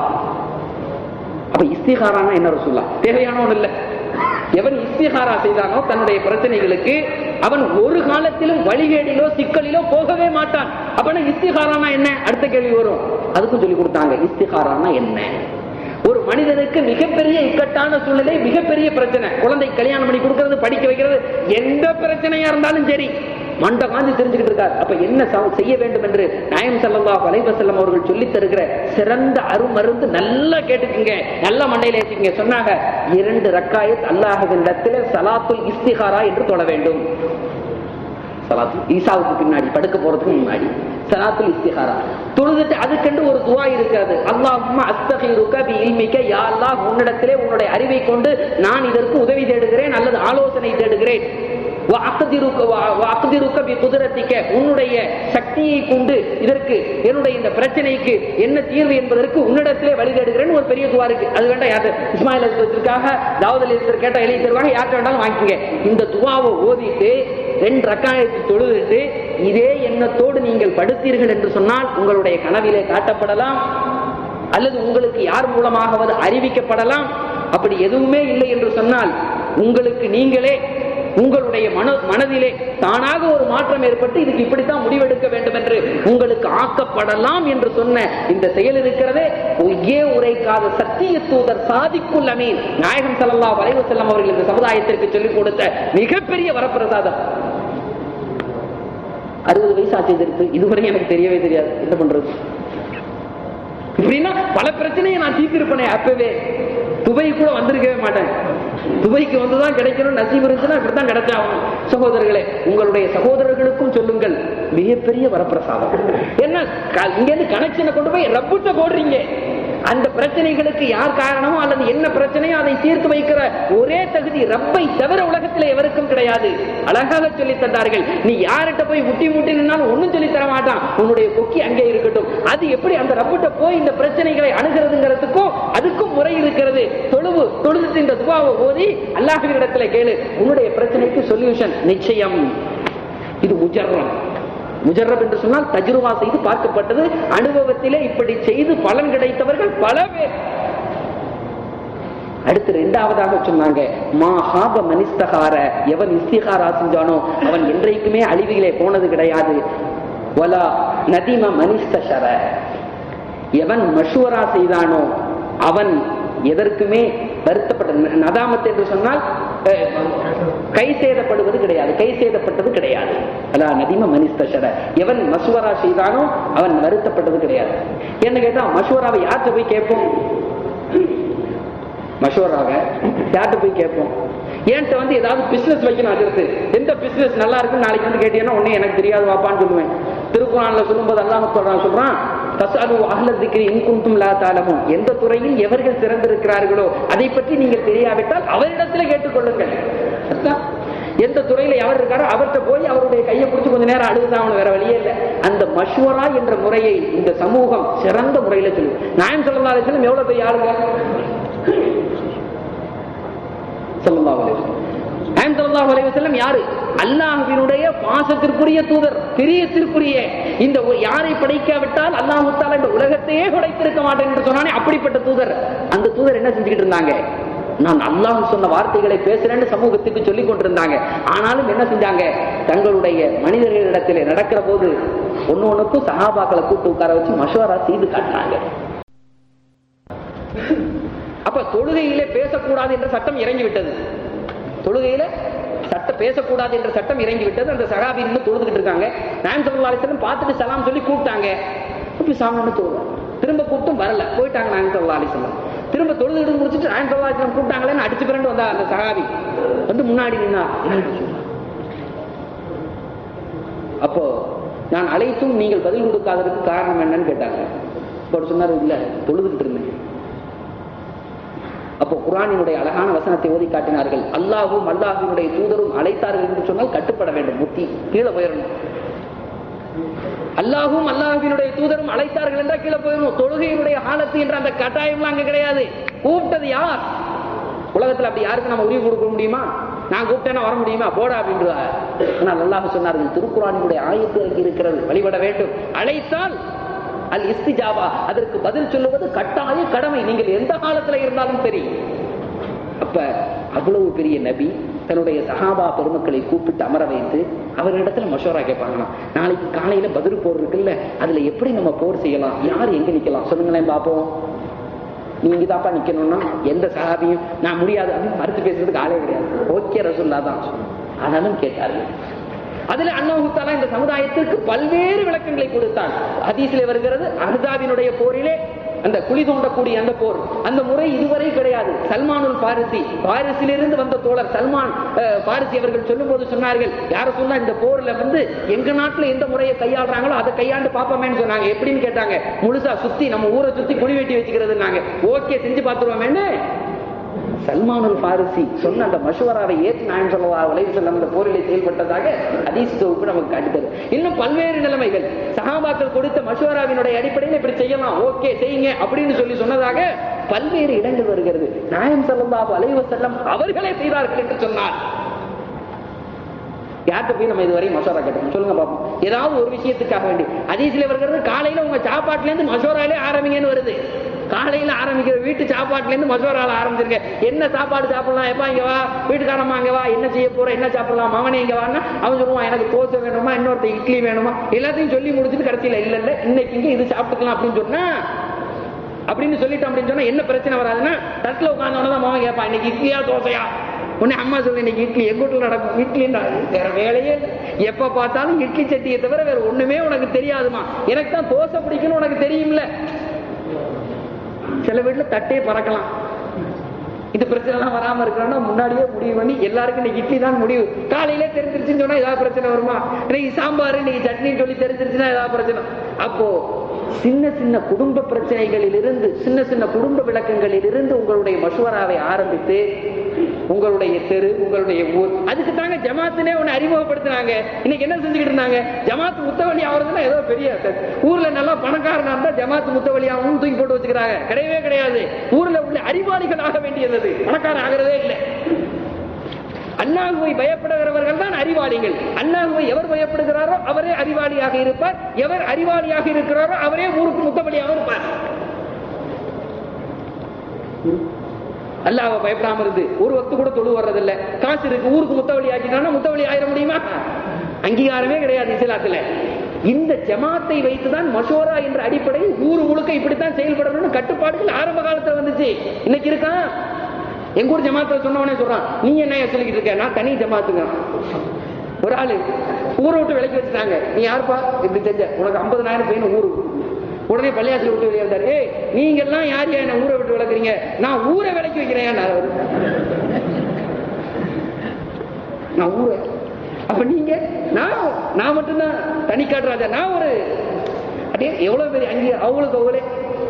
அப்ப இஸ்திகாரானா என்ன ரசூல்லா தேவையான ஒண்ணு இல்ல எவன் இஸ்திகாரா செய்தானோ தன்னுடைய பிரச்சனைகளுக்கு அவன் ஒரு காலத்திலும் வழிகேடிலோ சிக்கலிலோ போகவே மாட்டான் அப்பனா இஸ்திகாரானா என்ன அடுத்த கேள்வி வரும் அதுக்கும் சொல்லி கொடுத்தாங்க இஸ்திகாரானா என்ன ஒரு மனிதனுக்கு மிகப்பெரிய இக்கட்டான சூழ்நிலை மிகப்பெரிய பிரச்சனை குழந்தை கல்யாணம் பண்ணி கொடுக்கறது படிக்க வைக்கிறது எந்த பிரச்சனையா இருந்தாலும் சரி மண்ட காஞ்சி தெரிஞ்சுக்கிட்டு இருக்கார் அப்ப என்ன ச- செய்ய வேண்டும் என்று நாயம் ஸல்லல்லாஹு அலைஹி வஸல்லம் அவர்கள் சொல்லித் தருகிற சிறந்த அருமருந்து நல்லா கேட்டுக்குங்க நல்ல மண்டையில ஏத்திக்கங்க சொன்னாங்க இரண்டு ரக்காயத் அல்லாஹ்வின் இடத்திலே சலாத்துல் இஸ்திகாரா என்று தொழ வேண்டும் சலாத்து ஈசாவுக்கு பின்னாடி படுக்க போறதுக்கு முன்னாடி சலாத்துல் இஸ்திகாரா தொழுதுட்டு அதுக்கென்று ஒரு துவா இருக்கிறது அல்லாஹும்ம அஸ்தகீருக்க பி இல்மிக்க யா அல்லாஹ் உன்னிடத்திலே உன்னுடைய அறிவை கொண்டு நான் இதற்கு உதவி தேடுகிறேன் அல்லது ஆலோசனை தேடுகிறேன் வ அக்திருக்க வ- வ அக்திருக்க பி குதிரத்திக்க உன்னுடைய சக்தியை கொண்டு இதற்கு என்னுடைய இந்த பிரச்சனைக்கு என்ன தீர்வு என்பதற்கு உன்னிடத்திலே வழி தேடுகிறேன் ஒரு பெரிய துவா இருக்கு அது வேண்டாம் யாரு இஸ்மாயில் அலிஸ்லத்திற்காக தாவூத் அலிஸ்லர் கேட்ட எழுதி தருவாங்க யார்கிட்ட வேண்டாலும் வாங்கிக்கங்க இந்த துவாவை ஓதிட்டு ரெண்டு ரக்காயத்தை தொழுதுட்டு இதே எண்ணத்தோடு நீங்கள் படுத்தீர்கள் என்று சொன்னால் உங்களுடைய கனவிலே காட்டப்படலாம் அல்லது உங்களுக்கு யார் மூலமாகவது அறிவிக்கப்படலாம் அப்படி எதுவுமே இல்லை என்று சொன்னால் உங்களுக்கு நீங்களே உங்களுடைய மன மனதிலே தானாக ஒரு மாற்றம் ஏற்பட்டு இதுக்கு இப்படித்தான் முடிவெடுக்க வேண்டும் என்று உங்களுக்கு ஆக்கப்படலாம் என்று சொன்ன இந்த செயல் இருக்கிறதே பொய்யே உரைக்காத சத்திய தூதர் சாதிக்குல் அமீன் நாயகம் ஸல்லல்லாஹு அலைஹி வஸல்லம் அவர்கள் இந்த சமுதாயத்திற்கு சொல்லிக் கொடுத்த மிகப்பெரிய வரப்பிரசாதம் அறுபது வயசு ஆச்சு இதற்கு இதுவரை எனக்கு தெரியவே தெரியாது என்ன பண்றது இப்படின்னா பல பிரச்சனையை நான் தீர்த்திருப்பேனே அப்பவே துபை கூட வந்திருக்கவே மாட்டேன் துபைக்கு வந்துதான் கிடைக்கணும் நசீப் இருந்துச்சுன்னா இப்படித்தான் கிடைச்சாகணும் சகோதரர்களே உங்களுடைய சகோதரர்களுக்கும் சொல்லுங்கள் மிகப்பெரிய வரப்பிரசாதம் என்ன க- இங்க இருந்து கனெக்ஷனை கொண்டு போய் ரப்புட்ட போடுறீங்க அந்த பிரச்சனைகளுக்கு யார் காரணமோ அல்லது என்ன பிரச்சனையோ அதை தீர்த்து வைக்கிற ஒரே தகுதி ரப்பை தவிர உலகத்தில் எவருக்கும் கிடையாது அழகாக சொல்லி தந்தார்கள் நீ யார்கிட்ட போய் முட்டி முட்டி நின்னாலும் ஒண்ணும் சொல்லி தர மாட்டான் உன்னுடைய கொக்கி அங்கே இருக்கட்டும் அது எப்படி அந்த ரப்பிட்ட போய் இந்த பிரச்சனைகளை அணுகிறதுங்கிறதுக்கும் அதுக்கும் முறை இருக்கிறது தொழுவு தொழுதுட்டு இந்த துவாவை ஓதி அல்லாஹ்வின் இடத்துல கேளு உன்னுடைய பிரச்சனைக்கு சொல்யூஷன் நிச்சயம் இது முஜர்ரம் முஜர்ரப் என்று சொன்னால் தஜ்ருவா செய்து பார்க்கப்பட்டது அனுபவத்திலே இப்படி செய்து பலன் கிடைத்தவர்கள் பல பேர் அடுத்து இரண்டாவதாக சொன்னாங்க மா ஹாப மனிஸ்தகார எவன் இஸ்திகாரா செஞ்சானோ அவன் என்றைக்குமே அழிவிலே போனது கிடையாது வலா நதிம மனிஸ்தஷர எவன் மஷூரா செய்தானோ அவன் எதற்குமே வருத்தப்பட்ட நதாமத் என்று சொன்னால் அஹ், கை சேதப்படுவது கிடையாது கை சேதப்பட்டது கிடையாது அல்லா நதிம மனிஸ்தஷர எவன் மசுவரா செய்தானோ அவன் வருத்தப்பட்டது கிடையாது என்ன கேட்டா மஷூராவை யார்கிட்ட போய் கேட்போம் மஷூராக யார்கிட்ட போய் கேட்போம் என்கிட்ட வந்து ஏதாவது பிசினஸ் வைக்கணும் அதிர்த்து எந்த பிசினஸ் நல்லா இருக்குன்னு நாளைக்கு வந்து கேட்டீங்கன்னா உடனே எனக்கு தெரியாது வாப்பான்னு சொல்லுவேன் திருக்குறான்ல சொல்லும்போது அல்லாஹ் சொல்றான் சொல்றான் தசாலு அஹ்ல திக்ரி இன் குன்தும் லா தாலமுன் எந்த துறையில் எவர்கள் சிறந்திருக்கிறார்களோ அதை பற்றி நீங்கள் தெரியாவிட்டால் அவரிடத்துல கேட்டுக்கொள்ளுங்கள் அதான். எந்த துறையில எவர் இருக்காரோ அவர்கிட்ட போய் அவருடைய கையை பிடிச்சு கொஞ்ச நேரம் அழுதுதான் அவனு வேற வழியே இல்லை அந்த மஷ்வரா என்ற முறையை இந்த சமூகம் சிறந்த முறையில சொல்லு நாயம் சொல்லலாம் எவ்வளவு பெரிய ஆளுங்க ஸல்லல்லாஹு அலைஹி வஸல்லம். நாயகம் ஸல்லல்லாஹு அலைஹி வஸல்லம் யாரு அல்லாஹ்வினுடைய பாசத்திற்குரிய தூதர் பிரியத்திற்குரிய இந்த ஒரு- யாரை படைக்காவிட்டால் அல்லாஹ் தஆலா இந்த உலகத்தையே படைத்திருக்க மாட்டேன் என்று சொன்னானே அப்படிப்பட்ட தூதர் அந்த தூதர் என்ன செஞ்சுக்கிட்டு இருந்தாங்க நான் அல்லாஹ் சொன்ன வார்த்தைகளை பேசுறேன்னு சமூகத்துக்கு சொல்லிக் கொண்டிருந்தாங்க ஆனாலும் என்ன செஞ்சாங்க தங்களுடைய மனிதர்களிடத்திலே நடக்கிற போது ஒண்ணு ஒண்ணுக்கும் சஹாபாக்களை கூட்டு உட்கார வச்சு மஷவரா செய்து காட்டினாங்க அப்ப தொழுகையிலே பேசக்கூடாது என்ற சட்டம் இறங்கி விட்டது தொழுகையில சட்டம் பேசக்கூடாது என்ற சட்டம் இறங்கி விட்டது அந்த சகாபி இன்னும் தொழுதுகிட்டு இருக்காங்க நாயம் சல்லா அலிஸ்லம் பார்த்துட்டு சலாம் சொல்லி கூப்பிட்டாங்க இப்படி சாமி தொழுவோம் திரும்ப கூப்பிட்டும் வரல போயிட்டாங்க நாயம் சல்லா அலிஸ்லம் திரும்ப தொழுதுகிட்டு முடிச்சுட்டு நாயம் சல்லா அலிஸ்லம் கூப்பிட்டாங்களேன்னு அடிச்சு பிறண்டு வந்தா அந்த சகாபி வந்து முன்னாடி நின்னா அப்போ நான் அழைத்தும் நீங்கள் பதில் கொடுக்காததுக்கு காரணம் என்னன்னு கேட்டாங்க இப்போ சொன்னாரு இல்ல தொழுதுகிட்டு இருந்தேன் அப்போ குரானினுடைய அழகான வசனத்தை ஓதி காட்டினார்கள் அல்லாஹும் அல்லாஹினுடைய தூதரும் அழைத்தார்கள் என்று சொன்னால் கட்டுப்பட வேண்டும் முத்தி கீழே போயிடணும் அல்லாஹும் அல்லாஹினுடைய தூதரும் அழைத்தார்கள் என்றால் கீழே போயிடணும் தொழுகையினுடைய ஆழத்து என்ற அந்த கட்டாயம்லாம் அங்க கிடையாது கூப்பிட்டது யார் உலகத்துல அப்படி யாருக்கு நம்ம உரிமை கொடுக்க முடியுமா நான் கூப்பிட்டேன்னா வர முடியுமா போடா அப்படின்றார் ஆனால் அல்லாஹ் சொன்னார்கள் திருக்குறானினுடைய ஆயத்து அங்கே இருக்கிறது வழிபட வேண்டும் அழைத்தால் அல் இஸ்திஜாபா அதற்கு பதில் சொல்லுவது கட்டாய கடமை நீங்கள் எந்த காலத்துல இருந்தாலும் சரி அப்ப அவ்வளவு பெரிய நபி தன்னுடைய சஹாபா பெருமக்களை கூப்பிட்டு அமர வைத்து அவரிடத்துல மஷோரா கேட்பாங்களாம் நாளைக்கு காலையில பதில் போர் இருக்குல்ல அதுல எப்படி நம்ம போர் செய்யலாம் யார் எங்க நிக்கலாம் சொல்லுங்களேன் பாப்போம் நீங்க தாப்பா நிக்கணும்னா எந்த சஹாபியும் நான் முடியாது அப்படின்னு மறுத்து பேசுறதுக்கு ஆளே கிடையாது ஓகே ரசுல்லா தான் ஆனாலும் கேட்டார்கள் அதுல அல்லாஹு தாலா இந்த சமுதாயத்திற்கு பல்வேறு விளக்கங்களை கொடுத்தான் ஹதீஸ்ல வருகிறது அஹ்ஸாபினுடைய போரிலே அந்த குழி தோண்டக்கூடிய அந்த போர் அந்த முறை இதுவரை கிடையாது சல்மானுல் பாரிசி பாரிசிலிருந்து வந்த தோழர் சல்மான் அஹ், பாரிசி அவர்கள் சொல்லும்போது சொன்னார்கள் யார சொன்னா இந்த போர்ல வந்து எங்க நாட்டுல எந்த முறையை கையாளுறாங்களோ அதை கையாண்டு பாப்போமேன்னு சொன்னாங்க எப்படின்னு கேட்டாங்க முழுசா சுத்தி நம்ம ஊரை சுத்தி குழி வெட்டி வச்சுக்கிறதுனாங்க ஓகே செஞ்சு பார்த்துருவோமேன்னு சல்மானுல் பாரிசி சொன்ன அந்த மஷுவராவை ஏற்று நாயம் சொல்லவா வலைவு செல்லம் அந்த போரிலே செயல்பட்டதாக ஹதீஸ் தொகுப்பு நமக்கு காட்டுகிறது இன்னும் பல்வேறு நிலைமைகள் சஹாபாக்கள் கொடுத்த மஷுவராவினுடைய அடிப்படையில் இப்படி செய்யலாம் ஓகே செய்யுங்க அப்படின்னு சொல்லி சொன்னதாக பல்வேறு இடங்கள் வருகிறது நாயம் சல்லல்லாஹு அலைஹி வஸல்லம் அவர்களே செய்தார்கள் என்று சொன்னார் யார்கிட்ட போய் நம்ம இதுவரை மசோரா கேட்டோம் சொல்லுங்க பாப்போம் ஏதாவது ஒரு விஷயத்துக்காக வேண்டி அதீசில வருகிறது காலையில உங்க சாப்பாட்டுல இருந்து மசோராலே ஆரம்பிங்கன்னு வருது காலையில ஆரம்பிக்கிற வீட்டு சாப்பாட்டுல இருந்து மசோரால ஆரம்பிச்சிருங்க என்ன சாப்பாடு சாப்பிடலாம் எப்பா இங்க வா வீட்டுக்காரம்மா இங்க வா என்ன செய்ய போற என்ன சாப்பிடலாம் மகனே இங்க வான்னா அவன் சொல்லுவான் எனக்கு தோசை வேணுமா இன்னொருத்த இட்லி வேணுமா எல்லாத்தையும் சொல்லி முடிச்சுட்டு கடைசியில இல்ல இல்ல இன்னைக்கு இங்க இது சாப்பிட்டுக்கலாம் அப்படின்னு சொன்னா அப்படின்னு சொல்லிட்டோம் அப்படின்னு சொன்னா என்ன பிரச்சனை வராதுன்னா தட்டுல உட்கார்ந்தவன தான் மகன் கேட்பான் இன்னைக்கு இட்லியா தோசையா உடனே அம்மா சொல்லு இன்னைக்கு இட்லி எங்க வீட்டுல நடக்கும் இட்லி வேற வேலையே இல்லை. எப்ப பார்த்தாலும் இட்லி சட்டியை தவிர வேற ஒண்ணுமே உனக்கு தெரியாதுமா எனக்கு தான் தோசை பிடிக்கும்னு உனக்கு தெரியும்ல சில வீட்டுல தட்டே பறக்கலாம் இது பிரச்சனை எல்லாம் வராம இருக்கணும்னா முன்னாடியே முடிவு பண்ணி எல்லாருக்கும் இன்னைக்கு இட்லி தான் முடிவு காலையிலே தெரிஞ்சிருச்சுன்னு சொன்னா ஏதாவது பிரச்சனை வருமா இன்னைக்கு சாம்பார் இன்னைக்கு சட்னின்னு சொல்லி தெரிஞ்சிருச்சுன்னா ஏதாவது பிரச்சனை அப்போ சின்ன சின்ன குடும்ப பிரச்சனைகளில் இருந்து சின்ன சின்ன குடும்ப விளக்கங்களில் இருந்து உங்களுடைய மசுவராவை ஆரம்பித்து உங்களுடைய தெரு உங்களுடைய ஊர் அதுக்கு தாங்க ஜமாத்துனே ஒண்ணு அறிமுகப்படுத்தினாங்க இன்னைக்கு என்ன செஞ்சுக்கிட்டு இருந்தாங்க ஜமாத் முத்தவழி ஆகுறதுன்னா ஏதோ பெரிய க- ஊர்ல நல்லா பணக்காரனா இருந்தா ஜமாத் முத்தவழி ஆகணும் தூக்கி போட்டு வச்சுக்கிறாங்க கிடையவே கிடையாது ஊர்ல உள்ள அறிவாளிகள் ஆக வேண்டியது அது. பணக்காரன் ஆகிறதே இல்லை அல்லாஹுவை பயப்படுகிறவர்கள் தான் அறிவாளிகள் அல்லாஹுவை எவர் பயப்படுகிறாரோ அவரே அறிவாளியாக இருப்பார் எவர் அறிவாளியாக இருக்கிறாரோ அவரே ஊருக்கு முத்தபடியாக இருப்பார் அல்லாஹ்வை பயப்படாம இருந்து ஒரு வக்து கூட தொழு வர்றதில்ல காசு இருக்கு ஊருக்கு முத்தவழி ஆக்கிட்டானா முத்தவழி ஆயிட முடியுமா அங்கீகாரமே கிடையாது இஸ்லாத்துல இந்த ஜமாத்தை வைத்துதான் மஷோரா என்ற அடிப்படையில் ஊர் முழுக்க இப்படித்தான் செயல்படணும்னு கட்டுப்பாடுகள் ஆரம்ப காலத்துல வந்துச்சு இன்னைக்கு இருக்கா எங்க ஊர் ஜமாத்துல சொன்னவனே சொல்றான் நீ என்ன சொல்லிக்கிட்டு இருக்க நான் தனி ஜமாத்துங்க ஒரு ஆளு ஊரை விட்டு விலைக்கு வச்சுட்டாங்க நீ யாருப்பா இப்படி செஞ்ச உனக்கு ஐம்பதனாயிரம் பையன் ஊரு உடனே பள்ளியாசல விட்டு வெளியே வந்தாரு ஏய் நீங்க எல்லாம் யார் என்ன ஊரை விட்டு விளக்குறீங்க நான் ஊரை விலைக்கு வைக்கிறேன் நான் ஊரு அப்ப நீங்க நான் நான் மட்டும்தான் தனிக்காட்டு ராஜா நான் ஒரு அப்படியே எவ்வளவு பெரிய அங்கே அவங்களுக்கு அவங்களே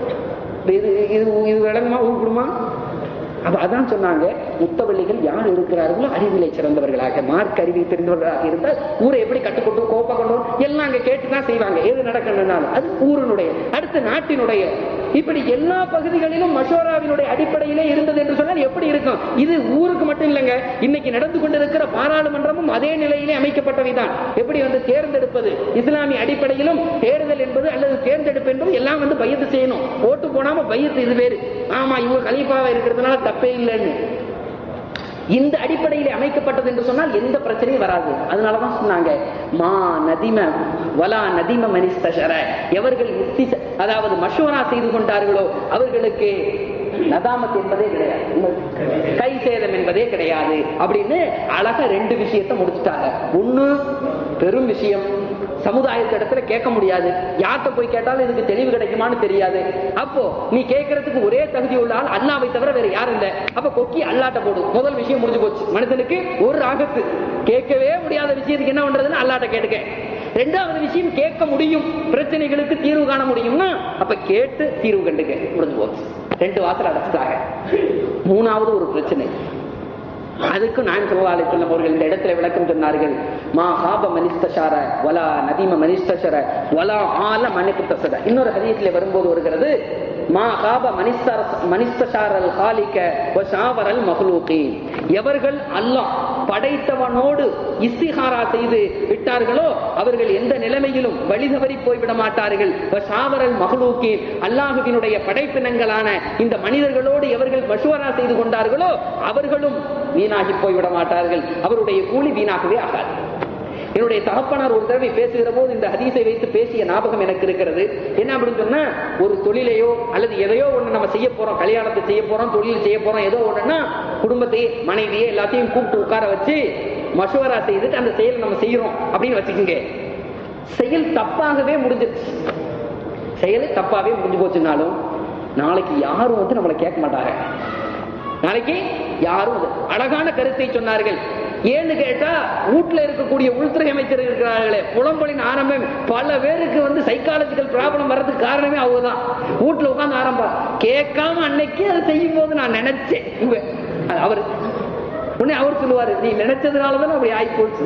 இது இது இது விளங்குமா உருப்பிடுமா அப்ப அதான் சொன்னாங்க முத்தவள்ளிகள் யார் இருக்கிறார்களோ அறிவிலை சிறந்தவர்களாக மார்க் அறிவை தெரிந்தவர்களாக இருந்தால் ஊரை எப்படி கட்டுக்கொண்டு கோப்ப கொண்டு எல்லாம் அங்க கேட்டுதான் செய்வாங்க எது நடக்கணும்னாலும் அது ஊரினுடைய அடுத்த நாட்டினுடைய இப்படி எல்லா பகுதிகளிலும் மஷோராவினுடைய அடிப்படையிலே இருந்தது என்று சொன்னால் எப்படி இருக்கும் இது ஊருக்கு மட்டும் இல்லைங்க இன்னைக்கு நடந்து கொண்டிருக்கிற பாராளுமன்றமும் அதே நிலையிலே அமைக்கப்பட்டவைதான் எப்படி வந்து தேர்ந்தெடுப்பது இஸ்லாமிய அடிப்படையிலும் தேர்தல் என்பது அல்லது தேர்ந்தெடுப்பு என்பது எல்லாம் வந்து பையத்து செய்யணும் ஓட்டு போனாம பையத்து இது வேறு ஆமா இவங்க கலீஃபாவா இருக்கிறதுனால தப்பே இல்லைன்னு இந்த அடிப்படையில் அமைக்கப்பட்டது என்று சொன்னால் எந்த பிரச்சனையும் வராது அதனாலதான் சொன்னாங்க மா நதிம வலா நதிம மனிஸ்தர எவர்கள் இஸ்திச- அதாவது மஷூரா செய்து கொண்டார்களோ அவர்களுக்கு நதாமத் என்பதே கிடையாது கை சேதம் என்பதே கிடையாது அப்படின்னு அழகா ரெண்டு விஷயத்தை முடிச்சுட்டாங்க ஒண்ணு பெரும் விஷயம் சமுதாயத்து இடத்துல கேட்க முடியாது யார்கிட்ட போய் கேட்டாலும் இதுக்கு தெளிவு கிடைக்குமான்னு தெரியாது அப்போ நீ கேட்கறதுக்கு ஒரே தகுதி உள்ள ஆள் அல்லாவை தவிர வேற யாரும் இல்ல அப்ப கொக்கி அல்லாட்ட போடு முதல் விஷயம் முடிஞ்சு போச்சு மனுஷனுக்கு ஒரு ராகத்து கேட்கவே முடியாத விஷயத்துக்கு என்ன பண்றதுன்னு அல்லாட்ட கேட்டுக்க ரெண்டாவது விஷயம் கேட்க முடியும் பிரச்சனைகளுக்கு தீர்வு காண முடியும்னா அப்ப கேட்டு தீர்வு கண்டுக்க முடிஞ்சு போச்சு ரெண்டு வாசல் அடைச்சிட்டாங்க மூணாவது ஒரு பிரச்சனை அதுக்கு நான் சொல்லி சொல்லும் அவர்கள் இந்த இடத்துல விளக்கம் சொன்னார்கள் மா ஹாப மனிஸ்தஷார வலா நதிம மனிஸ்தஷர வலா ஆல மணிக்குத்தசத இன்னொரு ஹதீஸ்ல வரும்போது வருகிறது மா ஹாப மனிஸ்தர மனிஸ்தஷாரல் ஹாலிக வஷாவரல் மஹ்லூகி எவர்கள் அல்லாஹ் படைத்தவனோடு இஸ்திஹாரா செய்து விட்டார்களோ அவர்கள் எந்த நிலைமையிலும் வழி தவறி போய்விட மாட்டார்கள் வஷாவரல் மஹ்லூகி அல்லாஹுவினுடைய படைப்பினங்களான இந்த மனிதர்களோடு எவர்கள் மஷுவரா செய்து கொண்டார்களோ அவர்களும் வீணாகி போய்விட மாட்டார்கள் அவருடைய கூலி வீணாகவே ஆகாது என்னுடைய தகப்பனார் ஒரு தடவை பேசுகிற போது இந்த ஹதீஸை வைத்து பேசிய ஞாபகம் எனக்கு இருக்கிறது என்ன அப்படின்னு சொன்னா ஒரு தொழிலையோ அல்லது எதையோ ஒண்ணு நம்ம செய்ய போறோம் கல்யாணத்தை செய்ய போறோம் தொழில் செய்ய போறோம் ஏதோ ஒண்ணுன்னா குடும்பத்தை மனைவியை எல்லாத்தையும் கூப்பிட்டு உட்கார வச்சு மஷுவரா செய்துட்டு அந்த செயலை நம்ம செய்யறோம் அப்படின்னு வச்சுக்கோங்க செயல் தப்பாகவே முடிஞ்சிருச்சு செயல் தப்பாவே முடிஞ்சு போச்சுனாலும் நாளைக்கு யாரும் வந்து நம்மளை கேட்க மாட்டாங்க நாளைக்கு யாரும் அது- அழகான கருத்தை சொன்னார்கள் ஏன்னு கேட்டா வீட்டுல இருக்கக்கூடிய உள்துறை அமைச்சர் இருக்கிறார்களே புலம்பலின் ஆரம்பம் பல பேருக்கு வந்து சைக்காலஜிக்கல் ப்ராப்ளம் வர்றதுக்கு காரணமே அவங்கதான் வீட்டுல உட்கார்ந்து ஆரம்பம் கேட்காம அன்னைக்கு அதை செய்யும் போது நான் நினைச்சேன் இவ- அது அவர் உடனே அவர் சொல்லுவாரு நீ நினைச்சதுனாலதான் அப்படி ஆகி போச்சு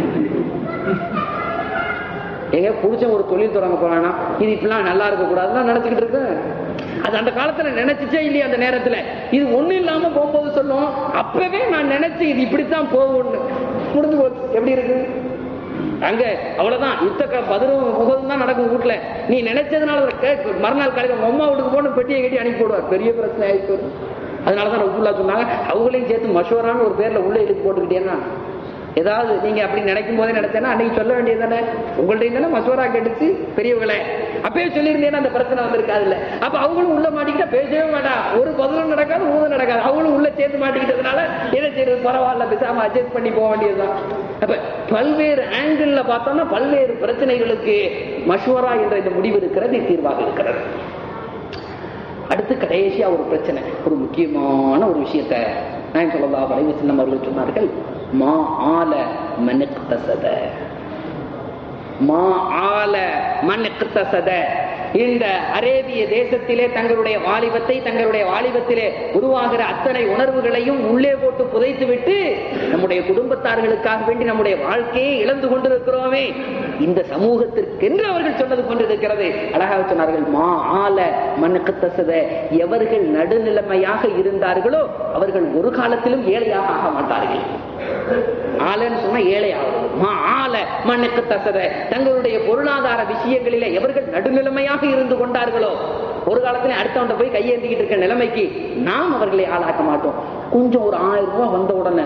எங்க புடிச்ச ஒரு தொழில் தொடங்க போறானா இது இப்படிலாம் நல்லா இருக்க கூடாதுன்னு நினைச்சுக்கிட்டு இருக்கு அது அந்த காலத்துல நினைச்சுச்சே இல்லையா அந்த நேரத்துல இது ஒண்ணு இல்லாம போகும்போது சொல்லும் அப்பவே நான் நினைச்சேன் இது இப்படித்தான் போகும்னு முடிஞ்சு போச்சு எப்படி இருக்கு அங்க அவ்வளவுதான் யுத்த பதிலும் முகதும் தான் நடக்கும் வீட்டுல நீ நினைச்சதுனால ஒரு கேக் மறுநாள் காலையில உங்க அம்மா வீட்டுக்கு போன பெட்டியை கட்டி அனுப்பி போடுவார் பெரிய பிரச்சனை ஆயிடுச்சு அதனாலதான் ரசூல்லா சொன்னாங்க அவங்களையும் சேர்த்து மஷூரான்னு ஒரு பேர்ல உள்ள இழுத்து போட்டுக்கிட்டேன்னா ஏதாவது நீங்க அப்படி நினைக்கும் போதே நினைச்சேன்னா அன்னைக்கு சொல்ல வேண்டியது தானே உங்கள்ட்ட தானே மசோரா கெடுச்சு பெரியவங்களே அப்பயே சொல்லியிருந்தேன்னா அந்த பிரச்சனை வந்திருக்காது இல்ல அப்ப அவங்களும் உள்ள மாட்டிக்கிட்டா பேசவே மாட்டா ஒரு பதிலும் நடக்காது ஊதும் நடக்காது அவங்களும் உள்ள சேர்ந்து மாட்டிக்கிட்டதுனால என்ன செய்யறது பரவாயில்ல பேசாம அட்ஜஸ்ட் பண்ணி போக வேண்டியதுதான் அப்ப பல்வேறு ஆங்கிள் பார்த்தோம்னா பல்வேறு பிரச்சனைகளுக்கு மஷூரா என்ற இந்த முடிவு இருக்கிறது தீர்வாக இருக்கிறது அடுத்து கடைசியா ஒரு பிரச்சனை ஒரு முக்கியமான ஒரு விஷயத்த நான் சொல்லதா வளைவு செல்லம் அவர்கள் சொன்னார்கள் மா ஆல மனுக்தசத மா ஆல மனுக்தசத இந்த அரேபிய தேசத்திலே தங்களுடைய வாலிபத்தை தங்களுடைய வாலிபத்திலே உருவாகிற அத்தனை உணர்வுகளையும் உள்ளே போட்டு புதைத்து விட்டு நம்முடைய குடும்பத்தார்களுக்காக வேண்டி நம்முடைய வாழ்க்கையை இழந்து கொண்டிருக்கிறோமே இந்த சமூகத்திற்கென்று அவர்கள் சொன்னது கொண்டிருக்கிறது அழகாக சொன்னார்கள் மா ஆல மனுக்கத்தசத எவர்கள் நடுநிலைமையாக இருந்தார்களோ அவர்கள் ஒரு காலத்திலும் ஏழையாக ஆக மாட்டார்கள் ஆலன்னு சொன்னா ஏழை ஆவது மா ஆல மண்ணுக்கு தசத தங்களுடைய பொருளாதார விஷயங்களிலே எவர்கள் நடுநிலைமையாக இருந்து கொண்டார்களோ ஒரு காலத்துல அடுத்தவன்ட்ட போய் கையேந்திக்கிட்டு இருக்க நிலைமைக்கு நாம் அவர்களை ஆளாக்க மாட்டோம் கொஞ்சம் ஒரு ஆயிரம் ரூபாய் வந்த உடனே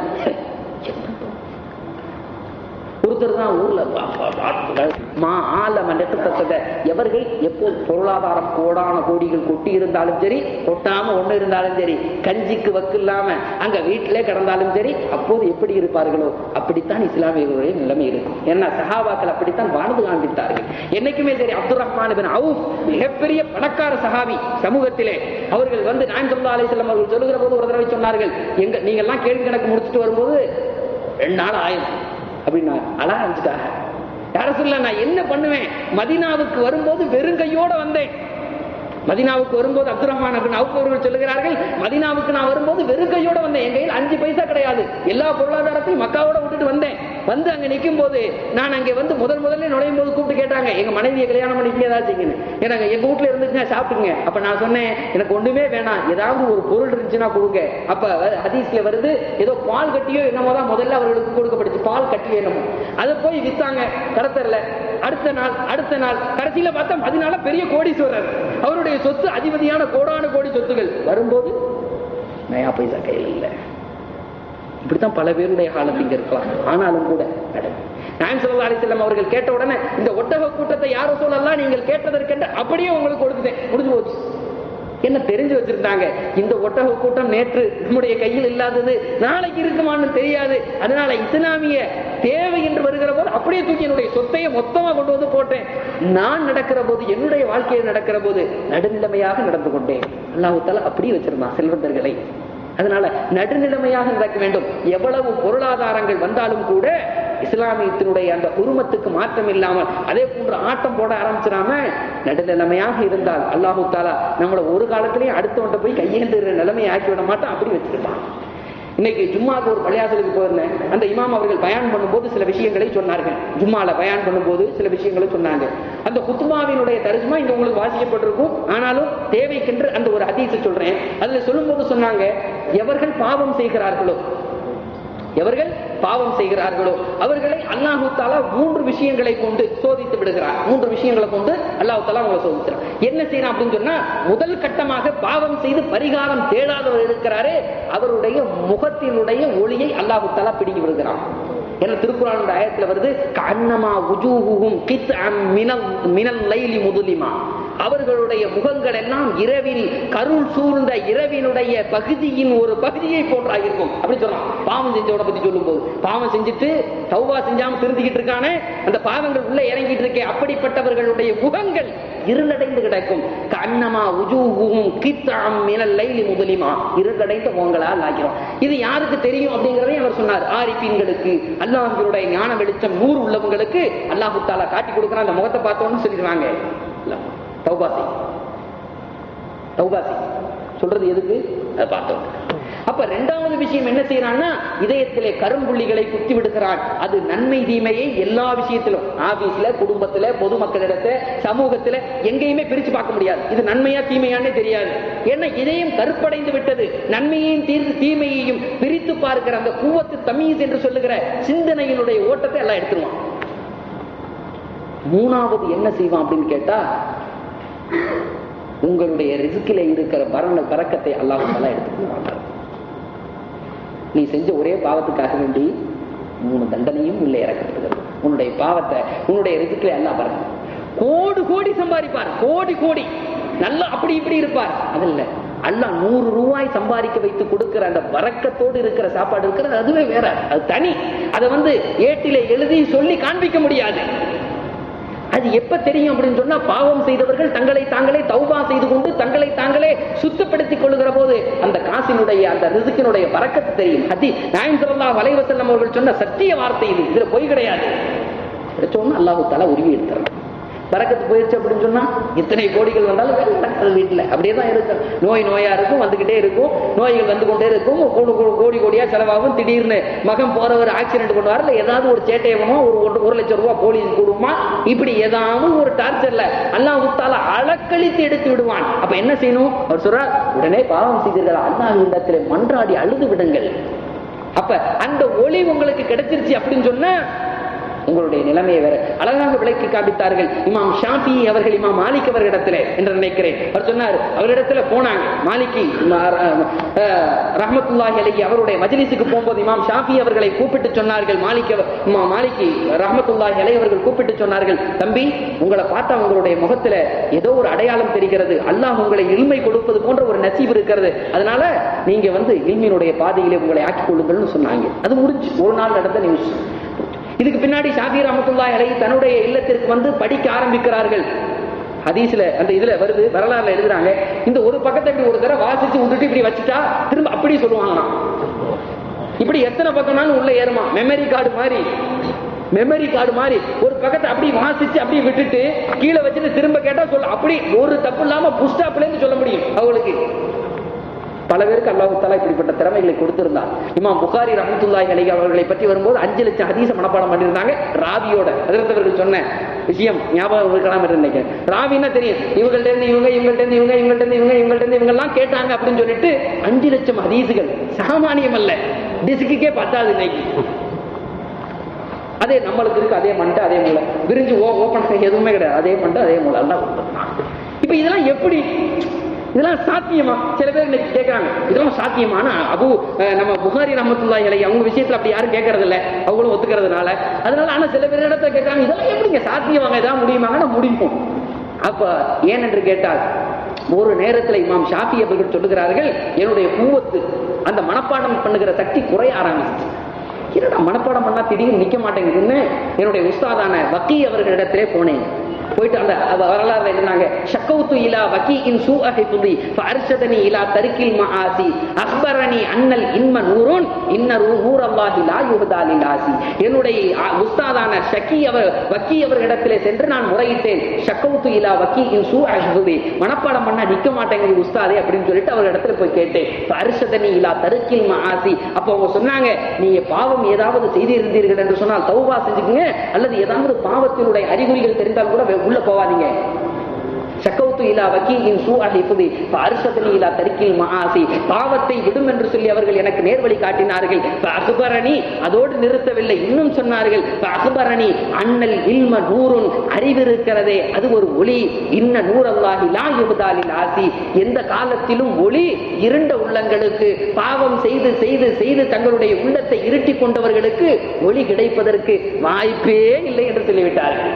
ஒருத்தர் தான் ஊர்ல பா- பா- பா- மா ஆல மண்டத்தத எவர்கள் எப்போது பொருளாதாரம் கோடான கோடிகள் கொட்டி இருந்தாலும் சரி கொட்டாம ஒண்ணு இருந்தாலும் சரி கஞ்சிக்கு வக்கு இல்லாம அங்க வீட்டிலே கிடந்தாலும் சரி அப்போது எப்படி இருப்பார்களோ அப்படித்தான் இஸ்லாமியர்களுடைய நிலைமை இருக்கும் ஏன்னா சஹாபாக்கள் அப்படித்தான் வாழ்ந்து காண்பித்தார்கள் என்னைக்குமே சரி அப்துல் ரஹ்மான் பின் அவுப் மிகப்பெரிய பணக்கார சஹாபி சமூகத்திலே அவர்கள் வந்து நான் சொல்லா அலிஸ்லாம் அவர்கள் சொல்லுகிற போது ஒரு தடவை சொன்னார்கள் எங்க நீங்க எல்லாம் கேள்வி கணக்கு முடிச்சுட்டு வரும்போது ரெண்டு நாள் ஆயிரும் அப்படின்னா அழ ஆரம்பிச்சுட்டாங்க யார சொல்ல நான் என்ன பண்ணுவேன் மதினாவுக்கு வரும்போது வெறுங்கையோட வந்தேன் மதினாவுக்கு வரும்போது அப்துல் ரஹ்மான் அப்படின்னு அவுப் அவர்கள் சொல்லுகிறார்கள் மதினாவுக்கு நான் வரும்போது வெறும் கையோட வந்தேன் என் கையில் அஞ்சு பைசா கிடையாது எல்லா பொருளாதாரத்தையும் மக்காவோட விட்டுட்டு வந்தேன் வந்து அங்க நிற்கும் போது நான் அங்கே வந்து முதல் முதல்ல நுழையும் போது கூப்பிட்டு கேட்டாங்க எங்க மனைவியை கல்யாணம் பண்ணிக்க ஏதாச்சுங்க ஏன்னாங்க எங்க வீட்டுல இருந்துச்சுன்னா சாப்பிட்டுங்க அப்ப நான் சொன்னேன் எனக்கு ஒண்ணுமே வேணாம் ஏதாவது ஒரு பொருள் இருந்துச்சுன்னா கொடுங்க அப்ப ஹதீஸ்ல வருது ஏதோ பால் கட்டியோ என்னமோ தான் முதல்ல அவர்களுக்கு கொடுக்கப்படுச்சு பால் கட்டியோ என்னமோ அதை போய் வித்தாங்க கடத்தரல அடுத்த நாள் அடுத்த நாள் கடைசியில பார்த்தா அதனால பெரிய கோடீஸ்வரர் அவருடைய சொத்து அதிபதியான கோடான கோடி சொத்துகள் வரும்போது நயா பைசா கையில் இல்லை இப்படித்தான் பல பேருடைய காலத்து இங்க இருக்கலாம் ஆனாலும் கூட நடக்கும் நாயம் சொல்லா அலிசல்லம் அவர்கள் கேட்ட உடனே இந்த ஒட்டக கூட்டத்தை யாரோ சொல்லலாம் நீங்கள் கேட்டதற்கென்று அப்படியே உங்களுக்கு கொடுத்துட்டேன் முடிஞ்சு போச்சு என்ன தெரிஞ்சு வச்சிருந்தாங்க இந்த ஒட்டக கூட்டம் நேற்று நம்முடைய கையில் இல்லாதது நாளைக்கு இருக்குமான்னு தெரியாது அதனால இஸ்லாமிய தேவை என்று வருகிற போது அப்படியே தூக்கி என்னுடைய சொத்தையை மொத்தமா கொண்டு வந்து போட்டேன் நான் நடக்கிற போது என்னுடைய வாழ்க்கையில் நடக்கிற போது நடுநிலைமையாக நடந்து கொண்டேன் அல்லாஹால அப்படியே வச்சிருந்தான் செல்வந்தர்களை அதனால நடுநிலைமையாக நடக்க வேண்டும் எவ்வளவு பொருளாதாரங்கள் வந்தாலும் கூட இஸ்லாமியத்தினுடைய அந்த உருமத்துக்கு மாற்றம் இல்லாமல் அதே போன்று ஆட்டம் போட ஆரம்பிச்சிடாம நடுநிலைமையாக இருந்தால் அல்லாஹு தாலா நம்மளை ஒரு காலத்திலேயே அடுத்தவன்ட்ட போய் கையேந்துற நிலைமையை ஆக்கி விட மாட்டான் அப்படி வச்சிருப்பான் இன்னைக்கு ஜும்மாக்கு ஒரு பள்ளியாசலுக்கு போயிருந்தேன் அந்த இமாம் அவர்கள் பயான் பண்ணும்போது சில விஷயங்களை சொன்னார்கள் ஜும்மால பயான் பண்ணும்போது சில விஷயங்களை சொன்னாங்க அந்த குத்துமாவினுடைய தரிசுமா இங்க உங்களுக்கு வாசிக்கப்பட்டிருக்கும் ஆனாலும் தேவைக்கென்று அந்த ஒரு ஹதீஸை சொல்றேன் அதுல சொல்லும்போது சொன்னாங்க எவர்கள் பாவம் செய்கிறார்களோ எவர்கள் பாவம் செய்கிறார்களோ அவர்களை அல்லாஹு தாலா மூன்று விஷயங்களை கொண்டு சோதித்து விடுகிறார் மூன்று விஷயங்களை கொண்டு அல்லாஹு தாலா அவங்களை சோதிக்கிறார் என்ன செய்யறான் அப்படின்னு சொன்னா முதல் கட்டமாக பாவம் செய்து பரிகாரம் தேடாதவர் இருக்கிறாரே அவருடைய முகத்தினுடைய ஒளியை அல்லாஹு தாலா பிடிங்கி விடுகிறான் என்ன திருக்குறானுடைய ஆயத்துல வருது கண்ணமா உஜூஹும் கித் மினல் மினல் லைலி முதுலிமா அவர்களுடைய முகங்கள் எல்லாம் இரவில் கருள் சூழ்ந்த இரவினுடைய பகுதியின் ஒரு பகுதியை போன்றாயிருக்கும் அப்படி சொல்லலாம் பாவம் செஞ்சவனை பத்தி சொல்லும் போது பாவம் செஞ்சுட்டு தௌபா செஞ்சாம திருந்திக்கிட்டு இருக்கானே அந்த பாவங்கள் உள்ள இறங்கிட்டு இருக்கே அப்படிப்பட்டவர்களுடைய முகங்கள் இருளடைந்து கிடக்கும் கண்ணமா உஜூகும் கித்தாம் மினல் லைலி முதலிமா இருளடைந்த முகங்களால் ஆகிறோம் இது யாருக்கு தெரியும் அப்படிங்கறதையும் அவர் சொன்னார் ஆரிப்பீன்களுக்கு அல்லாஹினுடைய ஞான வெளிச்சம் நூறு உள்ளவங்களுக்கு அல்லாஹு தாலா காட்டி கொடுக்குறான் அந்த முகத்தை பார்த்தோன்னு சொல்லிடுவாங்க தௌபாசி தௌபாசி சொல்றது எதுக்கு அதை பார்த்தோம் அப்ப ரெண்டாவது விஷயம் என்ன செய்யறான்னா இதயத்திலே கரும்புள்ளிகளை குத்தி விடுகிறான் அது நன்மை தீமையை எல்லா விஷயத்திலும் ஆபீஸ்ல குடும்பத்துல பொதுமக்களிடத்த சமூகத்துல எங்கேயுமே பிரிச்சு பார்க்க முடியாது இது நன்மையா தீமையானே தெரியாது ஏன்னா இதயம் கருப்படைந்து விட்டது நன்மையையும் தீர்த்து தீமையையும் பிரித்து பார்க்கிற அந்த கூவத்து தமீஸ் என்று சொல்லுகிற சிந்தனையினுடைய ஓட்டத்தை எல்லாம் எடுத்துருவான் மூணாவது என்ன செய்வான் அப்படின்னு கேட்டா உங்களுடைய ரிசுக்கில இருக்கிற பரண பறக்கத்தை அல்லாஹால எடுத்துக்கொள்வாங்க நீ செஞ்ச ஒரே பாவத்துக்காக வேண்டி மூணு தண்டனையும் உள்ள இறக்கப்படுகிறது உன்னுடைய பாவத்தை உன்னுடைய ரிசுக்கில எல்லாம் பாருங்க கோடி கோடி சம்பாதிப்பார் கோடி கோடி நல்லா அப்படி இப்படி இருப்பார் அது இல்ல அல்ல நூறு ரூபாய் சம்பாதிக்க வைத்து கொடுக்கிற அந்த வரக்கத்தோடு இருக்கிற சாப்பாடு இருக்கிறது அதுவே வேற அது தனி அதை வந்து ஏட்டில எழுதி சொல்லி காண்பிக்க முடியாது அது எப்ப தெரியும் அப்படின்னு சொன்னா பாவம் செய்தவர்கள் தங்களை தாங்களே தௌபா செய்து கொண்டு தங்களை தாங்களே சுத்தப்படுத்திக் கொள்ளுகிற போது அந்த காசினுடைய அந்த ரிசுக்கினுடைய பறக்கத்து தெரியும் அதி நாயம் சொல்லா வலைவசல்லம் அவர்கள் சொன்ன சத்திய வார்த்தை இது இதுல பொய் கிடையாது கிடைச்சோன்னு அல்லாஹு தாலா உருவி எடுத்துறான் பறக்கத்து போயிடுச்சு அப்படின்னு சொன்னா இத்தனை கோடிகள் வந்தாலும் வேலை நடக்காது வீட்டுல அப்படியே தான் இருக்கும் நோய் நோயா இருக்கும் வந்துகிட்டே இருக்கும் நோய்கள் வந்து கொண்டே இருக்கும் கோடி கோடி கோடி கோடியா செலவாகும் திடீர்னு மகன் போறவர் ஆக்சிடென்ட் பண்ணுவார் இல்ல ஏதாவது ஒரு சேட்டையவனோ ஒரு ஒரு- ஒரு லட்சம் ரூபாய் போலீஸ் கூடுமா இப்படி ஏதாவது ஒரு டார்ச்சர்ல அல்லாஹ் உத்தால அளக்களித்து எடுத்து விடுவான் அப்ப என்ன செய்யணும் அவர் சொல்றார் உடனே பாவம் செய்தீர்கள் அல்லாஹ் இடத்துல மன்றாடி அழுது விடுங்கள் அப்ப அந்த ஒளி உங்களுக்கு கிடைச்சிருச்சு அப்படின்னு சொன்னா உங்களுடைய நிலைமையை வேற அழகாக விளக்கி காண்பித்தார்கள் இமாம் ஷாஃபி அவர்கள் இமாம் மாலிக் அவர்களிடத்துல என்று நினைக்கிறேன் அவர் சொன்னார் அவரிடத்துல போனாங்க மாலிகி ரஹமத்துல்லாஹி அலைஹி அவருடைய மஜ்லிஸுக்கு போகும்போது இமாம் ஷாஃபி அவர்களை கூப்பிட்டு சொன்னார்கள் மாலிக் அவர்- இமாம் மாலிகி ரஹமத்துல்லாஹி அலைஹி அவர்கள் கூப்பிட்டு சொன்னார்கள் தம்பி உங்களை பார்த்தா உங்களுடைய முகத்துல ஏதோ ஒரு அடையாளம் தெரிகிறது அல்லாஹ் உங்களை இல்மை கொடுப்பது போன்ற ஒரு நசீப் இருக்கிறது அதனால நீங்க வந்து இல்மியினுடைய பாதையிலே உங்களை ஆக்கிக் கொள்ளுங்கள்னு சொன்னாங்க அது முடிஞ்சு ஒரு நாள் நடந்த நியூஸ் இதுக்கு பின்னாடி ஷாஃபி ரஹமத்துல்லாஹி அலைஹி தன்னுடைய இல்லத்திற்கு வந்து படிக்க ஆரம்பிக்கிறார்கள் ஹதீஸ்ல அந்த இதுல வருது வரலாறுல எழுதுறாங்க இந்த ஒரு பக்கத்தை இப்படி ஒரு தடவை வாசிச்சு விட்டுட்டு இப்படி வச்சுட்டா திரும்ப அப்படி சொல்லுவாங்களாம் இப்படி எத்தனை பக்கம்னாலும் உள்ள ஏறுமா மெமரி கார்டு மாதிரி மெமரி கார்டு மாதிரி ஒரு பக்கத்தை அப்படி வாசிச்சு அப்படியே விட்டுட்டு கீழே வச்சுட்டு திரும்ப கேட்டா சொல்ல அப்படி ஒரு தப்பு இல்லாம புஸ்டாப்ல இருந்து சொல்ல முடியும் அவங்களுக்கு பல பேருக்கு அல்லாஹு தாலா இப்படிப்பட்ட திறமைகளை கொடுத்திருந்தார் இமாம் புகாரி ரஹமத்துல்லாஹி அலைஹி அவர்களை பற்றி வரும்போது அஞ்சு லட்சம் ஹதீஸ மனப்பாடம் பண்ணியிருந்தாங்க ராவியோட அதிரத்து அவர்கள் சொன்ன விஷயம் ஞாபகம் இருக்கலாம் என்று நினைக்கிறேன் ராவின்னா தெரியும் இவங்கள்ட்ட இருந்து இவங்க இவங்கள்ட்ட இருந்து இவங்க இவங்கள்ட்ட இருந்து இவங்க இவங்கள்ட்ட இருந்து இவங்க எல்லாம் கேட்டாங்க அப்படின்னு சொல்லிட்டு அஞ்சு லட்சம் ஹதீஸுகள் சாமானியம் அல்ல டிஸ்க்குக்கே பத்தாது இன்னைக்கு அதே நம்மளுக்கு இருக்கு அதே மண்டை அதே மூளை விரிஞ்சு ஓ ஓப்பன் எதுவுமே கிடையாது அதே மண்டை அதே மூளை எல்லாம் கொடுத்துருக்கான். இப்ப இதெல்லாம் எப்படி இதெல்லாம் சாத்தியமா சில பேர் இன்னைக்கு கேட்கறாங்க இதெல்லாம் சாத்தியமான அபு அஹ், நம்ம புகாரி ரஹமத்துல்லாஹி அலைஹி அவங்க விஷயத்துல அப்படி யாரும் கேட்கறது இல்ல அவங்களும் ஒத்துக்கிறதுனால அதனால ஆனா சில பேர் இடத்துல கேட்கறாங்க இதெல்லாம் எப்படிங்க சாத்தியமாங்க இதான் முடியுமாங்கன்னா முடியும் அப்ப ஏனென்று கேட்டால் ஒரு நேரத்துல இமாம் ஷாஃபி அவர்கள் சொல்லுகிறார்கள் என்னுடைய பூவத்து அந்த மனப்பாடம் பண்ணுகிற சக்தி குறைய ஆரம்பிச்சு என்னடா மனப்பாடம் பண்ணா திடீர்னு நிக்க மாட்டேங்குதுன்னு என்னுடைய உஸ்தாதான வக்கி அவர்களிடத்திலே போனேன் போயிட்டு அந்த அந்த வரலாறுல இருந்தாங்க ஷக்கவுத்து இலா வக்கி இன் சூ அஹிபுதி ஃபஅர்ஷதனி இலா தரிக்கில் மஆசி அக்பரனி அன்னல் இன்ம நூருன் இன்ன ரூ நூர் அல்லாஹி லா யுஹதா லில் ஆசி என்னுடைய அ, உஸ்தாதான ஷக்கி அவர் வக்கி அவர்களிடத்திலே சென்று நான் முறையிட்டேன் ஷக்கவுத்து இலா வக்கி இன் சூ அஹிபுதி மனப்பாடம் பண்ணா நிக்க மாட்டேங்குது உஸ்தாதே அப்படின்னு சொல்லிட்டு அவர் இடத்துல போய் கேட்டேன் ஃபஅர்ஷதனி இலா தரிக்கில் மஆசி அப்போ அவங்க சொன்னாங்க நீங்க பாவம் ஏதாவது செய்திருந்தீர்கள் என்று சொன்னால் தௌபா செஞ்சுக்குங்க அல்லது ஏதாவது பாவத்தினுடைய அறிகுறிகள் தெரிந்தால் கூட வெ- உள்ள போவாதீங்க ஷக்கவுத்து இலா வக்கீயின் சூ அஹிஃபுதி ஃபஅர்ஷதனி இலா தரிக்கில் மஆசி பாவத்தை விடும் என்று சொல்லி அவர்கள் எனக்கு நேர்வழி காட்டினார்கள் அக்பரணி அதோடு நிறுத்தவில்லை இன்னும் சொன்னார்கள் அக்பரணி அண்ணல் இல்ம நூறுன் அறிவிருக்கிறதே அது ஒரு ஒளி இன்ன நூறல்லாஹி லா யுபதாலில் ஆசி எந்த காலத்திலும் ஒளி இருண்ட உள்ளங்களுக்கு பாவம் செய்து செய்து செய்து தங்களுடைய உள்ளத்தை இருட்டி கொண்டவர்களுக்கு ஒளி கிடைப்பதற்கு வாய்ப்பே இல்லை என்று சொல்லிவிட்டார்கள்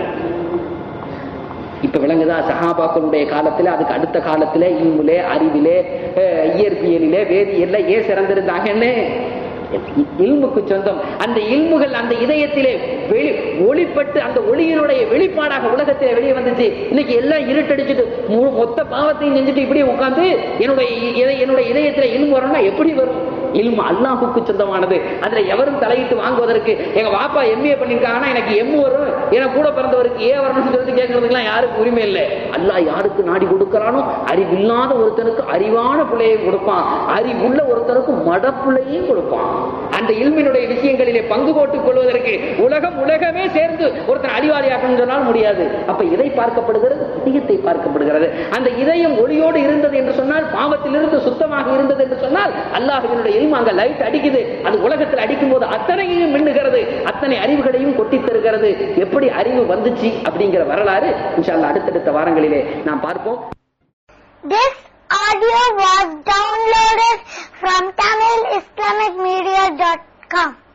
இப்ப விளங்குதா சஹாபாக்களுடைய காலத்துல அதுக்கு அடுத்த காலத்துல இல்முலே அறிவிலே அஹ், இயற்பியலிலே வேதியியல்ல ஏன் சிறந்திருந்தாங்கன்னு இல்முக்கு சொந்தம் அந்த இல்முகள் அந்த இதயத்திலே வெளி ஒளிப்பட்டு அந்த ஒளியினுடைய வெளிப்பாடாக உலகத்திலே வெளியே வந்துச்சு இன்னைக்கு எல்லாம் இருட்டடிச்சுட்டு மு- மொத்த பாவத்தையும் செஞ்சுட்டு இப்படியே உட்கார்ந்து என்னுடைய இதை- என்னுடைய இதயத்திலே இல்மு வரணும்னா எப்படி வரும் இல்மு அல்லாஹுக்கு சொந்தமானது அதுல எவரும் தலையிட்டு வாங்குவதற்கு எங்க பாப்பா எம்ஏ பண்ணிருக்காங்கன்னா எனக்கு எம் வரும் எனக்கு கூட பிறந்தவருக்கு ஏ வரணும்னு சொல்லிட்டு கேட்கறதுக்குலாம் யாருக்கு உரிமை இல்லை அல்லாஹ் யாருக்கு நாடி கொடுக்கறானோ அறிவில்லாத ஒருத்தனுக்கு அறிவான பிள்ளையை கொடுப்பான் அறிவுள்ள ஒருத்தனுக்கு மடப்புள்ளையும் கொடுப்பான் அந்த இல்மினுடைய விஷயங்களிலே பங்கு போட்டுக் கொள்வதற்கு உலகம் உலகமே சேர்ந்து ஒருத்தன் அறிவாளியாக்கணும் சொன்னால் முடியாது அப்ப இதை பார்க்கப்படுகிறது இதயத்தை பார்க்கப்படுகிறது அந்த இதயம் ஒளியோடு இருந்தது என்று சொன்னால் பாவத்திலிருந்து சுத்தமாக இருந்தது என்று சொன்னால் அல்லாஹுவினுடைய இல்மு அங்க லைட் அடிக்குது அது உலகத்தில் அடிக்கும் போது அத்தனையும் மின்னுகிறது அத்தனை அறிவுகளையும் கொட்டித் தருகிறது எப்படி அறிவு வந்துச்சு அப்படிங்கிற வரலாறு இன்ஷா அல்லாஹ் அடுத்தடுத்த வாரங்களிலே நாம் பார்ப்போம் This audio was downloaded from TamilIslamicMedia.com.